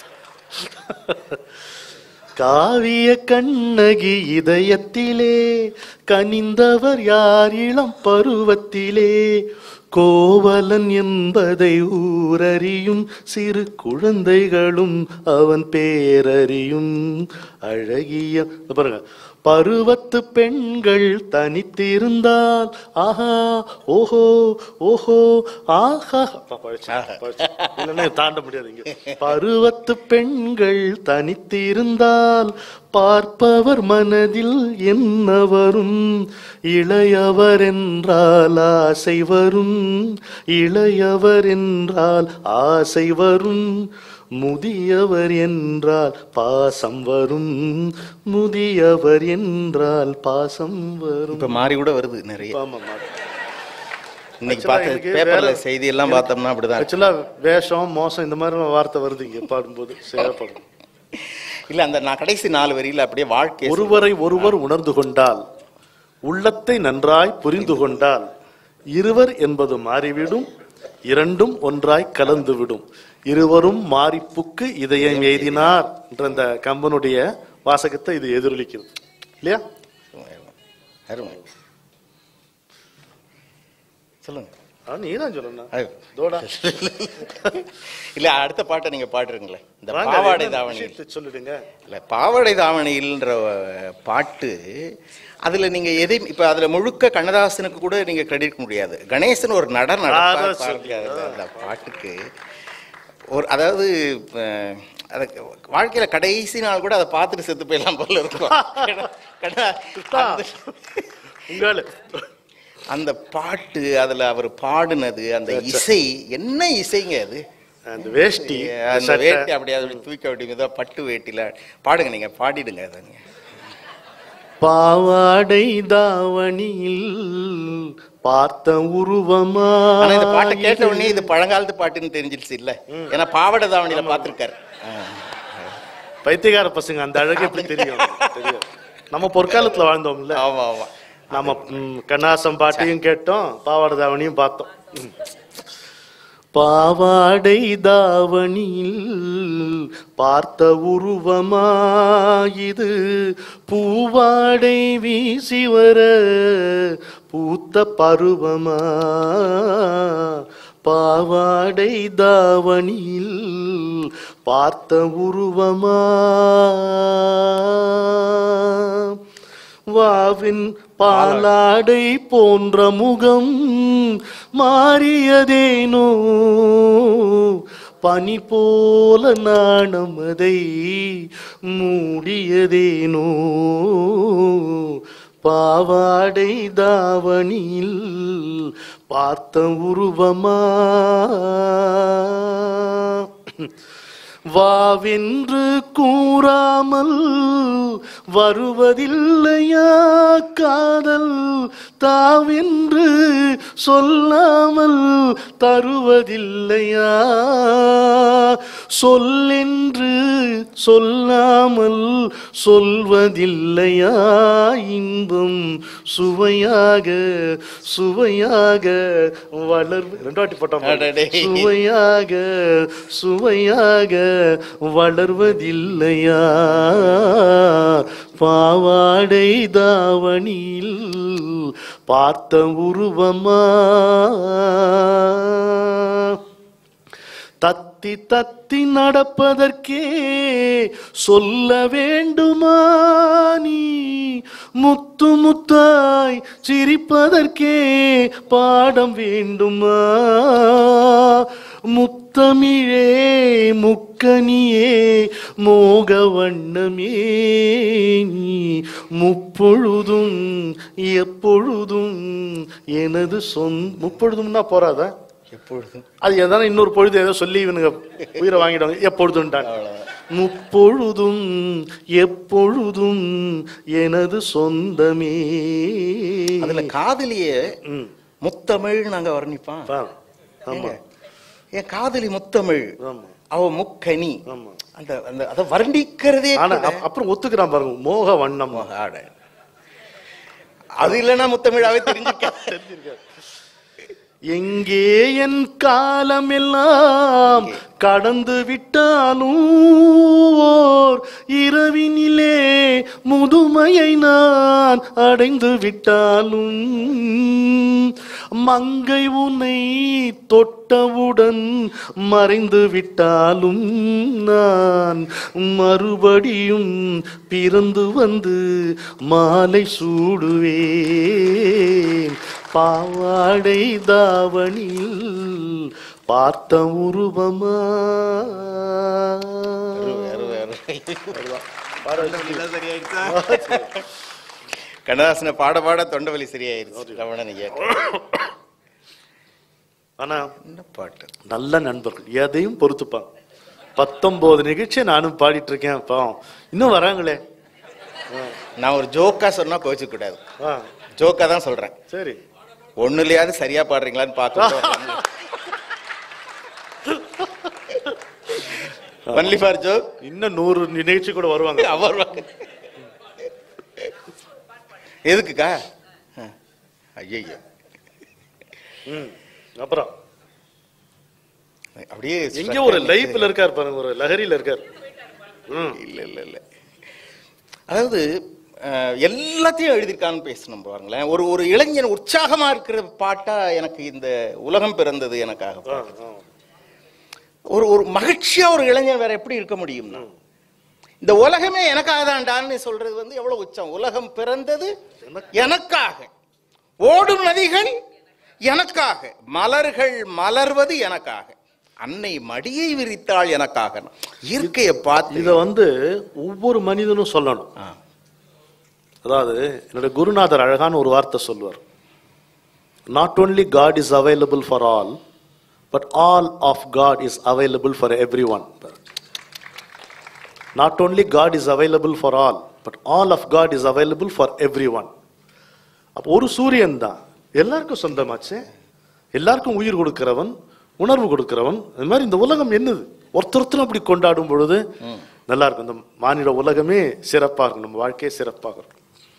காவிய கண்ணகி இதயத்திலே கனிந்தவர் யார் இளம் பருவத்திலே கோவலன் என்பதை ஊரறியும் சிறு குழந்தைகளும் அவன் பேரறியும் அழகிய இதோ பாருங்க பருவத்து பெண்கள் தனித்திருந்தால் ஆஹா ஓஹோ ஓஹோ ஆஹா அப்பா, பழச்சு, பழச்சு. இல்லைன்னா தாண்ட முடியாது இங்க பருவத்து பெண்கள் தனித்திருந்தால் பார்ப்பவர் மனதில் என்ன வரும் இளையவர் என்றால் ஆசை வரும் இளையவர் என்றால் ஆசை வரும் முதியவர் என்றால் பாசம் வரும் முதியவர் என்றால் பாசம் வரும் இப்ப மாறி கூட வருது நிறைய ஆமா, ஆமா. இன்னைக்கு Actually, பார்த்த எனக்கு பேப்பர்ல வேற- செய்தி எல்லாம் பார்த்தோம்னா அப்படிதான் இருக்கு. ஆக்சுவலா வேஷம் மோசம் இந்த மாதிரி வார்த்தை வருது இங்க பாடும்போது சேரப்படும் இல்ல அந்த நான் கடைசி நாலு வரியில அப்படியே வாழ்க்கை ஒருவரை ஒருவர் உணர்ந்து கொண்டால் உள்ளத்தை நன்றாய் புரிந்து கொண்டால் இருவர் என்பது மாறிவிடும் இரண்டும் ஒன்றாய் கலந்துவிடும் இருவரும் மாறிப்புக்கு இதயம் எய்தினார் என்ற அந்த கம்பனுடைய வாசகத்தை இது எதிரொலிக்கிறது இல்லையா அருமை சொல்லுங்க ஆ, நீதான் சொல்லணும் ஐயோ. தோடா இல்ல அடுத்த பாட்டை நீங்க பாடுறீங்களே இந்த வாங்க, பாவாடை என்ன தாவணி விஷயத்தை சொல்லிடுங்க இல்ல பாவாடை தாவணியில்ன்ற அஹ், பாட்டு அதுல நீங்க எதை இப்ப அதுல முழுக்க கண்ணதாசனுக்கு கூட நீங்க கிரெடிட் முடியாது கணேசன் ஒரு நடன அதான் சொல்லி. அந்த பாட்டுக்கு ஒரு அதாவது அஹ், அது வாழ்க்கையில கடைசி நாள் கூட அதை பார்த்துட்டு செத்து போயிடலாம் போல இருக்கும் கண்ணா- அந்த- உங்களு அந்த பாட்டு அதுல அவர் பாடுனது அந்த இசை என்ன இசைங்க அது அந்த வேஷ்டி அந்த சட்டை. வேட்டி அப்படியே அப்படி தூக்கி அப்படி மெதுவா பட்டு வேட்டில பாடுங்க நீங்க பாடிடுங்க அதை நீங்க. பாவாடை தாவணியில் பார்த்த உருவமா ஆனா இந்த பாட்டை கேட்ட உடனே இது பழங்காலத்து பாட்டுன்னு தெரிஞ்சிருச்சு இல்ல ஏன்னா பாவாடை தாவணியில பாத்திருக்காரு பைத்தியக்கார பசங்க அந்த அழகு எப்படி தெரியும் தெரியும் நம்ம பொற்காலத்துல வாழ்ந்தோம்ல ஆமா ஆமா நம்ம ம், கண்ணாசம் பாட்டையும் கேட்டோம் பாவாடை தாவணியும் பார்த்தோம் ம். பாவாடை தாவணியில் பார்த்த உருவமா இது பூவாடை வீசி வர பூத்த பருவமா பாவாடை தாவணியில் பார்த்த உருவமா வாவின் பாலாடை போன்ற முகம் மாறியதேனோ பனி போல நாணமதை மூடியதேனோ பாவாடை தாவணியில் பார்த்த உருவமா வாவென்று கூறாமல் வருவதில்லையா காதல் தாவென்று சொல்லாமல் தருவதில்லையா சொல்லென்று சொல்லாமல் சொல்வதில்லையா இன்பம் சுவையாக சுவையாக வளர் ரெண்டு வாட்டி போட்டோம் அடடே. சுவையாக சுவையாக வளர்வதில்லையா பாவாடை தாவணியில் பார்த்த உருவமா தத்தி தத்தி நடப்பதற்கே சொல்ல வேண்டுமா நீ முத்து முத்தாய் சிரிப்பதற்கே பாடம் வேண்டுமா முத்தமிழே முக்கனியே மோக வண்ணமே நீ முப்பொழுதும் எப்பொழுதும் எனது சொந் முப்பொழுதும்னா போறாதா எப்பொழுதும் அது எதான இன்னொரு பொழுது ஏதோ சொல்லி இவனுங்க உயிரை வாங்கிடுவாங்க எப்பொழுதுன்ட்டாங்க முப்பொழுதும் எப்பொழுதும் எனது சொந்தமே அதுல காதலிய ம். முத்தமிழ் நாங்க வர்ணிப்பான் பா. ஆமா ஏங்க, என் காதலி முத்தமிழ் ஆமா அவ முக்கனி ஆமா அந்த அந்த அதை வர்ணிக்கிறதே ஆனா கூட- அப்- அப்புறம் ஒத்துக்கிறான் பாருங்க மோக வண்ணம் ஆட. அது இல்லைன்னா முத்தமிழாவே தெரிஞ்சுக்க எங்கே என் காலம் எல்லாம் கடந்து விட்டாலும் ஓர் இரவினிலே முதுமையை நான் அடைந்து விட்டாலும் மங்கை உன்னை தொட்டவுடன் மறைந்து விட்டாலும் நான் மறுபடியும் பிறந்து வந்து மாலை சூடுவேன் பாவாடை தாவணியில் பார்த்த உருவமா கண்ணதாசனை பாட பாட தொண்டவலி சரியாயிருச்சு ரமணனைய ஆனா என்ன பாட்டு நல்ல நண்பர்கள் எதையும் பொறுத்துப்பாங்க பத்தொன்பது நிகழ்ச்சியை நானும் பாடிட்டு இருக்கேன் பாவம் இன்னும் வராங்களே நான் ஒரு ஜோக்கா சொன்னா கோச்சு கூடாது ஆ, ஜோக்கா தான் சொல்றேன் சரி ஒண்ணுலயாவது சரியா பாடுறீங்களான்னு பார்க்க ஒன்லி ஃபார் ஜோக் இன்னும் நூறு நிகழ்ச்சி கூட வருவாங்க அவர் எதுக்குக்கா ஐயோ ம், அப்புறம் அப்படியே எங்க ஒரு லைஃப்ல இருக்கார் பாருங்க ஒரு லஹரியில இருக்கார் ம் இல்ல இல்ல இல்ல அதாவது அஹ், எல்லாத்தையும் எழுதியிருக்கான்னு பேசணும் பாருங்களேன் ஒரு ஒரு இளைஞன் உற்சாகமா இருக்கிற பாட்டா எனக்கு இந்த உலகம் பிறந்தது எனக்காக ஆ, ஆ. ஒரு ஒரு மகிழ்ச்சியா ஒரு இளைஞன் வேற எப்படி இருக்க முடியும்னா இந்த உலகமே எனக்காக தான்டான்னு சொல்றது வந்து எவ்வளவு உச்சம் உலகம் பிறந்தது எனக்காக ஓடும் நதிகள் எனக்காக மலர்கள் மலர்வது எனக்காக அன்னை மடியை விரித்தாள் எனக்காக இயற்கையை பார்த்து இத வந்து ஒவ்வொரு மனிதனும் சொல்லணும் ஆ. அதாவது என்னோட குருநாதர் அழகான ஒரு வார்த்தை சொல்லுவார் not only God is available for all but all of God is available for everyone not only God is available for all but all of God is available for everyone அப்போ ஒரு சூரியன் தான் எல்லாருக்கும் சொந்தமாச்சு எல்லாருக்கும் உயிர் கொடுக்கிறவன் உணர்வு கொடுக்கிறவன் அது மாதிரி இந்த உலகம் என்னது ஒருத்தருத்தரும் அப்படி கொண்டாடும் பொழுது நல்லா இருக்கும் இந்த மானிட உலகமே சிறப்பாக இருக்கும் நம்ம வாழ்க்கையே சிறப்பாக இருக்கும்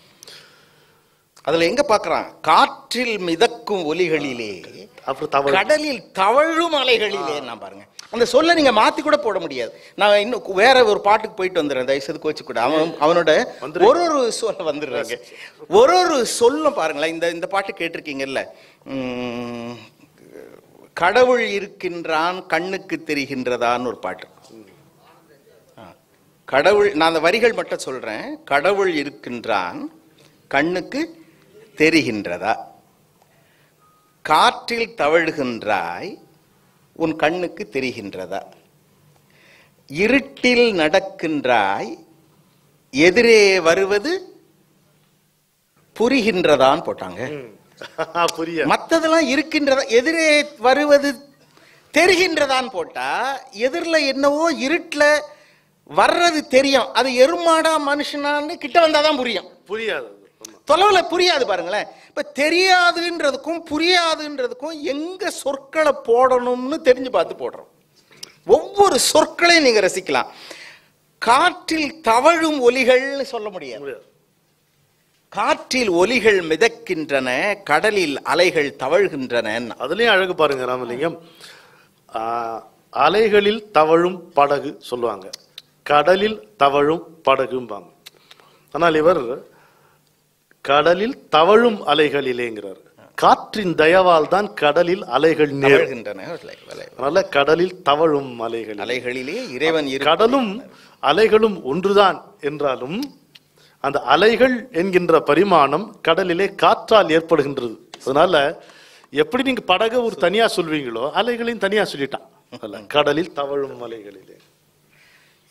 அதுல எங்க பார்க்கறான் காற்றில் மிதக்கும் ஒலிகளிலே அப்புறம் தவறு கடலில் தவழும் அலைகளிலே நான் பாருங்க அந்த சொல்ல நீங்க மாத்தி கூட போட முடியாது நான் இன்னும் வேற ஒரு பாட்டுக்கு போயிட்டு வந்துடுறேன் தயவுசெய்து கோச்சு கூட அவன் அவனோட ஒரு ஒரு சொல்ல வந்துடுறாங்க ஒரு ஒரு சொல்லும் பாருங்களேன் இந்த இந்த பாட்டு கேட்டிருக்கீங்கல்ல உம், கடவுள் இருக்கின்றான் கண்ணுக்கு தெரிகின்றதான்னு ஒரு பாட்டு ஆ. கடவுள் நான் அந்த வரிகள் மட்டும் சொல்றேன் கடவுள் இருக்கின்றான் கண்ணுக்கு தெரிகின்றதா காற்றில் தவழுகின்றாய் உன் கண்ணுக்கு தெரிகின்றதா இருட்டில் நடக்கின்றாய் எதிரே வருவது புரிகின்றதான்னு போட்டாங்க புரிய மத்ததெல்லாம் இருக்கின்றதா எதிரே வருவது தெரிகின்றதான்னு போட்டா எதிரில என்னவோ இருட்டுல வர்றது தெரியும் அது எருமாடா மனுஷனான்னு கிட்ட வந்தாதான் புரியும் புரியாது ஆமா. தொலைவுல புரியாது பாருங்களேன் இப்ப தெரியாதுன்றதுக்கும் புரியாதுன்றதுக்கும் எங்க சொற்களை போடணும்னு தெரிஞ்சு பார்த்து போடுறோம் ஒவ்வொரு சொற்களையும் நீங்க ரசிக்கலாம் காற்றில் தவழும் ஒலிகள்னு சொல்ல முடியாது முடியாது காற்றில் ஒலிகள் மிதக்கின்றன கடலில் அலைகள் தவழ்கின்றன அதுலயும் அழகு பாருங்க ராமலிங்கம் ஆ, அலைகளில் தவழும் படகு சொல்லுவாங்க கடலில் தவழும் படகும்பாங்க ஆனால் இவர் கடலில் தவழும் அலைகளிலேங்கிறார் காற்றின் தயவால் தான் கடலில் அலைகள் நேர் தவழ்கின்றன அலை- அலை- அதனால கடலில் தவழும் அலைகள் அலைகளிலே இறைவன் இரு கடலும் அலைகளும் ஒன்றுதான் என்றாலும் அந்த அலைகள் என்கின்ற பரிமாணம் கடலிலே காற்றால் ஏற்படுகின்றது அதனால எப்படி நீங்க படக ஒரு தனியா சொல்வீங்களோ அலைகளையும் தனியா சொல்லிட்டான் அல்ல, கடலில் தவழும் அலைகளிலே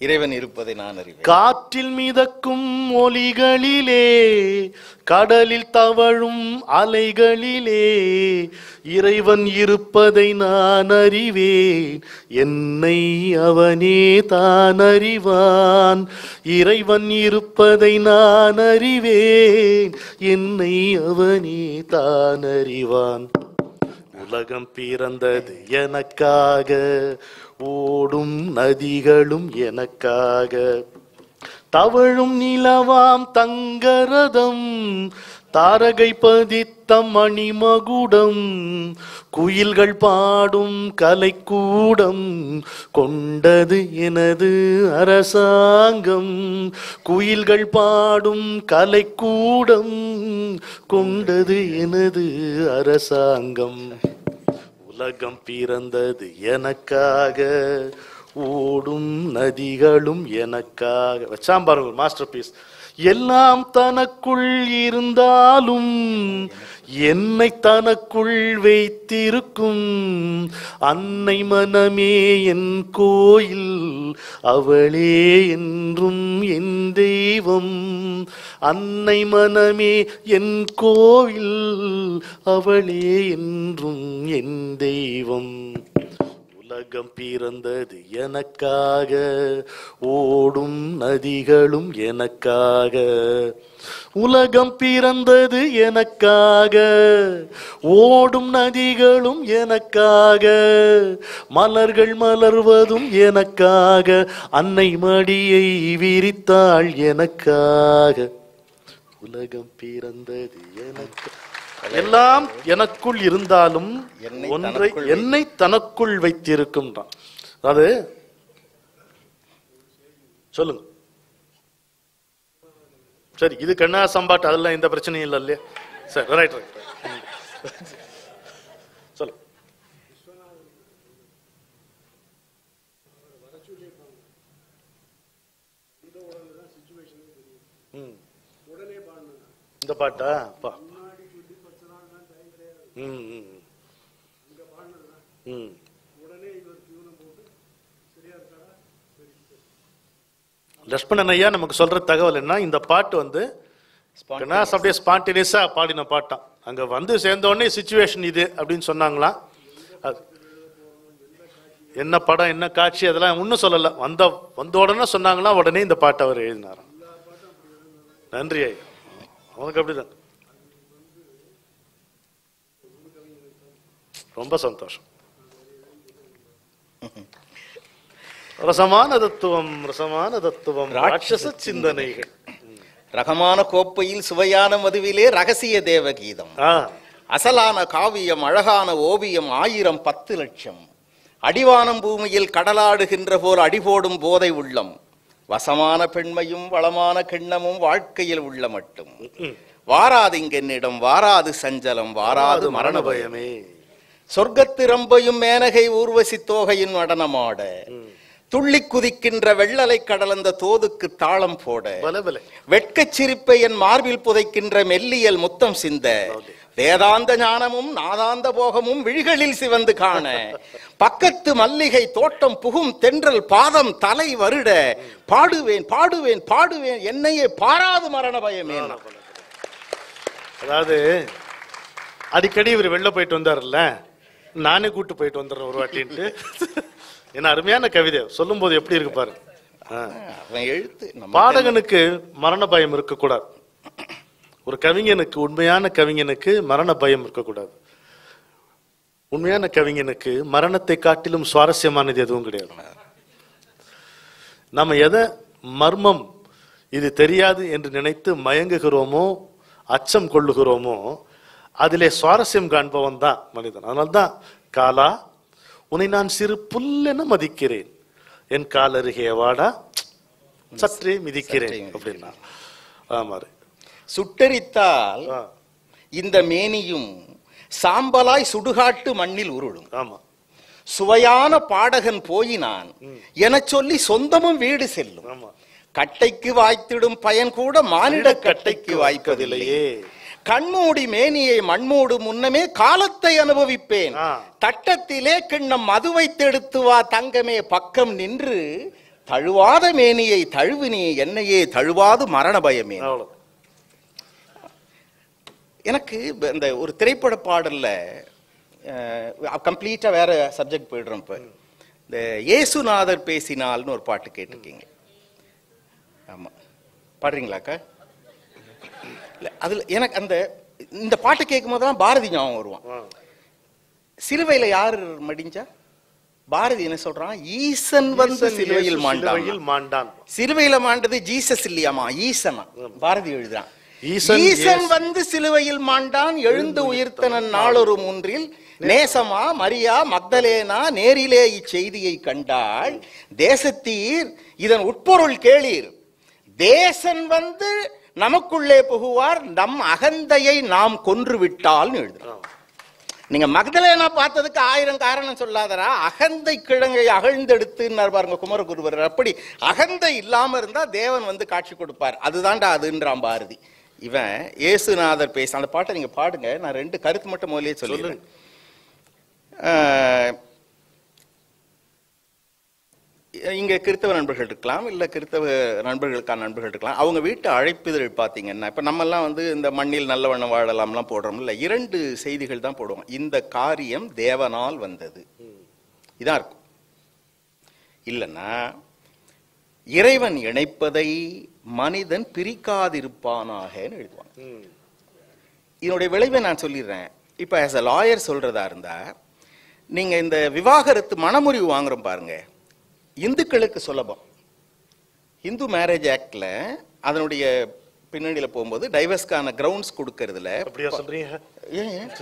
இறைவன் இருப்பதை நான் அறிவேன் காற்றில் மிதக்கும் ஒலிகளிலே கடலில் தவழும் அலைகளிலே இறைவன் இருப்பதை நான் அறிவேன் என்னை அவனே தான் அறிவான் இறைவன் இருப்பதை நான் அறிவேன் என்னை அவனே தான் அறிவான் உலகம் பிறந்தது எனக்காக ஓடும் நதிகளும் எனக்காக தவழும் நிலவாம் தங்கரதம் தாரகை பதித்த மணிமகுடம் குயில்கள் பாடும் கலைக்கூடம் கொண்டது எனது அரசாங்கம் குயில்கள் பாடும் கலைக்கூடம் கொண்டது எனது அரசாங்கம் உலகம் பிறந்தது எனக்காக ஓடும் நதிகளும் எனக்காக வச்சாம் பாருங்க மாஸ்டர் பீஸ் எல்லாம் தனக்குள் இருந்தாலும் என்னை தனக்குள் வைத்திருக்கும் அன்னை மனமே என் கோயில் அவளே என்றும் என் தெய்வம் அன்னை மனமே என் கோயில் அவளே என்றும் என் தெய்வம் உலகம் பிறந்தது எனக்காக ஓடும் நதிகளும் எனக்காக உலகம் பிறந்தது எனக்காக ஓடும் நதிகளும் எனக்காக மலர்கள் மலர்வதும் எனக்காக அன்னை மடியை விரித்தாள் எனக்காக உலகம் பிறந்தது எனக்கு எல்லாம் எனக்குள் இருந்தாலும் என்னை ஒன்றை தனக்குள் என்னை தனக்குள் வைத்திருக்கும்ன்றான் அது சொல்லுங்க சரி இது கண்ணா சம்பாட்டு அதெல்லாம் எந்த பிரச்சனையும் இல்லை இல்லையா சரி ரைட் ரைட் சொல்லு ம். இந்த பாட்டா பா ம் ம் ம் லட்சுமணன் ஐயா நமக்கு சொல்ற தகவல் என்ன இந்த பாட்டு வந்து கணாஸ் அப்படியே ஸ்பான்டேனியஸா பாடின பாட்டான் அங்க வந்து சேர்ந்த உடனே சுச்சுவேஷன் இது அப்படின்னு சொன்னாங்களாம் அது என்ன படம் என்ன காட்சி அதெல்லாம் ஒன்றும் சொல்லல வந்த வந்த உடனே சொன்னாங்களா உடனே இந்த பாட்டை அவர் எழுதினாராம் நன்றி ஐயா அவனுக்கு அப்படிதான் ரொம்ப சந்தோஷம் ரசமான தத்துவம் ரசமான தத்துவம் ராட்சச சிந்தனைகள் ரகமான கோப்பையில் சுவையான மதுவிலே ரகசிய தேவகீதம் ஆ அசலான காவியம் அழகான ஓவியம் ஆயிரம் பத்து லட்சம் அடிவானம் பூமியில் கடலாடுகின்ற போல் அடிபோடும் போதை உள்ளம் வசமான பெண்மையும் வளமான கிண்ணமும் வாழ்க்கையில் உள்ள மட்டும் வாராது இங்கென்னிடம் வாராது சஞ்சலம் வாராது மரண பயம் பயமே சொர்க்கத்து ரம்பையும் மேனகை ஊர்வசி தோகையின் நடனமாட துள்ளி குதிக்கின்ற வெள்ளலை கடலந்த தோதுக்கு தாளம் போட பல பல வெட்கச் சிரிப்பை என் மார்பில் புதைக்கின்ற மெல்லியல் முத்தம் சிந்த வேதாந்த ஞானமும் நாதாந்த போகமும் விழிகளில் சிவந்து காண பக்கத்து மல்லிகை தோட்டம் புகும் தென்றல் பாதம் தலை வருட பாடுவேன் பாடுவேன் பாடுவேன் என்னையே பாராது மரண பயமே அதாவது அடிக்கடி இவர் வெளில போயிட்டு வந்தாருல்ல நானே கூட்டு போயிட்டு வந்துடுறேன் ஒரு வாட்டின்ட்டு என்ன அருமையான கவிதை சொல்லும்போது எப்படி இருக்கு பாரு ஆ. அவன் எழுத்து நம்ம பாடகனுக்கு மரண பயம் இருக்கக்கூடாது ஒரு கவிஞனுக்கு உண்மையான கவிஞனுக்கு மரண பயம் இருக்கக்கூடாது உண்மையான கவிஞனுக்கு மரணத்தை காட்டிலும் சுவாரஸ்யமானது எதுவும் கிடையாது நம்ம எதை மர்மம் இது தெரியாது என்று நினைத்து மயங்குகிறோமோ அச்சம் கொள்ளுகிறோமோ அதிலே சுவாரஸ்யம் காண்பவன் தான் மனிதன் அதனால்தான் காலா உன்னை நான் சிறு புல்லென மதிக்கிறேன் என் கால் அருகே வாடா சற்றே மிதிக்கிறேன் சற்றே அப்படின்னா ஆமாரு சுட்டரித்தால் ஆ, இந்த மேனியும் சாம்பலாய் சுடுகாட்டு மண்ணில் உருளும் ஆமா சுவையான பாடகன் போயினான் எனச் சொல்லி சொந்தமும் வீடு செல்லும் ஆமா கட்டைக்கு வாய்த்திடும் பயன் கூட மானிட கட்டைக்கு வாய்ப்பதில்லையே கண்மூடி மேனியை மண்மூடு முன்னமே காலத்தை அனுபவிப்பேன் ஆ. தட்டத்திலே கிண்ணம் மது வைத்தெடுத்து வா தங்கமே பக்கம் நின்று தழுவாத மேனியை தழுவு நீ என்னையே தழுவாது மரண பயமே அவ்வளோ எனக்கு இந்த ஒரு திரைப்பட பாடல்ல கம்ப்ளீட்டா வேற சப்ஜெக்ட் போயிடுறோம் இப்ப இந்த இயேசுநாதர் பேசினால்னு ஒரு பாட்டு கேட்டிருக்கீங்க ஆமா பாடுறீங்களாக்கா இல்ல அதுல எனக்கு அந்த இந்த பாட்டு கேட்கும் போதெல்லாம் பாரதி ஞாபகம் வருவான் ஆ. சிலுவையில யார் மடிஞ்சா பாரதி என்ன சொல்றான் ஈசன் வந்து ஈசன் சிலுவையில் இயேசு மாண்டான் சிலுவையில் மாண்டான் சிலுவையில மாண்டது ஜீசஸ் இல்லையாமா ஈசனா பாரதி எழுதுறான் ஈசன் ஈசன் இயேசு- வந்து சிலுவையில் மாண்டான் எழுந்து உயிர்த்தனன் நாளொரு மூன்றில் நேசமா மரியா மக்தலேனா நேரிலே இச்செய்தியை கண்டாள் தேசத்தீர் இதன் உட்பொருள் கேளீர் தேசன் வந்து நமக்குள்ளே புகுவார் நம் அகந்தையை நாம் கொன்று விட்டால்னு எழுதுறான் நீங்க மகதலேனா பார்த்ததுக்கு ஆயிரம் காரணம் சொல்லாதரா அகந்தை கிழங்கை அகழ்ந்தெடுத்துன்னார் பாருங்க குமரகுருவர் அப்படி அகந்தை இல்லாம இருந்தா தேவன் வந்து காட்சி கொடுப்பார் அதுதான்டா அதுன்றான் பாரதி இவன் இயேசுநாதர் பேச அந்த பாட்டை நீங்க பாடுங்க நான் ரெண்டு கருத்து மட்டும் முதல்லயே சொல்லிடுறேன் ஆஹ், இங்க கிறித்தவ நண்பர்கள் இருக்கலாம் இல்ல கிறித்தவ நண்பர்களுக்கான நண்பர்கள் இருக்கலாம் அவங்க வீட்டு அழைப்பிதழ் பாத்தீங்கன்னா இப்ப நம்ம எல்லாம் வந்து இந்த மண்ணில் நல்லவண்ணம் வாழலாம்லாம் போடுறோம் இல்ல இரண்டு செய்திகள் தான் போடுவோம் இந்த காரியம் தேவனால் வந்தது இதான் இருக்கும் இல்லைன்னா இறைவன் இணைப்பதை மனிதன் பிரிக்காதிருப்பானாகன்னு எழுதுவாங்க ம். இதனுடைய விளைவை நான் சொல்லிடுறேன் இப்போ ஆஸ் அ லாயர் சொல்றதா இருந்தா நீங்க இந்த விவாகரத்து மனமுறிவு வாங்குறோம் பாருங்க இந்துக்களுக்கு சுலபம் இந்து மேரேஜ் ஆக்ட்ல அதனுடைய பின்னணியில போகும்போது டைவர்ஸ்க்கான கிரவுண்ட்ஸ் கொடுக்கறதுல அப்படியா சொல்றீங்க ஏன் ஏன்?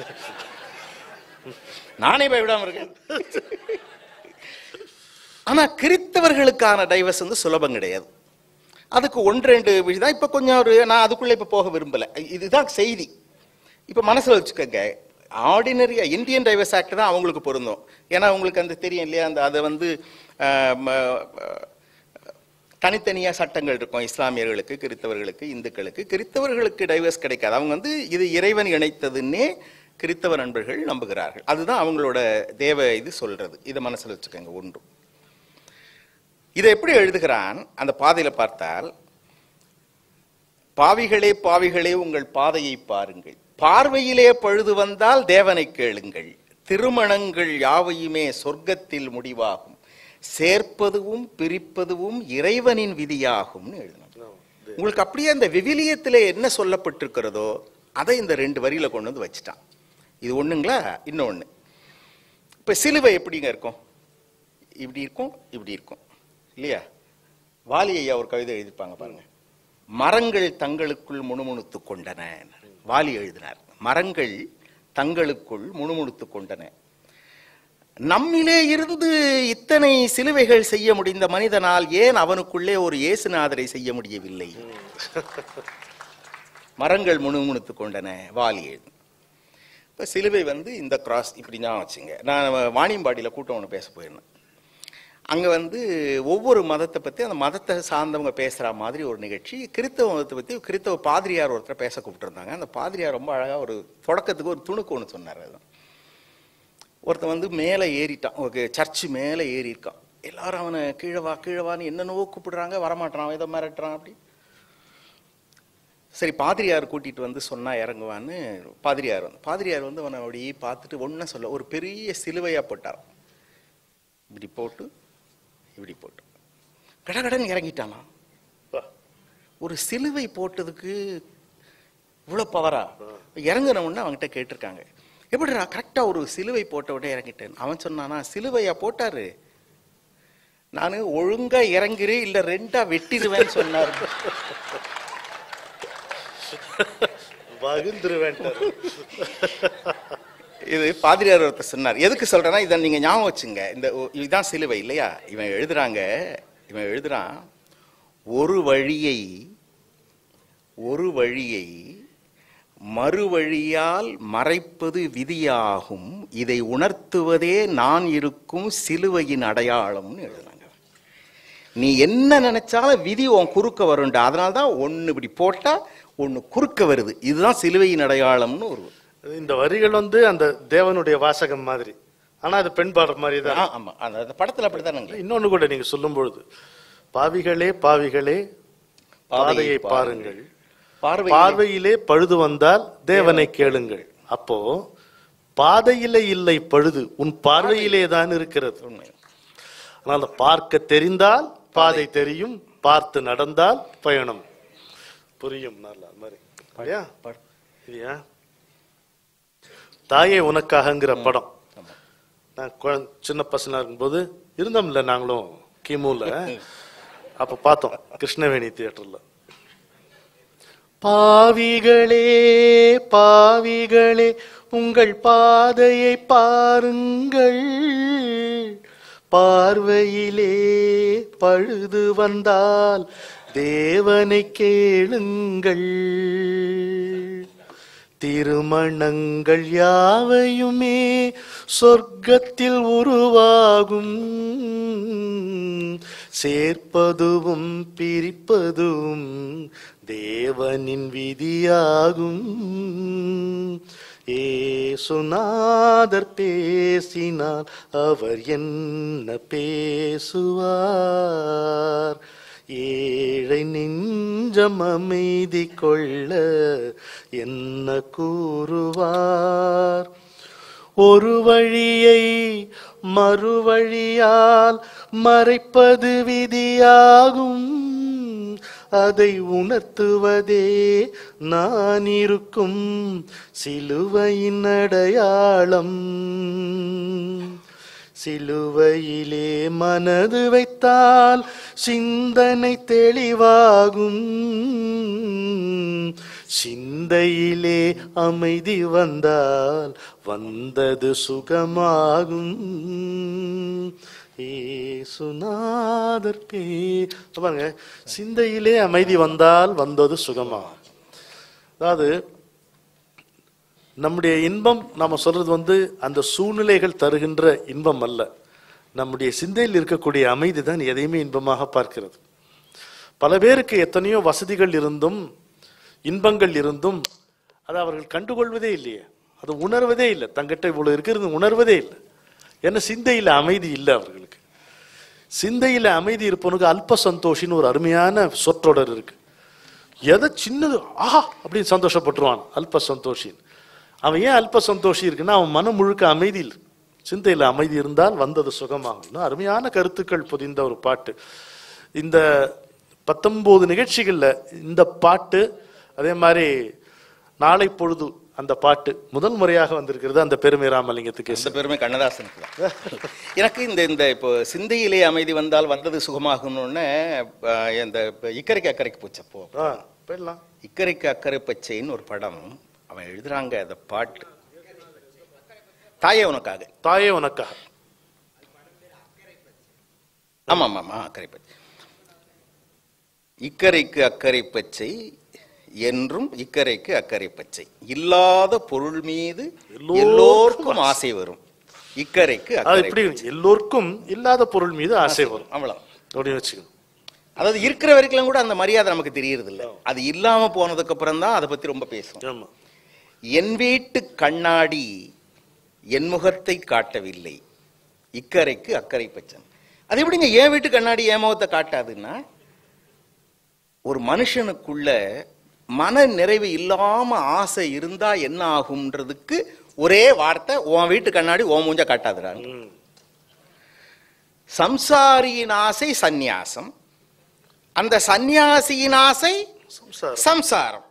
நானே பயப்படாம இருக்கேன் ஆனா கிறித்தவர்களுக்கான டைவர்ஸ் வந்து சுலபம் கிடையாது அதுக்கு ஒன்று ரெண்டு விஷயம் தான் இப்போ கொஞ்சம் ஒரு நான் அதுக்குள்ள இப்போ போக விரும்பல இதுதான் செய்தி இப்போ மனசுல வச்சுக்கோங்க ஆர்டினரியா இந்தியன் டைவர்ஸ் ஆக்ட் தான் அவங்களுக்கு பொருந்தும் ஏன்னா உங்களுக்கு அந்த தெரியும் இல்லையா அந்த அதை வந்து ஆஹ், ம, ஆஹ், தனித்தனியா சட்டங்கள் இருக்கும் இஸ்லாமியர்களுக்கு கிறித்தவர்களுக்கு இந்துக்களுக்கு கிறித்தவர்களுக்கு டைவர்ஸ் கிடைக்காது அவங்க வந்து இது இறைவன் இணைத்ததுன்னே கிறித்தவ நண்பர்கள் நம்புகிறார்கள் அதுதான் அவங்களோட தேவ இது சொல்றது இதை மனசுல வச்சுக்கோங்க ஒன்று இதை எப்படி எழுதுகிறான் அந்த பாதையில பார்த்தால் பாவிகளே பாவிகளே உங்கள் பாதையை பாருங்கள் பார்வையிலே பழுது வந்தால் தேவனை கேளுங்கள் திருமணங்கள் யாவையுமே சொர்க்கத்தில் முடிவாகும் சேர்ப்பதுவும் பிரிப்பதுவும் இறைவனின் விதியாகும்னு எழுதினான் உங்களுக்கு அப்படியே அந்த விவிலியத்திலே என்ன சொல்லப்பட்டிருக்கிறதோ அதை இந்த ரெண்டு வரியில கொண்டு வந்து வச்சுட்டான் இது ஒண்ணுங்களா இன்னொன்னு இப்ப சிலுவை எப்படிங்க இருக்கும் இப்படி இருக்கும் இப்படி இருக்கும் இல்லையா வாலி ஐயா ஒரு கவிதை எழுதிப்பாங்க பாருங்க மரங்கள் தங்களுக்குள் முணுமுணுத்து கொண்டன வாலி எழுதினார் மரங்கள் தங்களுக்குள் முணுமுணுத்து கொண்டன நம்மிலே இருந்து இத்தனை சிலுவைகள் செய்ய முடிந்த மனிதனால் ஏன் அவனுக்குள்ளே ஒரு இயேசுநாதரை செய்ய முடியவில்லை மரங்கள் முணுமுணுத்து கொண்டன வாலி எழுது இப்போ சிலுவை வந்து இந்த கிராஸ் இப்படி தான் வச்சுங்க நான் வாணியம்பாடியில் கூட்டம் ஒன்று பேச போயிருந்தேன் அங்கே வந்து ஒவ்வொரு மதத்தை பற்றி அந்த மதத்தை சார்ந்தவங்க பேசுகிற மாதிரி ஒரு நிகழ்ச்சி கிறித்தவ மதத்தை பற்றி கிறித்தவ பாதிரியார் ஒருத்தர் பேச கூப்பிட்டுருந்தாங்க அந்த பாதிரியார் ரொம்ப அழகாக ஒரு தொடக்கத்துக்கு ஒரு துணுக்கு ஒன்று சொன்னார் அதுதான் ஒருத்தன் வந்து மேலே ஏறிட்டான் ஒரு சர்ச்சு மேலே ஏறி இருக்கான் எல்லாரும் அவனை கீழே வா கீழே வான்னு என்னென்னவோ கூப்பிடுறாங்க வரமாட்டான் அவன் ஏதோ மிரட்டுறான் அப்படி சரி பாதிரியார் கூட்டிட்டு வந்து சொன்னா இறங்குவான்னு பாதிரியார் வந்து பாதிரியார் வந்து அவனை அப்படியே பார்த்துட்டு ஒன்றும் சொல்ல ஒரு பெரிய சிலுவையா போட்டார் இப்படி போட்டு இப்படி போட்டு கடகடன் இறங்கிட்டானா வா. ஒரு சிலுவை போட்டதுக்கு இவ்வளோ பவரா இறங்குன உடனே அவன்கிட்ட கேட்டிருக்காங்க எப்படிடா கரெக்டா ஒரு சிலுவை போட்ட உடனே இறங்கிட்டேன் அவன் சொன்னானா சிலுவையா போட்டாரு நான் ஒழுங்கா இறங்கிரு இல்ல ரெண்டா வெட்டிடுவேன்னு சொன்னாரு வகுந்துருவேன் இது பாதிரியார் ஒருத்தர் சொன்னார் எதுக்கு சொல்றேன்னா இதை நீங்க ஞாபகம் வச்சுங்க இந்த ஒ- இதுதான் சிலுவை இல்லையா இவன் எழுதுறாங்க இவன் எழுதுறான் ஒரு வழியை ஒரு வழியை மறு வழியால் மறைப்பது விதியாகும் இதை உணர்த்துவதே நான் இருக்கும் சிலுவையின் அடையாளம்னு எழுதுறாங்க நீ என்ன நினைச்சாலும் விதி உன் குறுக்க வரும்டா அதனால தான் ஒன்று இப்படி போட்டா ஒன்று குறுக்க வருது இதுதான் சிலுவையின் அடையாளம்னு ஒரு இந்த வரிகள் வந்து அந்த தேவனுடைய வாசகம் மாதிரி ஆனா அது பெண் பாடுற மாதிரி தான் ஆ, ஆமா அந்த அந்த படத்துல அப்படித்தானுங்களே இன்னொன்னு கூட நீங்க சொல்லும் பொழுது பாவிகளே பாவிகளே பாதையை பாருங்கள். பாருங்கள் பார்வை பார்வையிலே பழுது வந்தால் தேவனை கேளுங்கள் அப்போ பாதையிலே இல்லை பழுது உன் பார்வையிலே தான் இருக்கிறது உண்மை அதனால பார்க்க தெரிந்தால் பாதை தெரியும் பார்த்து நடந்தால் பயணம் புரியும் நல்லா அது மாதிரி இல்லையா பாடு. இல்லையா தாயே உனக்காகங்கிற படம் ஆமா. நான் குழந்தை சின்ன பசங்களா இருக்கும்போது இருந்தோம்ல நாங்களும் கிமுல அப்ப பார்த்தோம் கிருஷ்ணவேணி தியேட்டர்ல பாவிகளே பாவிகளே உங்கள் பாதையை பாருங்கள் பார்வையிலே பழுது வந்தால் தேவனை கேளுங்கள் திருமணங்கள் யாவையுமே சொர்க்கத்தில் உருவாகும் சேர்ப்பதுவும் பிரிப்பதும் தேவனின் விதியாகும் ஏசுநாதர் பேசினால் அவர் என்ன பேசுவார் ஏழை நெஞ்சம் அமைதி கொள்ள என்ன கூறுவார் ஒரு வழியை மறுவழியால் மறைப்பது விதியாகும் அதை உணர்த்துவதே நான் இருக்கும் சிலுவையின் அடையாளம் சிலுவையிலே மனது வைத்தால் சிந்தனை தெளிவாகும் சிந்தையிலே அமைதி வந்தால் வந்தது சுகமாகும் ஏசுநாதர் பே பாருங்க சிந்தையிலே அமைதி வந்தால் வந்தது சுகமாகும் அதாவது நம்முடைய இன்பம் நாம சொல்றது வந்து அந்த சூழ்நிலைகள் தருகின்ற இன்பம் அல்ல நம்முடைய சிந்தையில் இருக்கக்கூடிய அமைதி தான் எதையுமே இன்பமாக பார்க்கிறது பல பேருக்கு எத்தனையோ வசதிகள் இருந்தும் இன்பங்கள் இருந்தும் அதை அவர்கள் கண்டுகொள்வதே இல்லையே அது உணர்வதே இல்லை தங்கிட்ட இவ்வளவு இருக்கிறது உணர்வதே இல்லை ஏன்னா சிந்தையில அமைதி இல்லை அவர்களுக்கு சிந்தையில அமைதி இருப்பவனுக்கு அல்ப சந்தோஷின்னு ஒரு அருமையான சொற்றொடர் இருக்கு எதை சின்னது ஆஹா அப்படின்னு சந்தோஷப்பட்டுருவான் அல்ப சந்தோஷின்னு அவன் ஏன் அல்ப சந்தோஷி இருக்குன்னா அவன் மனம் முழுக்க அமைதி இல்லை சிந்தையில் அமைதி இருந்தால் வந்தது சுகமாகும் அருமையான கருத்துக்கள் பொதிந்த ஒரு பாட்டு இந்த பத்தொன்பது நிகழ்ச்சிகள்ல இந்த பாட்டு அதே மாதிரி நாளை பொழுது அந்த பாட்டு முதல் முறையாக வந்திருக்கிறது அந்த பெருமை ராமலிங்கத்துக்கு இந்த பெருமை கண்ணதாசனுக்கு தான் எனக்கு இந்த இந்த இப்போ சிந்தையிலே அமைதி வந்தால் வந்தது சுகமாகும்னு அஹ், இந்த இப்ப இக்கரைக்கு அக்கறைக்கு போச்சப்போ ஆ, போயிடலாம் இக்கரைக்கு அக்கறை பச்சைன்னு ஒரு படம் அவன் எழுதுறாங்க அந்த பாட்டு தாயே உனக்காக தாயே உனக்காக ஆமா ஆமா ஆமா அக்கறை பச்சை இக்கரைக்கு அக்கறை பச்சை என்றும் இக்கரைக்கு அக்கறை பச்சை இல்லாத பொருள் மீது எல்லோருக்கும் எல்லோருக்கும் ஆசை வரும் இக்கரைக்கு அது அக்கறை இப்படி எல்லோருக்கும் இல்லாத பொருள் மீது ஆசை வரும் அவ்வளவு அப்படின்னு வச்சுக்கணும் அதாவது இருக்கிற வரைக்கும் கூட அந்த மரியாதை நமக்கு தெரியறது இல்ல அது இல்லாம போனதுக்கு அப்புறம் தான் அதை பத்தி ரொம்ப பேசும் ஆமா என் வீட்டு கண்ணாடி என் முகத்தை காட்டவில்லை இக்கரைக்கு அக்கறை பச்சன் அது எப்படிங்க என் வீட்டு கண்ணாடி என் முகத்தை காட்டாதுன்னா ஒரு மனுஷனுக்குள்ள மன நிறைவு இல்லாம ஆசை இருந்தா என்ன ஆகும்ன்றதுக்கு ஒரே வார்த்தை உன் வீட்டு கண்ணாடி உன் மூஞ்ச காட்டாதுறாங்க ம். சம்சாரியின் ஆசை சந்நியாசம் அந்த சந்நியாசியின் ஆசை சம்சாரம் சம்சாரம்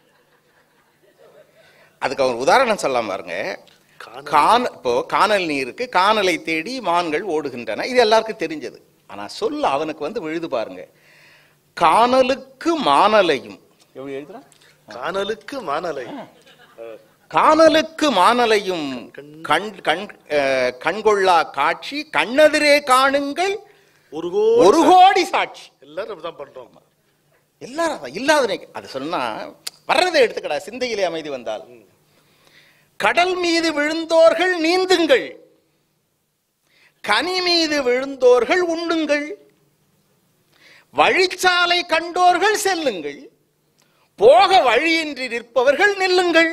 அதுக்கு அவர் உதாரணம் சொல்லலாம் பாருங்க காணல். கான இப்போ காணல் நீருக்கு காணலை தேடி மான்கள் ஓடுகின்றன இது எல்லாருக்கும் தெரிஞ்சது ஆனா சொல்ல அவனுக்கு வந்து விழுது பாருங்க காணலுக்கு மானலையும் எப்படி எழுதுறான் காணலுக்கு மானலை காணலுக்கு மானலையும் கண் கண் அஹ், கண்கொள்ளா காட்சி கண்ணெதிரே காணுங்கள் ஒரு கோ ஒரு கோடி சாட்சி எல்லாரும் அப்படிதான் பண்றோம் எல்லாரும் அதான். இல்லாத அது சொன்னா வர்றதை எடுத்துக்கடா சிந்தையிலே அமைதி வந்தால் கடல் மீது விழுந்தோர்கள் நீந்துங்கள் கனி மீது விழுந்தோர்கள் உண்ணுங்கள் வழிச்சாலை கண்டோர்கள் செல்லுங்கள் போக வழியின்றி நிற்பவர்கள் நில்லுங்கள்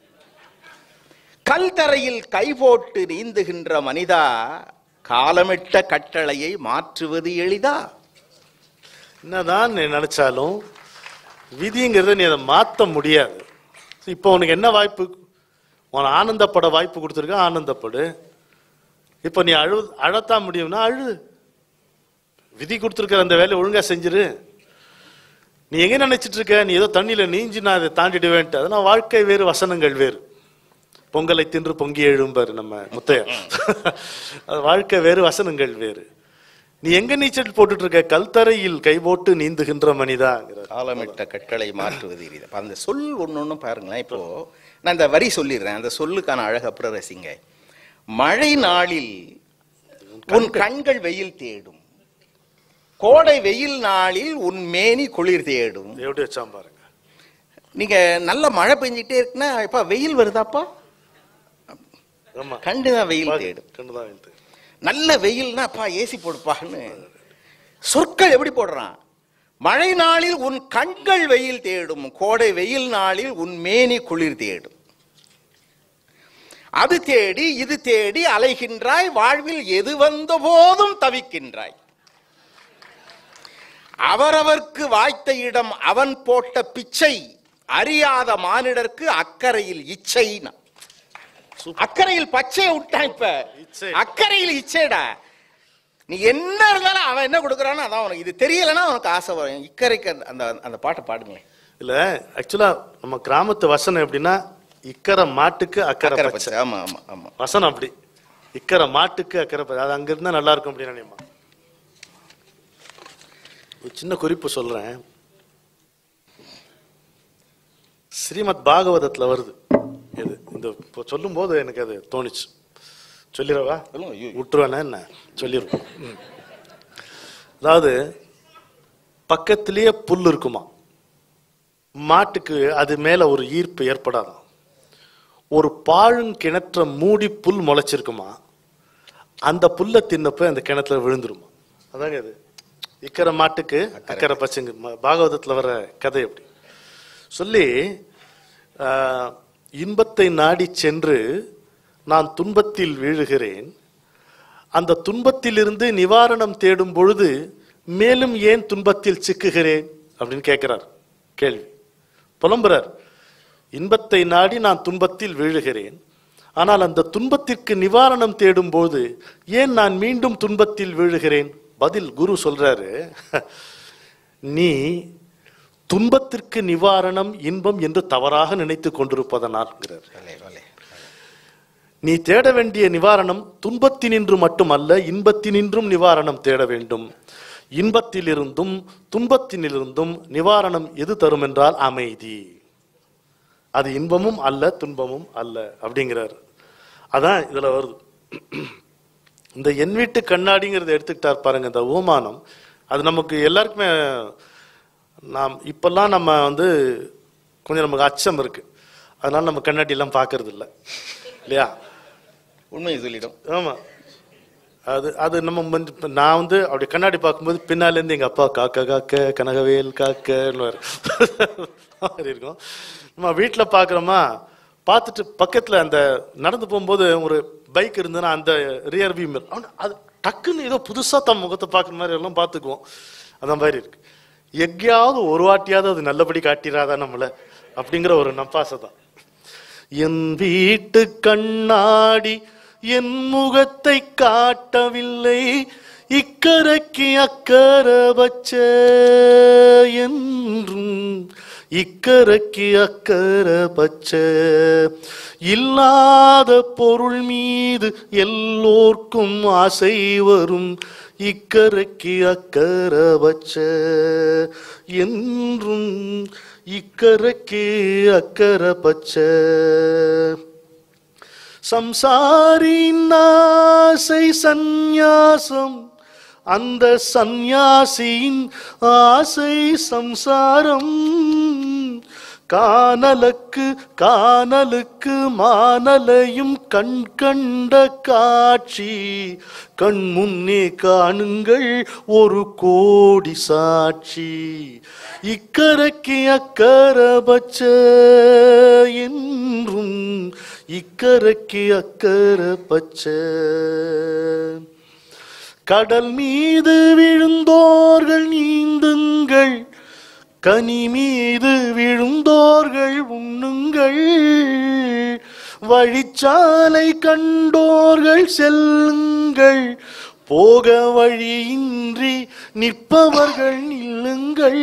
கல் தரையில் கை போட்டு நீந்துகின்ற மனிதா காலமிட்ட கட்டளையை மாற்றுவது எளிதா என்னதான் நீ நினைச்சாலும் விதிங்கிறத நீ அதை மாற்ற முடியாது இப்போ உனக்கு என்ன வாய்ப்பு உன ஆனந்தப்பட வாய்ப்பு கொடுத்துருக்க ஆனந்தப்படு இப்போ நீ அழு அழத்தான் முடியும்னா அழு விதி கொடுத்துருக்கிற அந்த வேலையை ஒழுங்கா செஞ்சிரு நீ எங்க நினைச்சிட்டு இருக்க நீ ஏதோ தண்ணியில நீஞ்சி நான் அதை தாண்டிடுவேன்ட்டு அதெல்லாம் வாழ்க்கை வேறு வசனங்கள் வேறு பொங்கலை தின்று பொங்கி எழும்பாரு நம்ம முத்தையா அது வாழ்க்கை வேறு வசனங்கள் வேறு நீ எங்க நீச்சல் போட்டுட்டு இருக்க கல்தரையில் கை போட்டு நீந்துகின்ற மனிதாங்கிறார் காலமிட்ட கற்களை மாற்றுவது இது அப்ப அந்த சொல் ஒன்று ஒன்றும் பாருங்களேன் இப்போ நான் இந்த வரி சொல்லிடுறேன் அந்த சொல்லுக்கான அழகு அப்புறம் ரசிங்க மழை நாளில் உன் கண்கள் வெயில் தேடும் கோடை வெயில் நாளில் உன் மேனி குளிர் தேடும் எப்படி வச்சான் பாருங்க நீங்க நல்ல மழை பெஞ்சிட்டே இருக்குன்னா இப்ப வெயில் வருதாப்பா ஆமா கண்டுதான் வெயில் தேடும் கண்டுதான் இது நல்ல வெயில்னா அப்பா ஏசி போடுப்பான்னு சொற்கள் எப்படி போடுறான் மழை நாளில் உன் கண்கள் வெயில் தேடும் கோடை வெயில் நாளில் உன் மேனி குளிர் தேடும் அது தேடி இது தேடி அலைகின்றாய் வாழ்வில் எது வந்த போதும் தவிக்கின்றாய் அவரவர்க்கு வாய்த்த இடம் அவன் போட்ட பிச்சை அறியாத மானிடர்க்கு அக்கறையில் இச்சைனா அக்கறையில் பச்சையை விட்டான் இப்ப இச்சை. அக்கறையில் இச்சைடா நீ என்ன இருந்தாலும் அவன் என்ன கொடுக்குறானோ அதான் உனக்கு இது தெரியலன்னா உனக்கு ஆசை வரும் இக்கரைக்கு அந்த- அந்த அந்த பாட்டை பாடுங்களேன் இல்ல ஆக்சுவலா நம்ம கிராமத்து வசனம் எப்படின்னா இக்கரை மாட்டுக்கு அக்கறை அக்கறை பச்சை பச்சை ஆமா ஆமா ஆமா வசனம் அப்படி இக்கரை மாட்டுக்கு அக்கறை பச்சை அது அங்க இருந்தா நல்லா இருக்கும் அப்படின்னு நினைமா ஒரு சின்ன குறிப்பு சொல்றேன் ஸ்ரீமத் பாகவதத்துல வருது இது இந்த இப்போ சொல்லும் போது எனக்கு அது தோணுச்சு சொல்லிடவா சொல்லுங்க, ஐயோ. விட்டுருவேனா என்ன சொல்லிடுவோம் ம். அதாவது பக்கத்திலேயே புல் இருக்குமா மாட்டுக்கு அது மேல ஒரு ஈர்ப்பு ஏற்படாதாம் ஒரு பாழுங்கிணற்ற மூடி புல் முளைச்சிருக்குமா அந்த புல்லை தின்னப்ப அந்த கிணத்துல விழுந்துருமா அதாங்க அது இக்கரை மாட்டுக்கு அக்கறை பச்சைங்க ம- பாகவதத்துல வர கதை அப்படி சொல்லி ஆஹ், இன்பத்தை நாடி சென்று நான் துன்பத்தில் வீழுகிறேன் அந்த துன்பத்திலிருந்து நிவாரணம் தேடும் பொழுது மேலும் ஏன் துன்பத்தில் சிக்குகிறேன் அப்படின்னு கேட்கிறார் கேள்வி புலம்புறார் இன்பத்தை நாடி நான் துன்பத்தில் வீழுகிறேன் ஆனால் அந்த துன்பத்திற்கு நிவாரணம் தேடும் போது ஏன் நான் மீண்டும் துன்பத்தில் வீழுகிறேன் பதில் குரு சொல்றாரு நீ துன்பத்திற்கு நிவாரணம் இன்பம் என்று தவறாக நினைத்து கொண்டிருப்பதனால்ங்கிறார் வலே, வலே. நீ தேட வேண்டிய நிவாரணம் துன்பத்தினின்று மட்டுமல்ல இன்பத்தினின்றும் நிவாரணம் தேட வேண்டும் இன்பத்திலிருந்தும் துன்பத்தினிலிருந்தும் நிவாரணம் எது தரும் என்றால் அமைதி அது இன்பமும் அல்ல துன்பமும் அல்ல அப்படிங்கிறார் அதான் இதுல வருது இந்த என் வீட்டு கண்ணாடிங்கிறத எடுத்துக்கிட்டார் பாருங்க இந்த ஓமானம் அது நமக்கு எல்லாருக்குமே நாம் இப்பெல்லாம் நம்ம வந்து கொஞ்சம் நமக்கு அச்சம் இருக்கு அதனால நம்ம கண்ணாடி எல்லாம் பார்க்கறது இல்ல இல்லையா உண்மையை சொல்லிடும் ஆமா அது அது நம்ம வந்து இப்ப நான் வந்து அப்படி கண்ணாடி பார்க்கும்போது பின்னால இருந்து எங்க அப்பா காக்க காக்க கனகவேல் காக்கன்னு மாதிரி இருக்கும் நம்ம வீட்டில் பார்க்குறோமா பார்த்துட்டு பக்கத்துல அந்த நடந்து போகும்போது ஒரு பைக் இருந்ததுன்னா அந்த ரியர் வியூ மிரர் அது டக்குன்னு ஏதோ புதுசா தம் முகத்தை பார்க்குற மாதிரி எல்லாம் பார்த்துக்குவோம் அந்த மாதிரி இருக்கு எங்கேயாவது ஒரு வாட்டியாவது அது நல்லபடி காட்டிடாதா நம்மள அப்படிங்கிற ஒரு நப்பாசை தான் என் வீட்டு கண்ணாடி என் முகத்தை காட்டவில்லை இக்கரைக்கு அக்கறை வச்ச என்றும் இக்கரைக்கு அக்கறை பச்ச இல்லாத பொருள் மீது எல்லோர்க்கும் ஆசை வரும் இக்கரைக்கு அக்கறை வச்ச என்றும் இக்கரைக்கு அக்கறை பச்சை சம்சாரின் ஆசை சந்நியாசம் அந்த சந்நியாசியின் ஆசை சம்சாரம் காணலுக்கு காணலுக்கு மானலையும் கண் கண்ட காட்சி கண் முன்னே காணுங்கள் ஒரு கோடி சாட்சி இக்கரைக்கு அக்கரபச்ச என்றும் இக்கரைக்கு அக்கரை பச்சை கடல் மீது விழுந்தோர்கள் நீந்துங்கள் கனி மீது விழுந்தோர்கள் உண்ணுங்கள் வழிச்சாலை கண்டோர்கள் செல்லுங்கள் போக வழியின்றி நிற்பவர்கள் நில்லுங்கள்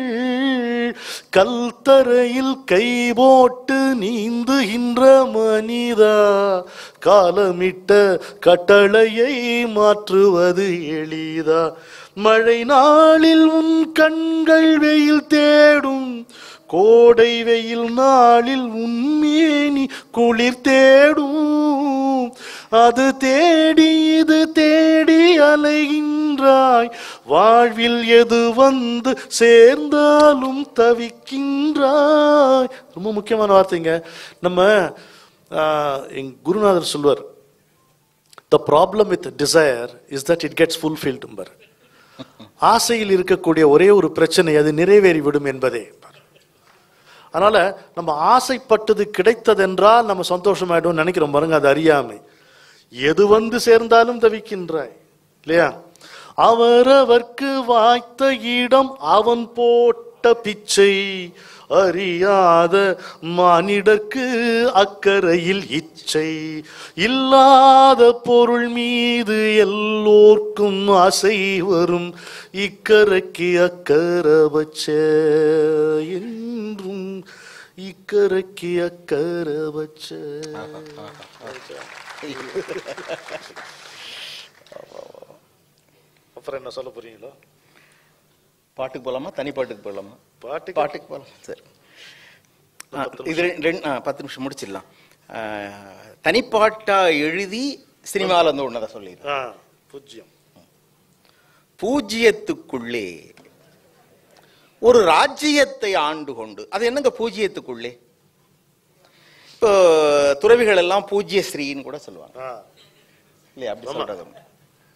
கல்தரையில் கை போட்டு நீந்துகின்ற மனிதா காலமிட்ட கட்டளையை மாற்றுவது எளிதா மழை நாளில் உன் கண்கள் வெயில் தேடும் கோடை வெயில் நாளில் உன்மேனி குளிர் தேடும் அது தேடி இது தேடி அலைகின்றாய் வாழ்வில் எது வந்து சேர்ந்தாலும் தவிக்கின்றாய் ரொம்ப முக்கியமான வார்த்தைங்க நம்ம ஆஹ், எங்க குருநாதர் சொல்வார் the problem with desire is that it gets fulfilled ஆசையில் இருக்கக்கூடிய ஒரே ஒரு பிரச்சனை அது நிறைவேறி விடும் என்பதே அதனால நம்ம ஆசைப்பட்டது கிடைத்ததென்றால் நம்ம சந்தோஷமாயிடும் நினைக்கிறோம் பாருங்க அது அறியாமை எது வந்து சேர்ந்தாலும் தவிக்கின்றாய் இல்லையா அவரவர்க்கு வாய்த்த இடம் அவன் போட்ட பிச்சை அறியாத மானிடர்க்கு அக்கறையில் இச்சை இல்லாத பொருள் மீது எல்லோர்க்கும் ஆசை வரும் இக்கரைக்கு அக்கறை வச்ச என்றும் இக்கரைக்கு அக்கறை வச்ச அப்புறம் என்ன சொல்ல போறீங்களோ பாட்டுக்கு போலாமா தனி பாட்டுக்கு போலாமா பாட்டுக்கு பாட்டுக்கு போகலாம் சரி ஆ, இது ரெ- ரெண்டு ஆ, பத்து நிமிஷம் முடிச்சிடலாம் ஆ, தனிப்பாட்டா எழுதி சினிமாவில் வந்து ஒன்றதை சொல்லிடுறேன் ஆ, பூஜ்யம் பூஜ்யத்துக்குள்ளே ஒரு ராஜ்ஜியத்தை ஆண்டு கொண்டு அது என்னங்க பூஜ்யத்துக்குள்ளே இப்போ துறவிகள் எல்லாம் பூஜ்ய ஸ்ரீன்னு கூட சொல்லுவாங்க ஆ, இல்லையா அப்படி ஆமா. சொல்றது உண்டு.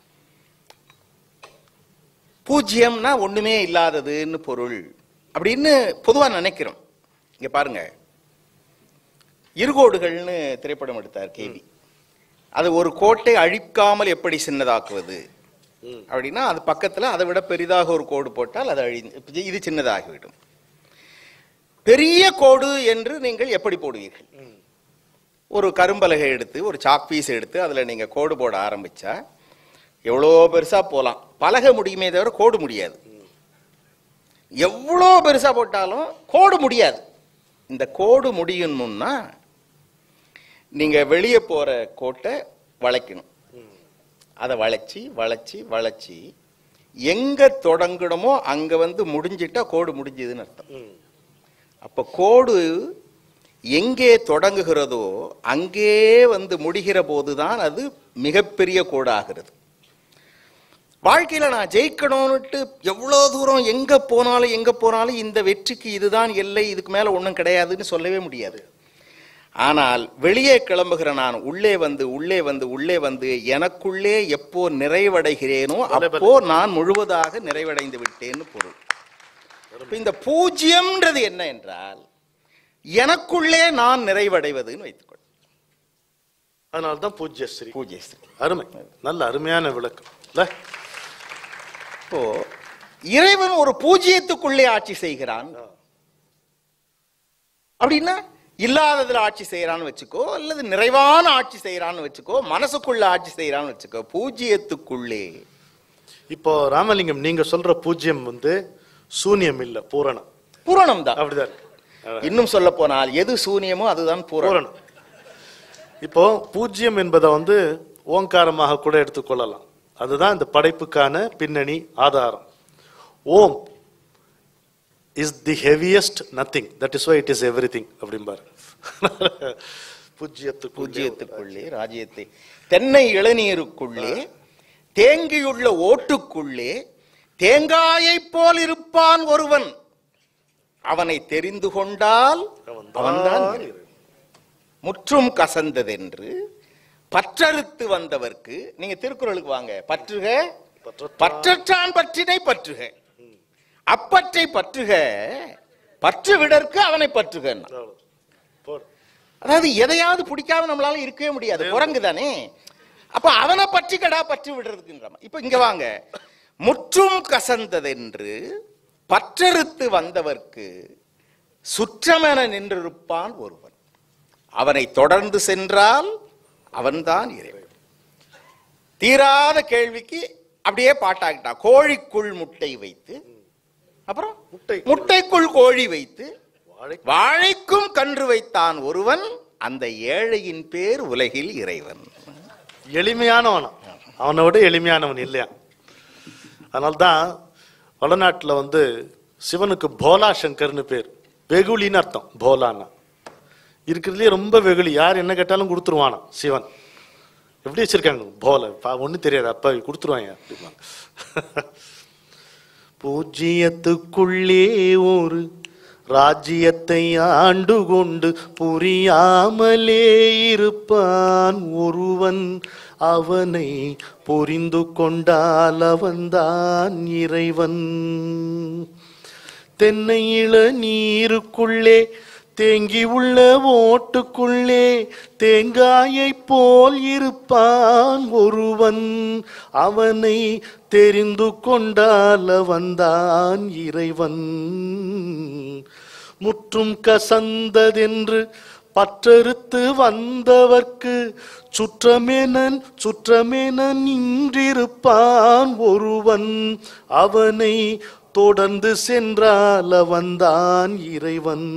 பூஜ்யம்னா ஒண்ணுமே இல்லாததுன்னு பொருள் அப்படின்னு பொதுவா நினைக்கிறோம் இங்க பாருங்க இருகோடுகள்னு திரைப்படம் எடுத்தார் கேவி அது ஒரு கோட்டை அழிக்காமல் எப்படி சின்னதாக்குவது ம். அப்படின்னா அது பக்கத்துல அதை விட பெரிதாக ஒரு கோடு போட்டால் அது அழி இது சின்னதாகிவிடும் பெரிய கோடு என்று நீங்கள் எப்படி போடுவீர்கள் ம். ஒரு கரும்பலகை எடுத்து ஒரு சாக் பீஸ் எடுத்து அதுல நீங்க கோடு போட ஆரம்பிச்சா எவ்வளோ பெருசா போலாம் பலகை முடியுமே தவிர கோடு முடியாது எவ்வளோ பெருசா போட்டாலும் கோடு முடியாது இந்த கோடு முடியணும்னா நீங்க வெளியே போற கோட்டை வளைக்கணும் அதை வளைச்சி வளைச்சி வளைச்சி எங்க தொடங்கணுமோ அங்க வந்து முடிஞ்சிட்டா கோடு முடிஞ்சதுன்னு அர்த்தம் ம். அப்ப கோடு எங்கே தொடங்குகிறதோ அங்கே வந்து முடிகிற போதுதான் அது மிகப்பெரிய கோடாகிறது வாழ்க்கையில நான் ஜெயிக்கணும்னுட்டு எவ்வளவு தூரம் எங்க போனாலும் எங்க போனாலும் இந்த வெற்றிக்கு இதுதான் எல்லை இதுக்கு மேல ஒண்ணும் கிடையாதுன்னு சொல்லவே முடியாது ஆனால் வெளியே கிளம்புகிற நான் உள்ளே வந்து உள்ளே வந்து உள்ளே வந்து எனக்குள்ளே எப்போ நிறைவடைகிறேனோ அப்போ நான் முழுவதாக நிறைவடைந்து விட்டேன்னு பொருள் இப்ப இந்த பூஜ்யம்ன்றது என்ன என்றால் எனக்குள்ளே நான் நிறைவடைவதுன்னு வைத்துக்கொள் அதனால தான் பூஜ்யஸ்ரீ பூஜ்யஸ்ரீ அருமை நல்ல அருமையான விளக்கம் இல்ல இப்போ இறைவன் ஒரு பூஜ்யத்துக்குள்ளே ஆட்சி செய்கிறான் அப்படின்னா இல்லாததுல ஆட்சி செய்யறான்னு வச்சுக்கோ அல்லது நிறைவான ஆட்சி செய்யறான்னு வச்சுக்கோ மனசுக்குள்ள ஆட்சி செய்யறான்னு வச்சுக்கோ பூஜ்யத்துக்குள்ளே இப்போ ராமலிங்கம் நீங்க சொல்ற பூஜ்யம் வந்து சூன்யம் இல்ல பூரணம் பூரணம் தான் அப்படிதான் இருக்கு அழகா. இன்னும் சொல்ல போனால் எது சூனியமோ அதுதான் பூரணம் பூரணம் இப்போ பூஜ்யம் என்பதை வந்து ஓங்காரமாக கூட எடுத்துக்கொள்ளலாம் அதுதான் இந்த படைப்புக்கான பின்னணி ஆதாரம் Om is the heaviest nothing that is why it is everything அப்படிம்பாரு பூஜ்யத்துக்கு பூஜ்யத்துக்குள்ளே ராஜ்யத்தை தென்னை இளநீருக்குள்ளே தேங்கியுள்ள ஓட்டுக்குள்ளே தேங்காயைப் போல் இருப்பான் ஒருவன் அவனை தெரிந்து கொண்டால் அவன்தான் இறைவன். முற்றும் கசந்ததென்று பற்றறுத்து வந்தவர்க்கு நீங்க திருக்குறளுக்கு வாங்க பற்றுக பற்றற்றான் பற்றற்றான் பற்றினை பற்றுக அப்பற்றை பற்றுக பற்று விடற்கு அவனை பற்றுக போடு. அதாவது எதையாவது பிடிக்காம நம்மளால இருக்கவே முடியாது குரங்கு தானே அப்ப அவனை பற்றிக்கடா பற்றி விடுறதுக்குன்ற இப்ப இங்க வாங்க முற்றும் கசந்ததென்று பற்றறுத்து வந்தவர்க்கு சுற்றமென நின்றிருப்பான் ஒருவன் அவனை தொடர்ந்து சென்றால் அவன்தான் இறைவன் தீராத கேள்விக்கு அப்படியே பாட்டாக்கிட்டான் கோழிக்குள் முட்டை வைத்து அப்புறம் முட்டை முட்டைக்குள் கோழி வைத்து வாழை வாழைக்கும் கன்று வைத்தான் ஒருவன் அந்த ஏழையின் பேர் உலகில் இறைவன் எளிமையானவன் அவனை விட எளிமையானவன் இல்லையா அதனால்தான் வடநாட்டில் வந்து சிவனுக்கு போலா சங்கர்னு பேர் வெகுளின்னு அர்த்தம் போலான்னா இருக்கிறதுலே ரொம்ப வெகுளி யார் என்ன கேட்டாலும் கொடுத்துருவானா சிவன் எப்படி வச்சிருக்காங்க போல ஒன்றும் தெரியாது அப்பா கொடுத்துருவாங்க அப்படிம்பாங்க பூஜ்ஜியத்துக்குள்ளே ஒரு ராஜ்யத்தை ஆண்டு கொண்டு புரியாமலே இருப்பான் ஒருவன் அவனை புரிந்து கொண்டால் அவன்தான் இறைவன் தென்னை இள நீருக்குள்ளே தேங்கி உள்ள ஓட்டுக்குள்ளே தேங்காயை போல் இருப்பான் ஒருவன் அவனை தெரிந்து கொண்டால் அவன்தான் இறைவன் முற்றும் கசந்ததென்று பற்றறுத்து வந்தவர்க்கு சுற்றமெனன் சுற்றமென நின்றிருப்பான் ஒருவன் அவனை தொடர்ந்து சென்றால் அவன்தான் இறைவன்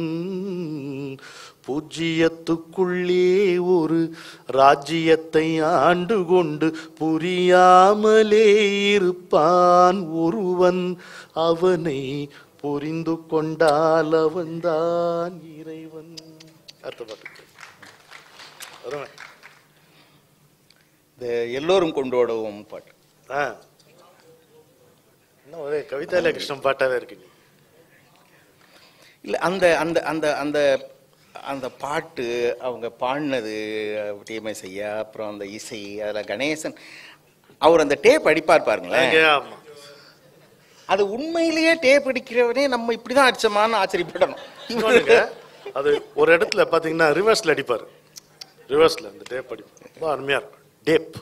பூஜ்ஜியத்துக்குள்ளே ஒரு ராஜ்யத்தை ஆண்டு கொண்டு புரியாமலே இருப்பான் ஒருவன் அவனை புரிந்து கொண்டால் அவன்தான் இறைவன் அடுத்த பாட்டு அருமை. இந்த எல்லோரும் கொண்டோடவும் பாட்டு ஆ என்ன ஒரே கவிதாலய கிருஷ்ணன் பாட்டாவே இருக்கு இல்ல அந்த அந்த அந்த அந்த அந்த பாட்டு அவங்க பாடினது டிஎம்ஐ செய்ய அப்புறம் அந்த இசை அதுல கணேசன் அவர் அந்த டேப் அடிப்பார் பாருங்களேன் அங்கே ஆமா அது உண்மையிலேயே டேப் அடிக்கிறவனே நம்ம இப்படிதான் அடிச்சோமான்னு ஆச்சரியப்படணும் இன்னொன்னுங்க, அது ஒரு இடத்துல பாத்தீங்கன்னா ரிவர்ஸ்ல அடிப்பாரு ரிவர்ஸ்ல அந்த டேப் அடிப்பார் ரொம்ப அருமையா இருக்கும் டேப்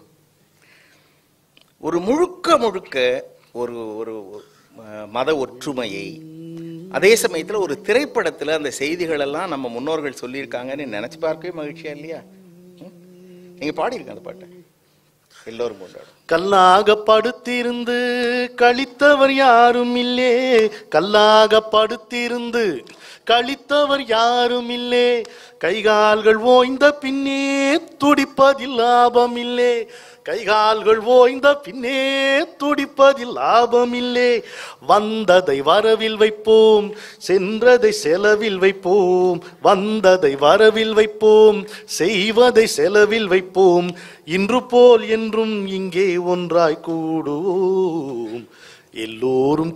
ஒரு முழுக்க முழுக்க ஒரு ஒரு அஹ், மத ஒற்றுமையை அதே சமயத்துல ஒரு திரைப்படத்துல அந்த செய்திகள் எல்லாம் நம்ம முன்னோர்கள் சொல்லியிருக்காங்கன்னு நினைச்சு பார்க்கவே மகிழ்ச்சியா இல்லையா ம்? நீங்க பாடியிருக்க அந்த பாட்டை எல்லோரும் கொண்டாடும் கல்லாக படுத்திருந்து கழித்தவர் யாரும் இல்லே கல்லாக படுத்திருந்து கழித்தவர் யாரும் இல்லே கைகால்கள் ஓய்ந்த பின்னே துடிப்பதில் லாபம் இல்லே கைகால்கள் ஓய்ந்த பின்னே துடிப்பதில் லாபம் இல்லே வந்ததை வரவில் வைப்போம் சென்றதை செலவில் வைப்போம் வந்ததை வரவில் வைப்போம் செய்வதை செலவில் வைப்போம் இன்று போல் என்றும் இங்கே ஒன்றாய் கூடுவோம் எல்லோரும்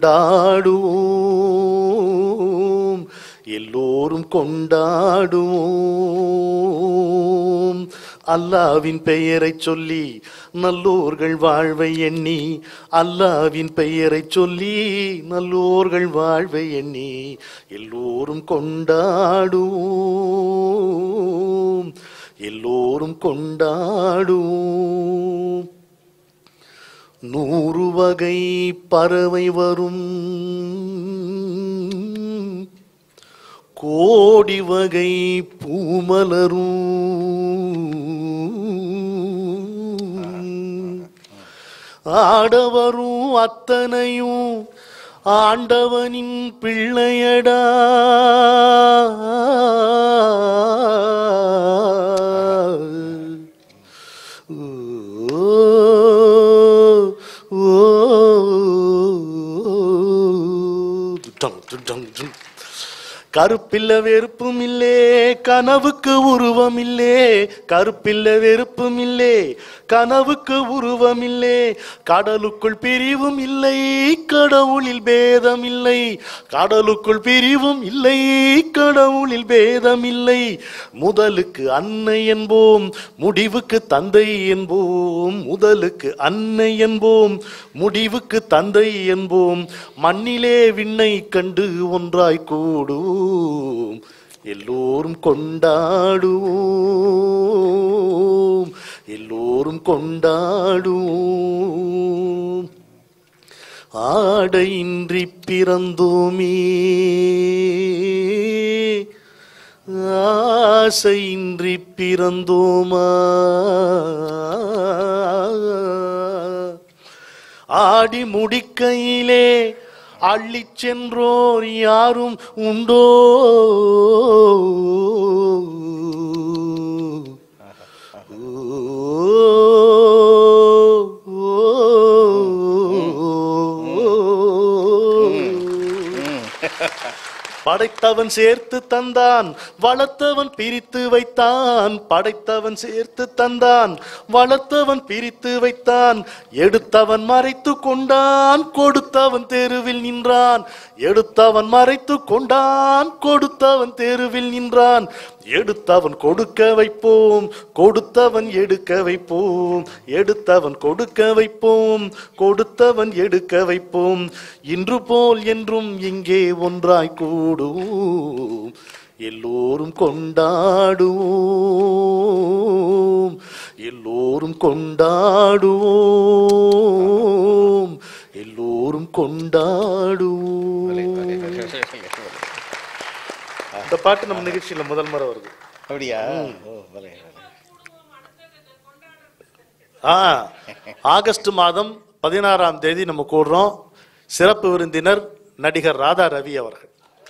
கொண்டாடுவோம் எல்லோரும் கொண்டாடுவோம் அல்லாவின் பெயரைச் சொல்லி நல்லோர்கள் வாழ்வை எண்ணி அல்லாவின் பெயரைச் சொல்லி நல்லோர்கள் வாழ்வை எண்ணி எல்லோரும் கொண்டாடுவோம் எல்லோரும் கொண்டாடுவோம் நூறு வகை பறவை வரும் கோடி வகை பூமலரும் ஆடவரும் அத்தனையும் ஆண்டவனின் பிள்ளையடா ஓ, ஓ, டும், டும், டும், டும். கருப்பில்ல வெறுப்பும் இல்லே கனவுக்கு உருவம் இல்லே கருப்பில்ல வெறுப்பும் இல்லே கனவுக்கு உருவம் இல்லே கடலுக்குள் பிரிவும் இல்லை கடவுளில் பேதம் இல்லை கடலுக்குள் பிரிவும் இல்லை கடவுளில் பேதம் இல்லை முதலுக்கு அன்னை என்போம் முடிவுக்கு தந்தை என்போம் முதலுக்கு அன்னை என்போம் முடிவுக்கு தந்தை என்போம் மண்ணிலே விண்ணை கண்டு ஒன்றாய் கூடுவோம் எல்லோரும் கொண்டாடுவோம் எல்லோரும் கொண்டாடுவோம் ஆடையின்றி பிறந்தோமே ஆசையின்றி பிறந்தோமா ஆடி முடிக்கையிலே அள்ளிச் சென்றோர் யாரும் உண்டோ படைத்தவன் சேர்த்து தந்தான் வளர்த்தவன் பிரித்து வைத்தான் படைத்தவன் சேர்த்து தந்தான் வளர்த்தவன் பிரித்து வைத்தான் எடுத்தவன் மறைத்து கொண்டான் கொடுத்தவன் தெருவில் நின்றான் எடுத்தவன் மறைத்து கொண்டான் கொடுத்தவன் தெருவில் நின்றான் எடுத்தவன் கொடுக்க வைப்போம் கொடுத்தவன் எடுக்க வைப்போம் எடுத்தவன் கொடுக்க வைப்போம் கொடுத்தவன் எடுக்க வைப்போம் இன்று போல் என்றும் இங்கே ஒன்றாய் கூடுவோம் எல்லோரும் கொண்டாடுவோம் எல்லோரும் கொண்டாடுவோம் எல்லோரும் கொண்டாடுவோம் இந்த பாட்டு நம்ம நிகழ்ச்சியில முதல் முறை வருது அப்படியா ஓ, வரை, வரை. ஆ ஆகஸ்ட் மாதம் பதினாறாம் தேதி நம்ம கூடுறோம் சிறப்பு விருந்தினர் நடிகர் ராதா ரவி அவர்கள்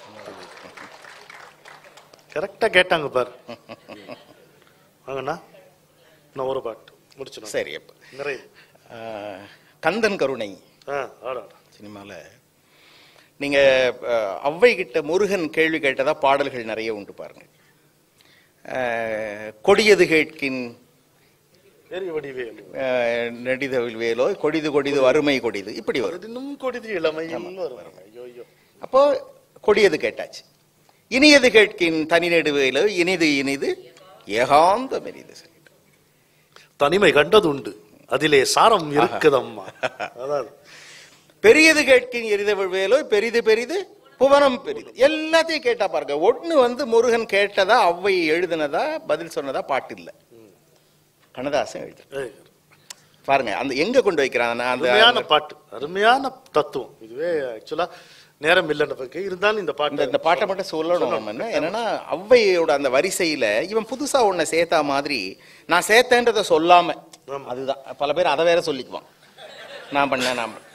கரெக்டா கேட்டாங்க பார் வாங்கண்ணா நான் ஒரு பாட்டு முடிச்சிடும் சரி அப்ப நிறைய ஆ, கந்தன் கருணை ஆ ஆடா சினிமாவில் நீங்க ஆ, ஔவை கிட்ட முருகன் கேள்வி கேட்டதா பாடல்கள் நிறைய உண்டு பாருங்க ஆ, கொடியது கேட்கின் பெரிய வடிவேலு ஆ, நெடிதவில் வேலோ கொடிது கொடிது வறுமை கொடிது இப்படி வரும் இன்னும் கொடிது இளமையில் வரும் ஐயோ ஐயோ அப்போ கொடியது கேட்டாச்சு இனியது கேட்கின் தனி நெடுவேலோ இனிது இனிது ஏகாந்த மெனிது சரி தனிமை கண்டதுண்டு அதிலே சாரம் இருக்குதம்மா அதாவது பெரியது கேட்கின் எரிதவள் வேலோ பெரிது பெரிது புவனம் பெரிது எல்லாத்தையும் கேட்டா பாருங்க ஒண்ணு வந்து முருகன் கேட்டதா ஔவை எழுதினதா பதில் சொன்னதா பாட்டு இல்ல கண்ணதாசன் எழுது ஏய், பாருங்க அந்த எங்க கொண்டு வைக்கிறான் அந்த அருமையான பாட்டு அருமையான தத்துவம் இதுவே ஆக்சுவலா நேரம் இல்லைன்ற பக்கம் இருந்தாலும் இந்த இந்த பாட்டு இந்த பாட்டை மட்டும் சொல்லணும் நம்ம என்ன என்னன்னா ஔவையோட அந்த வரிசையில இவன் புதுசா ஒன்ன சேர்த்தா மாதிரி நான் சேர்த்தேன்றத சொல்லாம ஆமா. அதுதான் பல பேர் அதை வேற சொல்லிக்குவான் நான் பண்ணேன் நான் பண்ணேன்.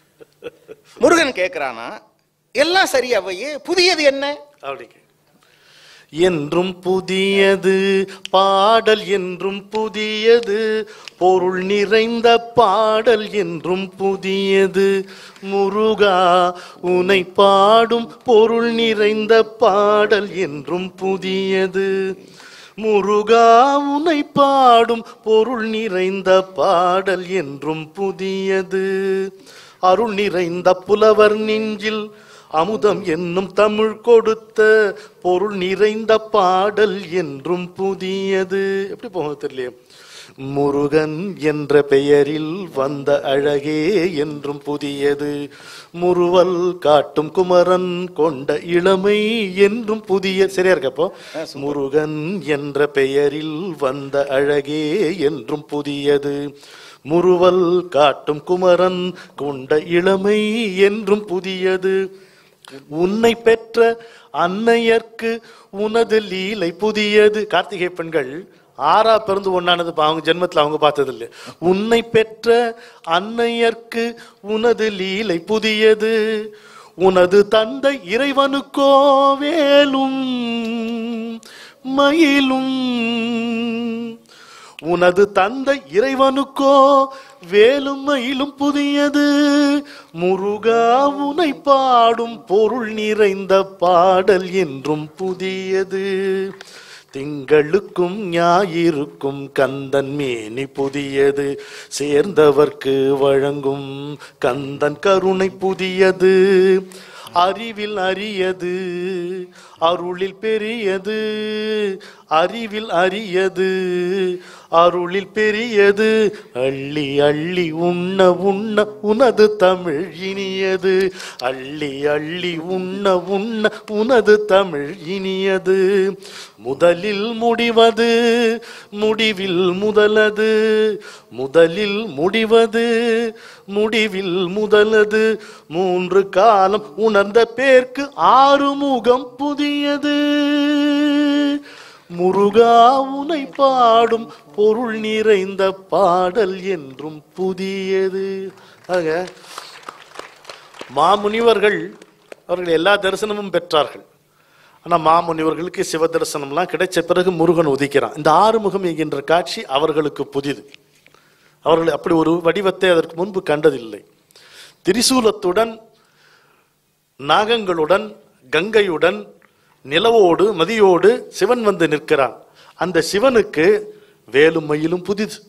முருகன் கேக்குறானா எல்லாம் சரி ஔவையே புதியது என்ன அப்படிங்க என்றும் புதியது பாடல் என்றும் புதியது பொருள் நிறைந்த பாடல் என்றும் புதியது முருகா உனை பாடும் பொருள் நிறைந்த பாடல் என்றும் புதியது முருகா உனை பாடும் பொருள் நிறைந்த பாடல் என்றும் புதியது அருள் நிறைந்த புலவர் நெஞ்சில் அமுதம் என்னும் தமிழ் கொடுத்த பொருள் நிறைந்த பாடல் என்றும் புதியது எப்படி போக தெரியலையே முருகன் என்ற பெயரில் வந்த அழகே என்றும் புதியது முருவல் காட்டும் குமரன் கொண்ட இளமை என்றும் புதிய சரியா இருக்கப்போ முருகன் என்ற பெயரில் வந்த அழகே என்றும் புதியது முருவல் காட்டும் குமரன் கொண்ட இளமை என்றும் புதியது உன்னை பெற்ற அன்னையர்க்கு உனது லீலை புதியது கார்த்திகை பெண்கள் ஆறா பிறந்து ஒண்ணானது பா- அவங்க ஜென்மத்துல அவங்க பார்த்தது இல்லை உன்னை பெற்ற அன்னையர்க்கு உனது லீலை புதியது உனது தந்தை இறைவனுக்கோ வேலும் மயிலும் உனது தந்தை இறைவனுக்கோ வேலும் மயிலும் புதியது முருகா உனை பாடும் பொருள் நிறைந்த பாடல் என்றும் புதியது திங்களுக்கும் ஞாயிறுக்கும் கந்தன் மேனி புதியது சேர்ந்தவர்க்கு வழங்கும் கந்தன் கருணை புதியது அறிவில் அரியது அருளில் பெரியது அறிவில் அரியது அருளில் பெரியது அள்ளி அள்ளி உண்ண உண்ண உனது தமிழ் இனியது அள்ளி அள்ளி உண்ண உண்ண உனது தமிழ் இனியது முதலில் முடிவது முடிவில் முதலது முதலில் முடிவது முடிவில் முதலது மூன்று காலம் உணர்ந்த பேர்க்கு ஆறு முகம் புதியது முருகா உனை பாடும் பொருள் நிறைந்த பாடல் என்றும் புதியது ஆக மாமுனிவர்கள் அவர்கள் எல்லா தரிசனமும் பெற்றார்கள் ஆனா மாமுனிவர்களுக்கு சிவ தரிசனம்லாம் கிடைச்ச பிறகு முருகன் உதிக்கிறான் இந்த ஆறுமுகம் என்கின்ற காட்சி அவர்களுக்கு புதிது அவர்கள் அப்படி ஒரு வடிவத்தை அதற்கு முன்பு கண்டதில்லை திரிசூலத்துடன் நாகங்களுடன் கங்கையுடன் நிலவோடு மதியோடு சிவன் வந்து நிற்கிறான் அந்த சிவனுக்கு வேலும் மயிலும் புதிது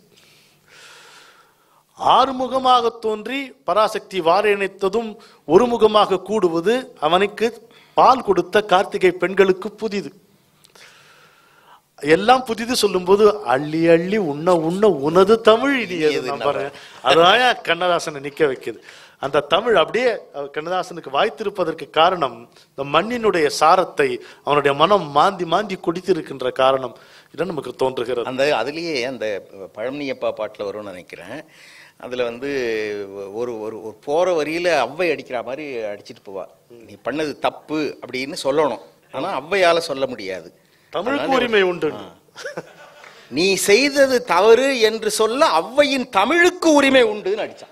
ஆறுமுகமாக தோன்றி பராசக்தி வாரணித்ததும் ஒரு முகமாக கூடுவது அவனுக்கு பால் கொடுத்த கார்த்திகை பெண்களுக்கு புதிது எல்லாம் புதிது சொல்லும்போது அள்ளி அள்ளி உண்ண உண்ண உனது தமிழ் இனியது நான் பாருங்க அதுதான் ஏன் கண்ணதாசனை நிக்க வைக்குது அந்த தமிழ் அப்படியே அவர் கண்ணதாசனுக்கு வாய்த்திருப்பதற்கு காரணம் இந்த மண்ணினுடைய சாரத்தை அவனுடைய மனம் மாந்தி மாந்தி குடித்திருக்கின்ற காரணம் இதான் நமக்கு தோன்றுகிறது அந்த அதுலேயே அந்த பழனியப்பா பாட்டில் வரும்னு நினைக்கிறேன் அதில் வந்து ஒரு ஒரு ஒரு போகிற வரியில் அவ்வை அடிக்கிற மாதிரி அடிச்சிட்டு போவா நீ பண்ணது தப்பு அப்படின்னு சொல்லணும் ஆனால் ஔவையால் சொல்ல முடியாது தமிழுக்கு உரிமை உண்டு நீ செய்தது தவறு என்று சொல்ல ஔவையின் தமிழுக்கு உரிமை உண்டுன்னு அடிச்சான்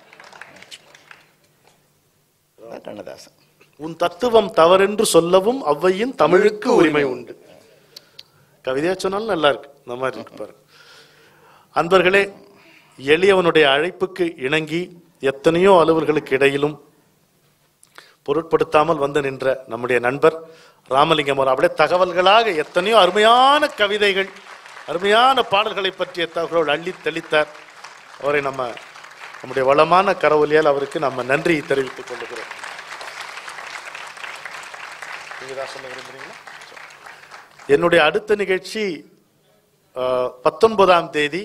அதான் கண்ணதாசன் உன் தத்துவம் தவறென்று சொல்லவும் அவ்வையின் தமிழுக்கு உரிமை உண்டு கவிதையா சொன்னாலும் நல்லா இருக்கு இந்த மாதிரி இருக்கு பாருங்க அன்பர்களே எளியவனுடைய அழைப்புக்கு இணங்கி எத்தனையோ அலுவல்களுக்கு இடையிலும் பொருட்படுத்தாமல் வந்து நின்ற நம்முடைய நண்பர் ராமலிங்கம் அவர் அப்படியே தகவல்களாக எத்தனையோ அருமையான கவிதைகள் அருமையான பாடல்களை பற்றிய தகவல் அள்ளி தெளித்தார் அவரை நம்ம நம்முடைய வளமான கரவொலியால் அவருக்கு நம்ம நன்றி தெரிவித்துக் கொள்கிறோம் நீங்க ஏதாவது சொல்ல விரும்புறீங்களா என்னுடைய அடுத்த நிகழ்ச்சி அஹ், பத்தொன்பதாம் தேதி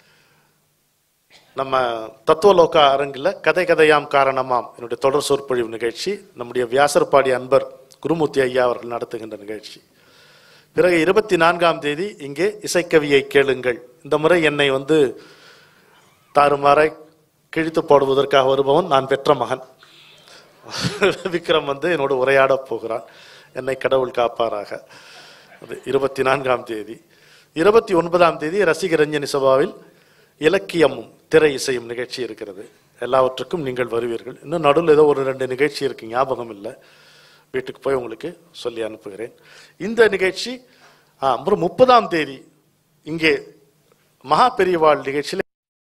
நம்ம தத்துவலோகா அரங்கில் கதை கதையாம் காரணமாம் என்னுடைய தொடர் சொற்பொழிவு நிகழ்ச்சி நம்முடைய வியாசர்பாடி அன்பர் குருமூர்த்தி ஐயா அவர்கள் நடத்துகின்ற நிகழ்ச்சி பிறகு இருபத்தி நான்காம் தேதி இங்கே இசைக்கவியை கேளுங்கள் இந்த முறை என்னை வந்து தாறுமாறாய் கிழித்து போடுவதற்காக வருபவன் நான் பெற்ற மகன் விக்ரம் வந்து என்னோடு உரையாட போகிறான் என்னை கடவுள் காப்பாராக அது இருபத்தி நான்காம் தேதி இருபத்தி ஒன்பதாம் தேதி ரசிகரஞ்சனி சபாவில் இலக்கியமும் திரை இசையும் நிகழ்ச்சி இருக்கிறது எல்லாவற்றுக்கும் நீங்கள் வருவீர்கள் இன்னும் நடுவில் ஏதோ ஒரு ரெண்டு நிகழ்ச்சி இருக்கு ஞாபகம் இல்லை வீட்டுக்கு போய் உங்களுக்கு சொல்லி அனுப்புகிறேன் இந்த நிகழ்ச்சி ஆ, அப்புறம் முப்பதாம் தேதி இங்கே மகா பெரியவாள் நிகழ்ச்சியில்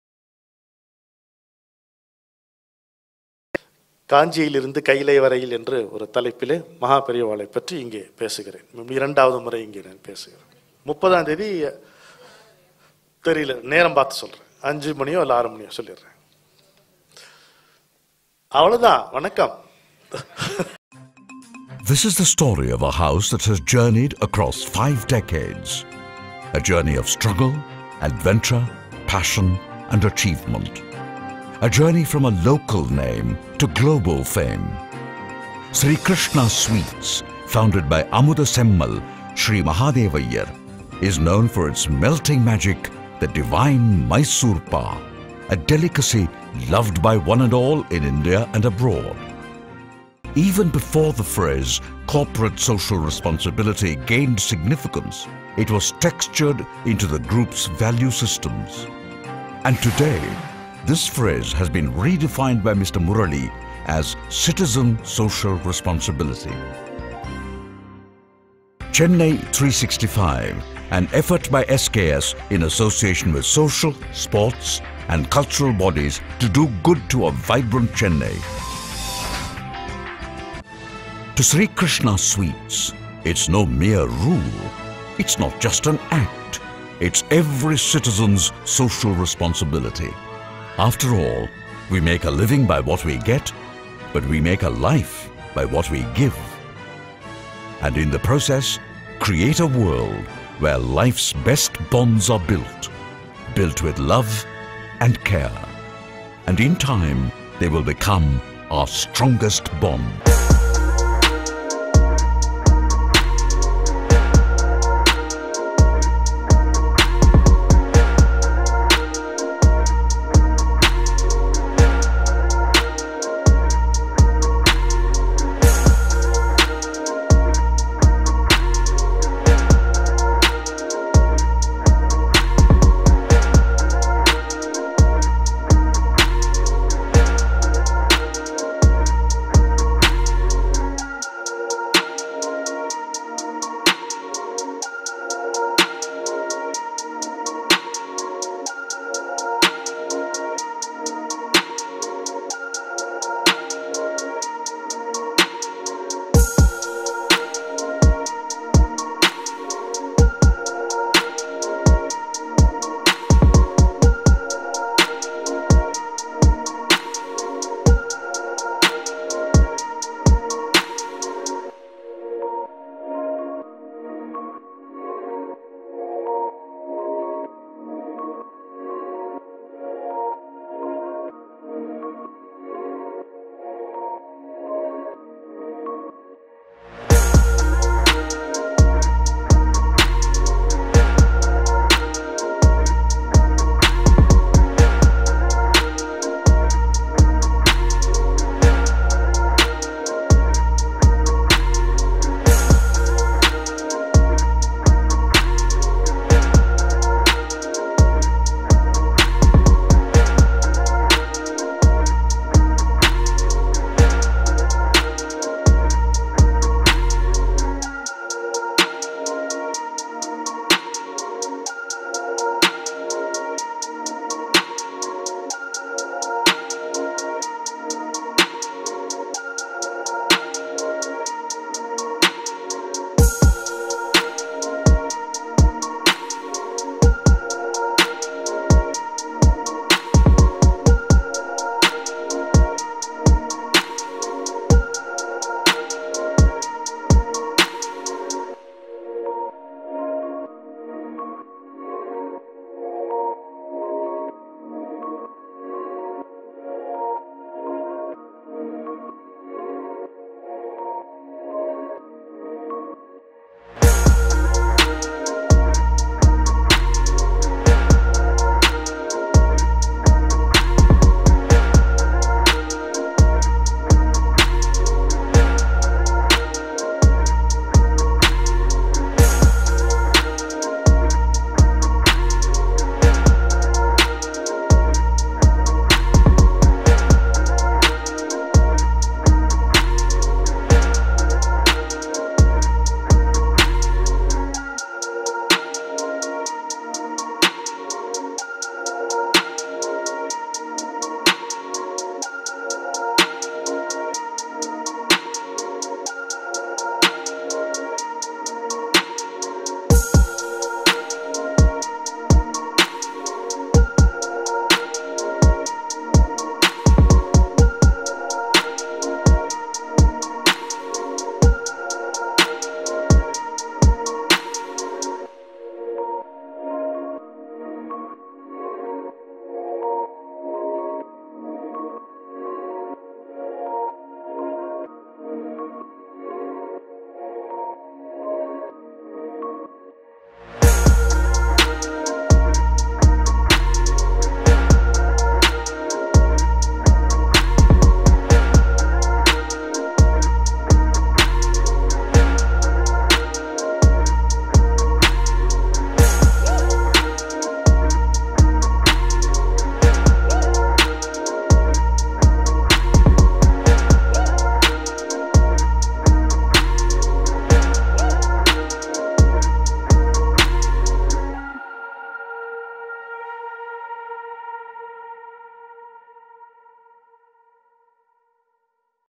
காஞ்சியிலிருந்து கைலை வரையில் என்று ஒரு தலைப்பிலே மகா பெரியவாளை பற்றி இங்கே பேசுகிறேன் இரண்டாவது முறை இங்கே நான் பேசுகிறேன் முப்பதாம் தேதி தெரியல நேரம் பார்த்து சொல்றேன் அஞ்சு மணியோ இல்லை ஆறு மணியோ சொல்லிடுறேன் அவ்வளவுதான் வணக்கம் This is the story of a house that has journeyed across five decades. A journey of struggle, adventure, passion, and achievement. A journey from a local name to global fame. Sri Krishna Sweets, founded by Amuda Semmal, Sri Mahadevayar, is known for its melting magic, the divine Mysore Pa, a delicacy loved by one and all in India and abroad. Even before the phrase corporate social responsibility gained significance, it was textured into the group's value systems. And today, this phrase has been redefined by Mr. Murali as citizen social responsibility. Chennai 365, an effort by SKS in association with social, sports, and cultural bodies to do good to a vibrant Chennai. To Sri Krishna Sweets, it's no mere rule. It's not just an act. It's every citizen's social responsibility. After all, we make a living by what we get, but we make a life by what we give. And in the process, create a world where life's best bonds are built. built with love and care. And in time, they will become our strongest bond.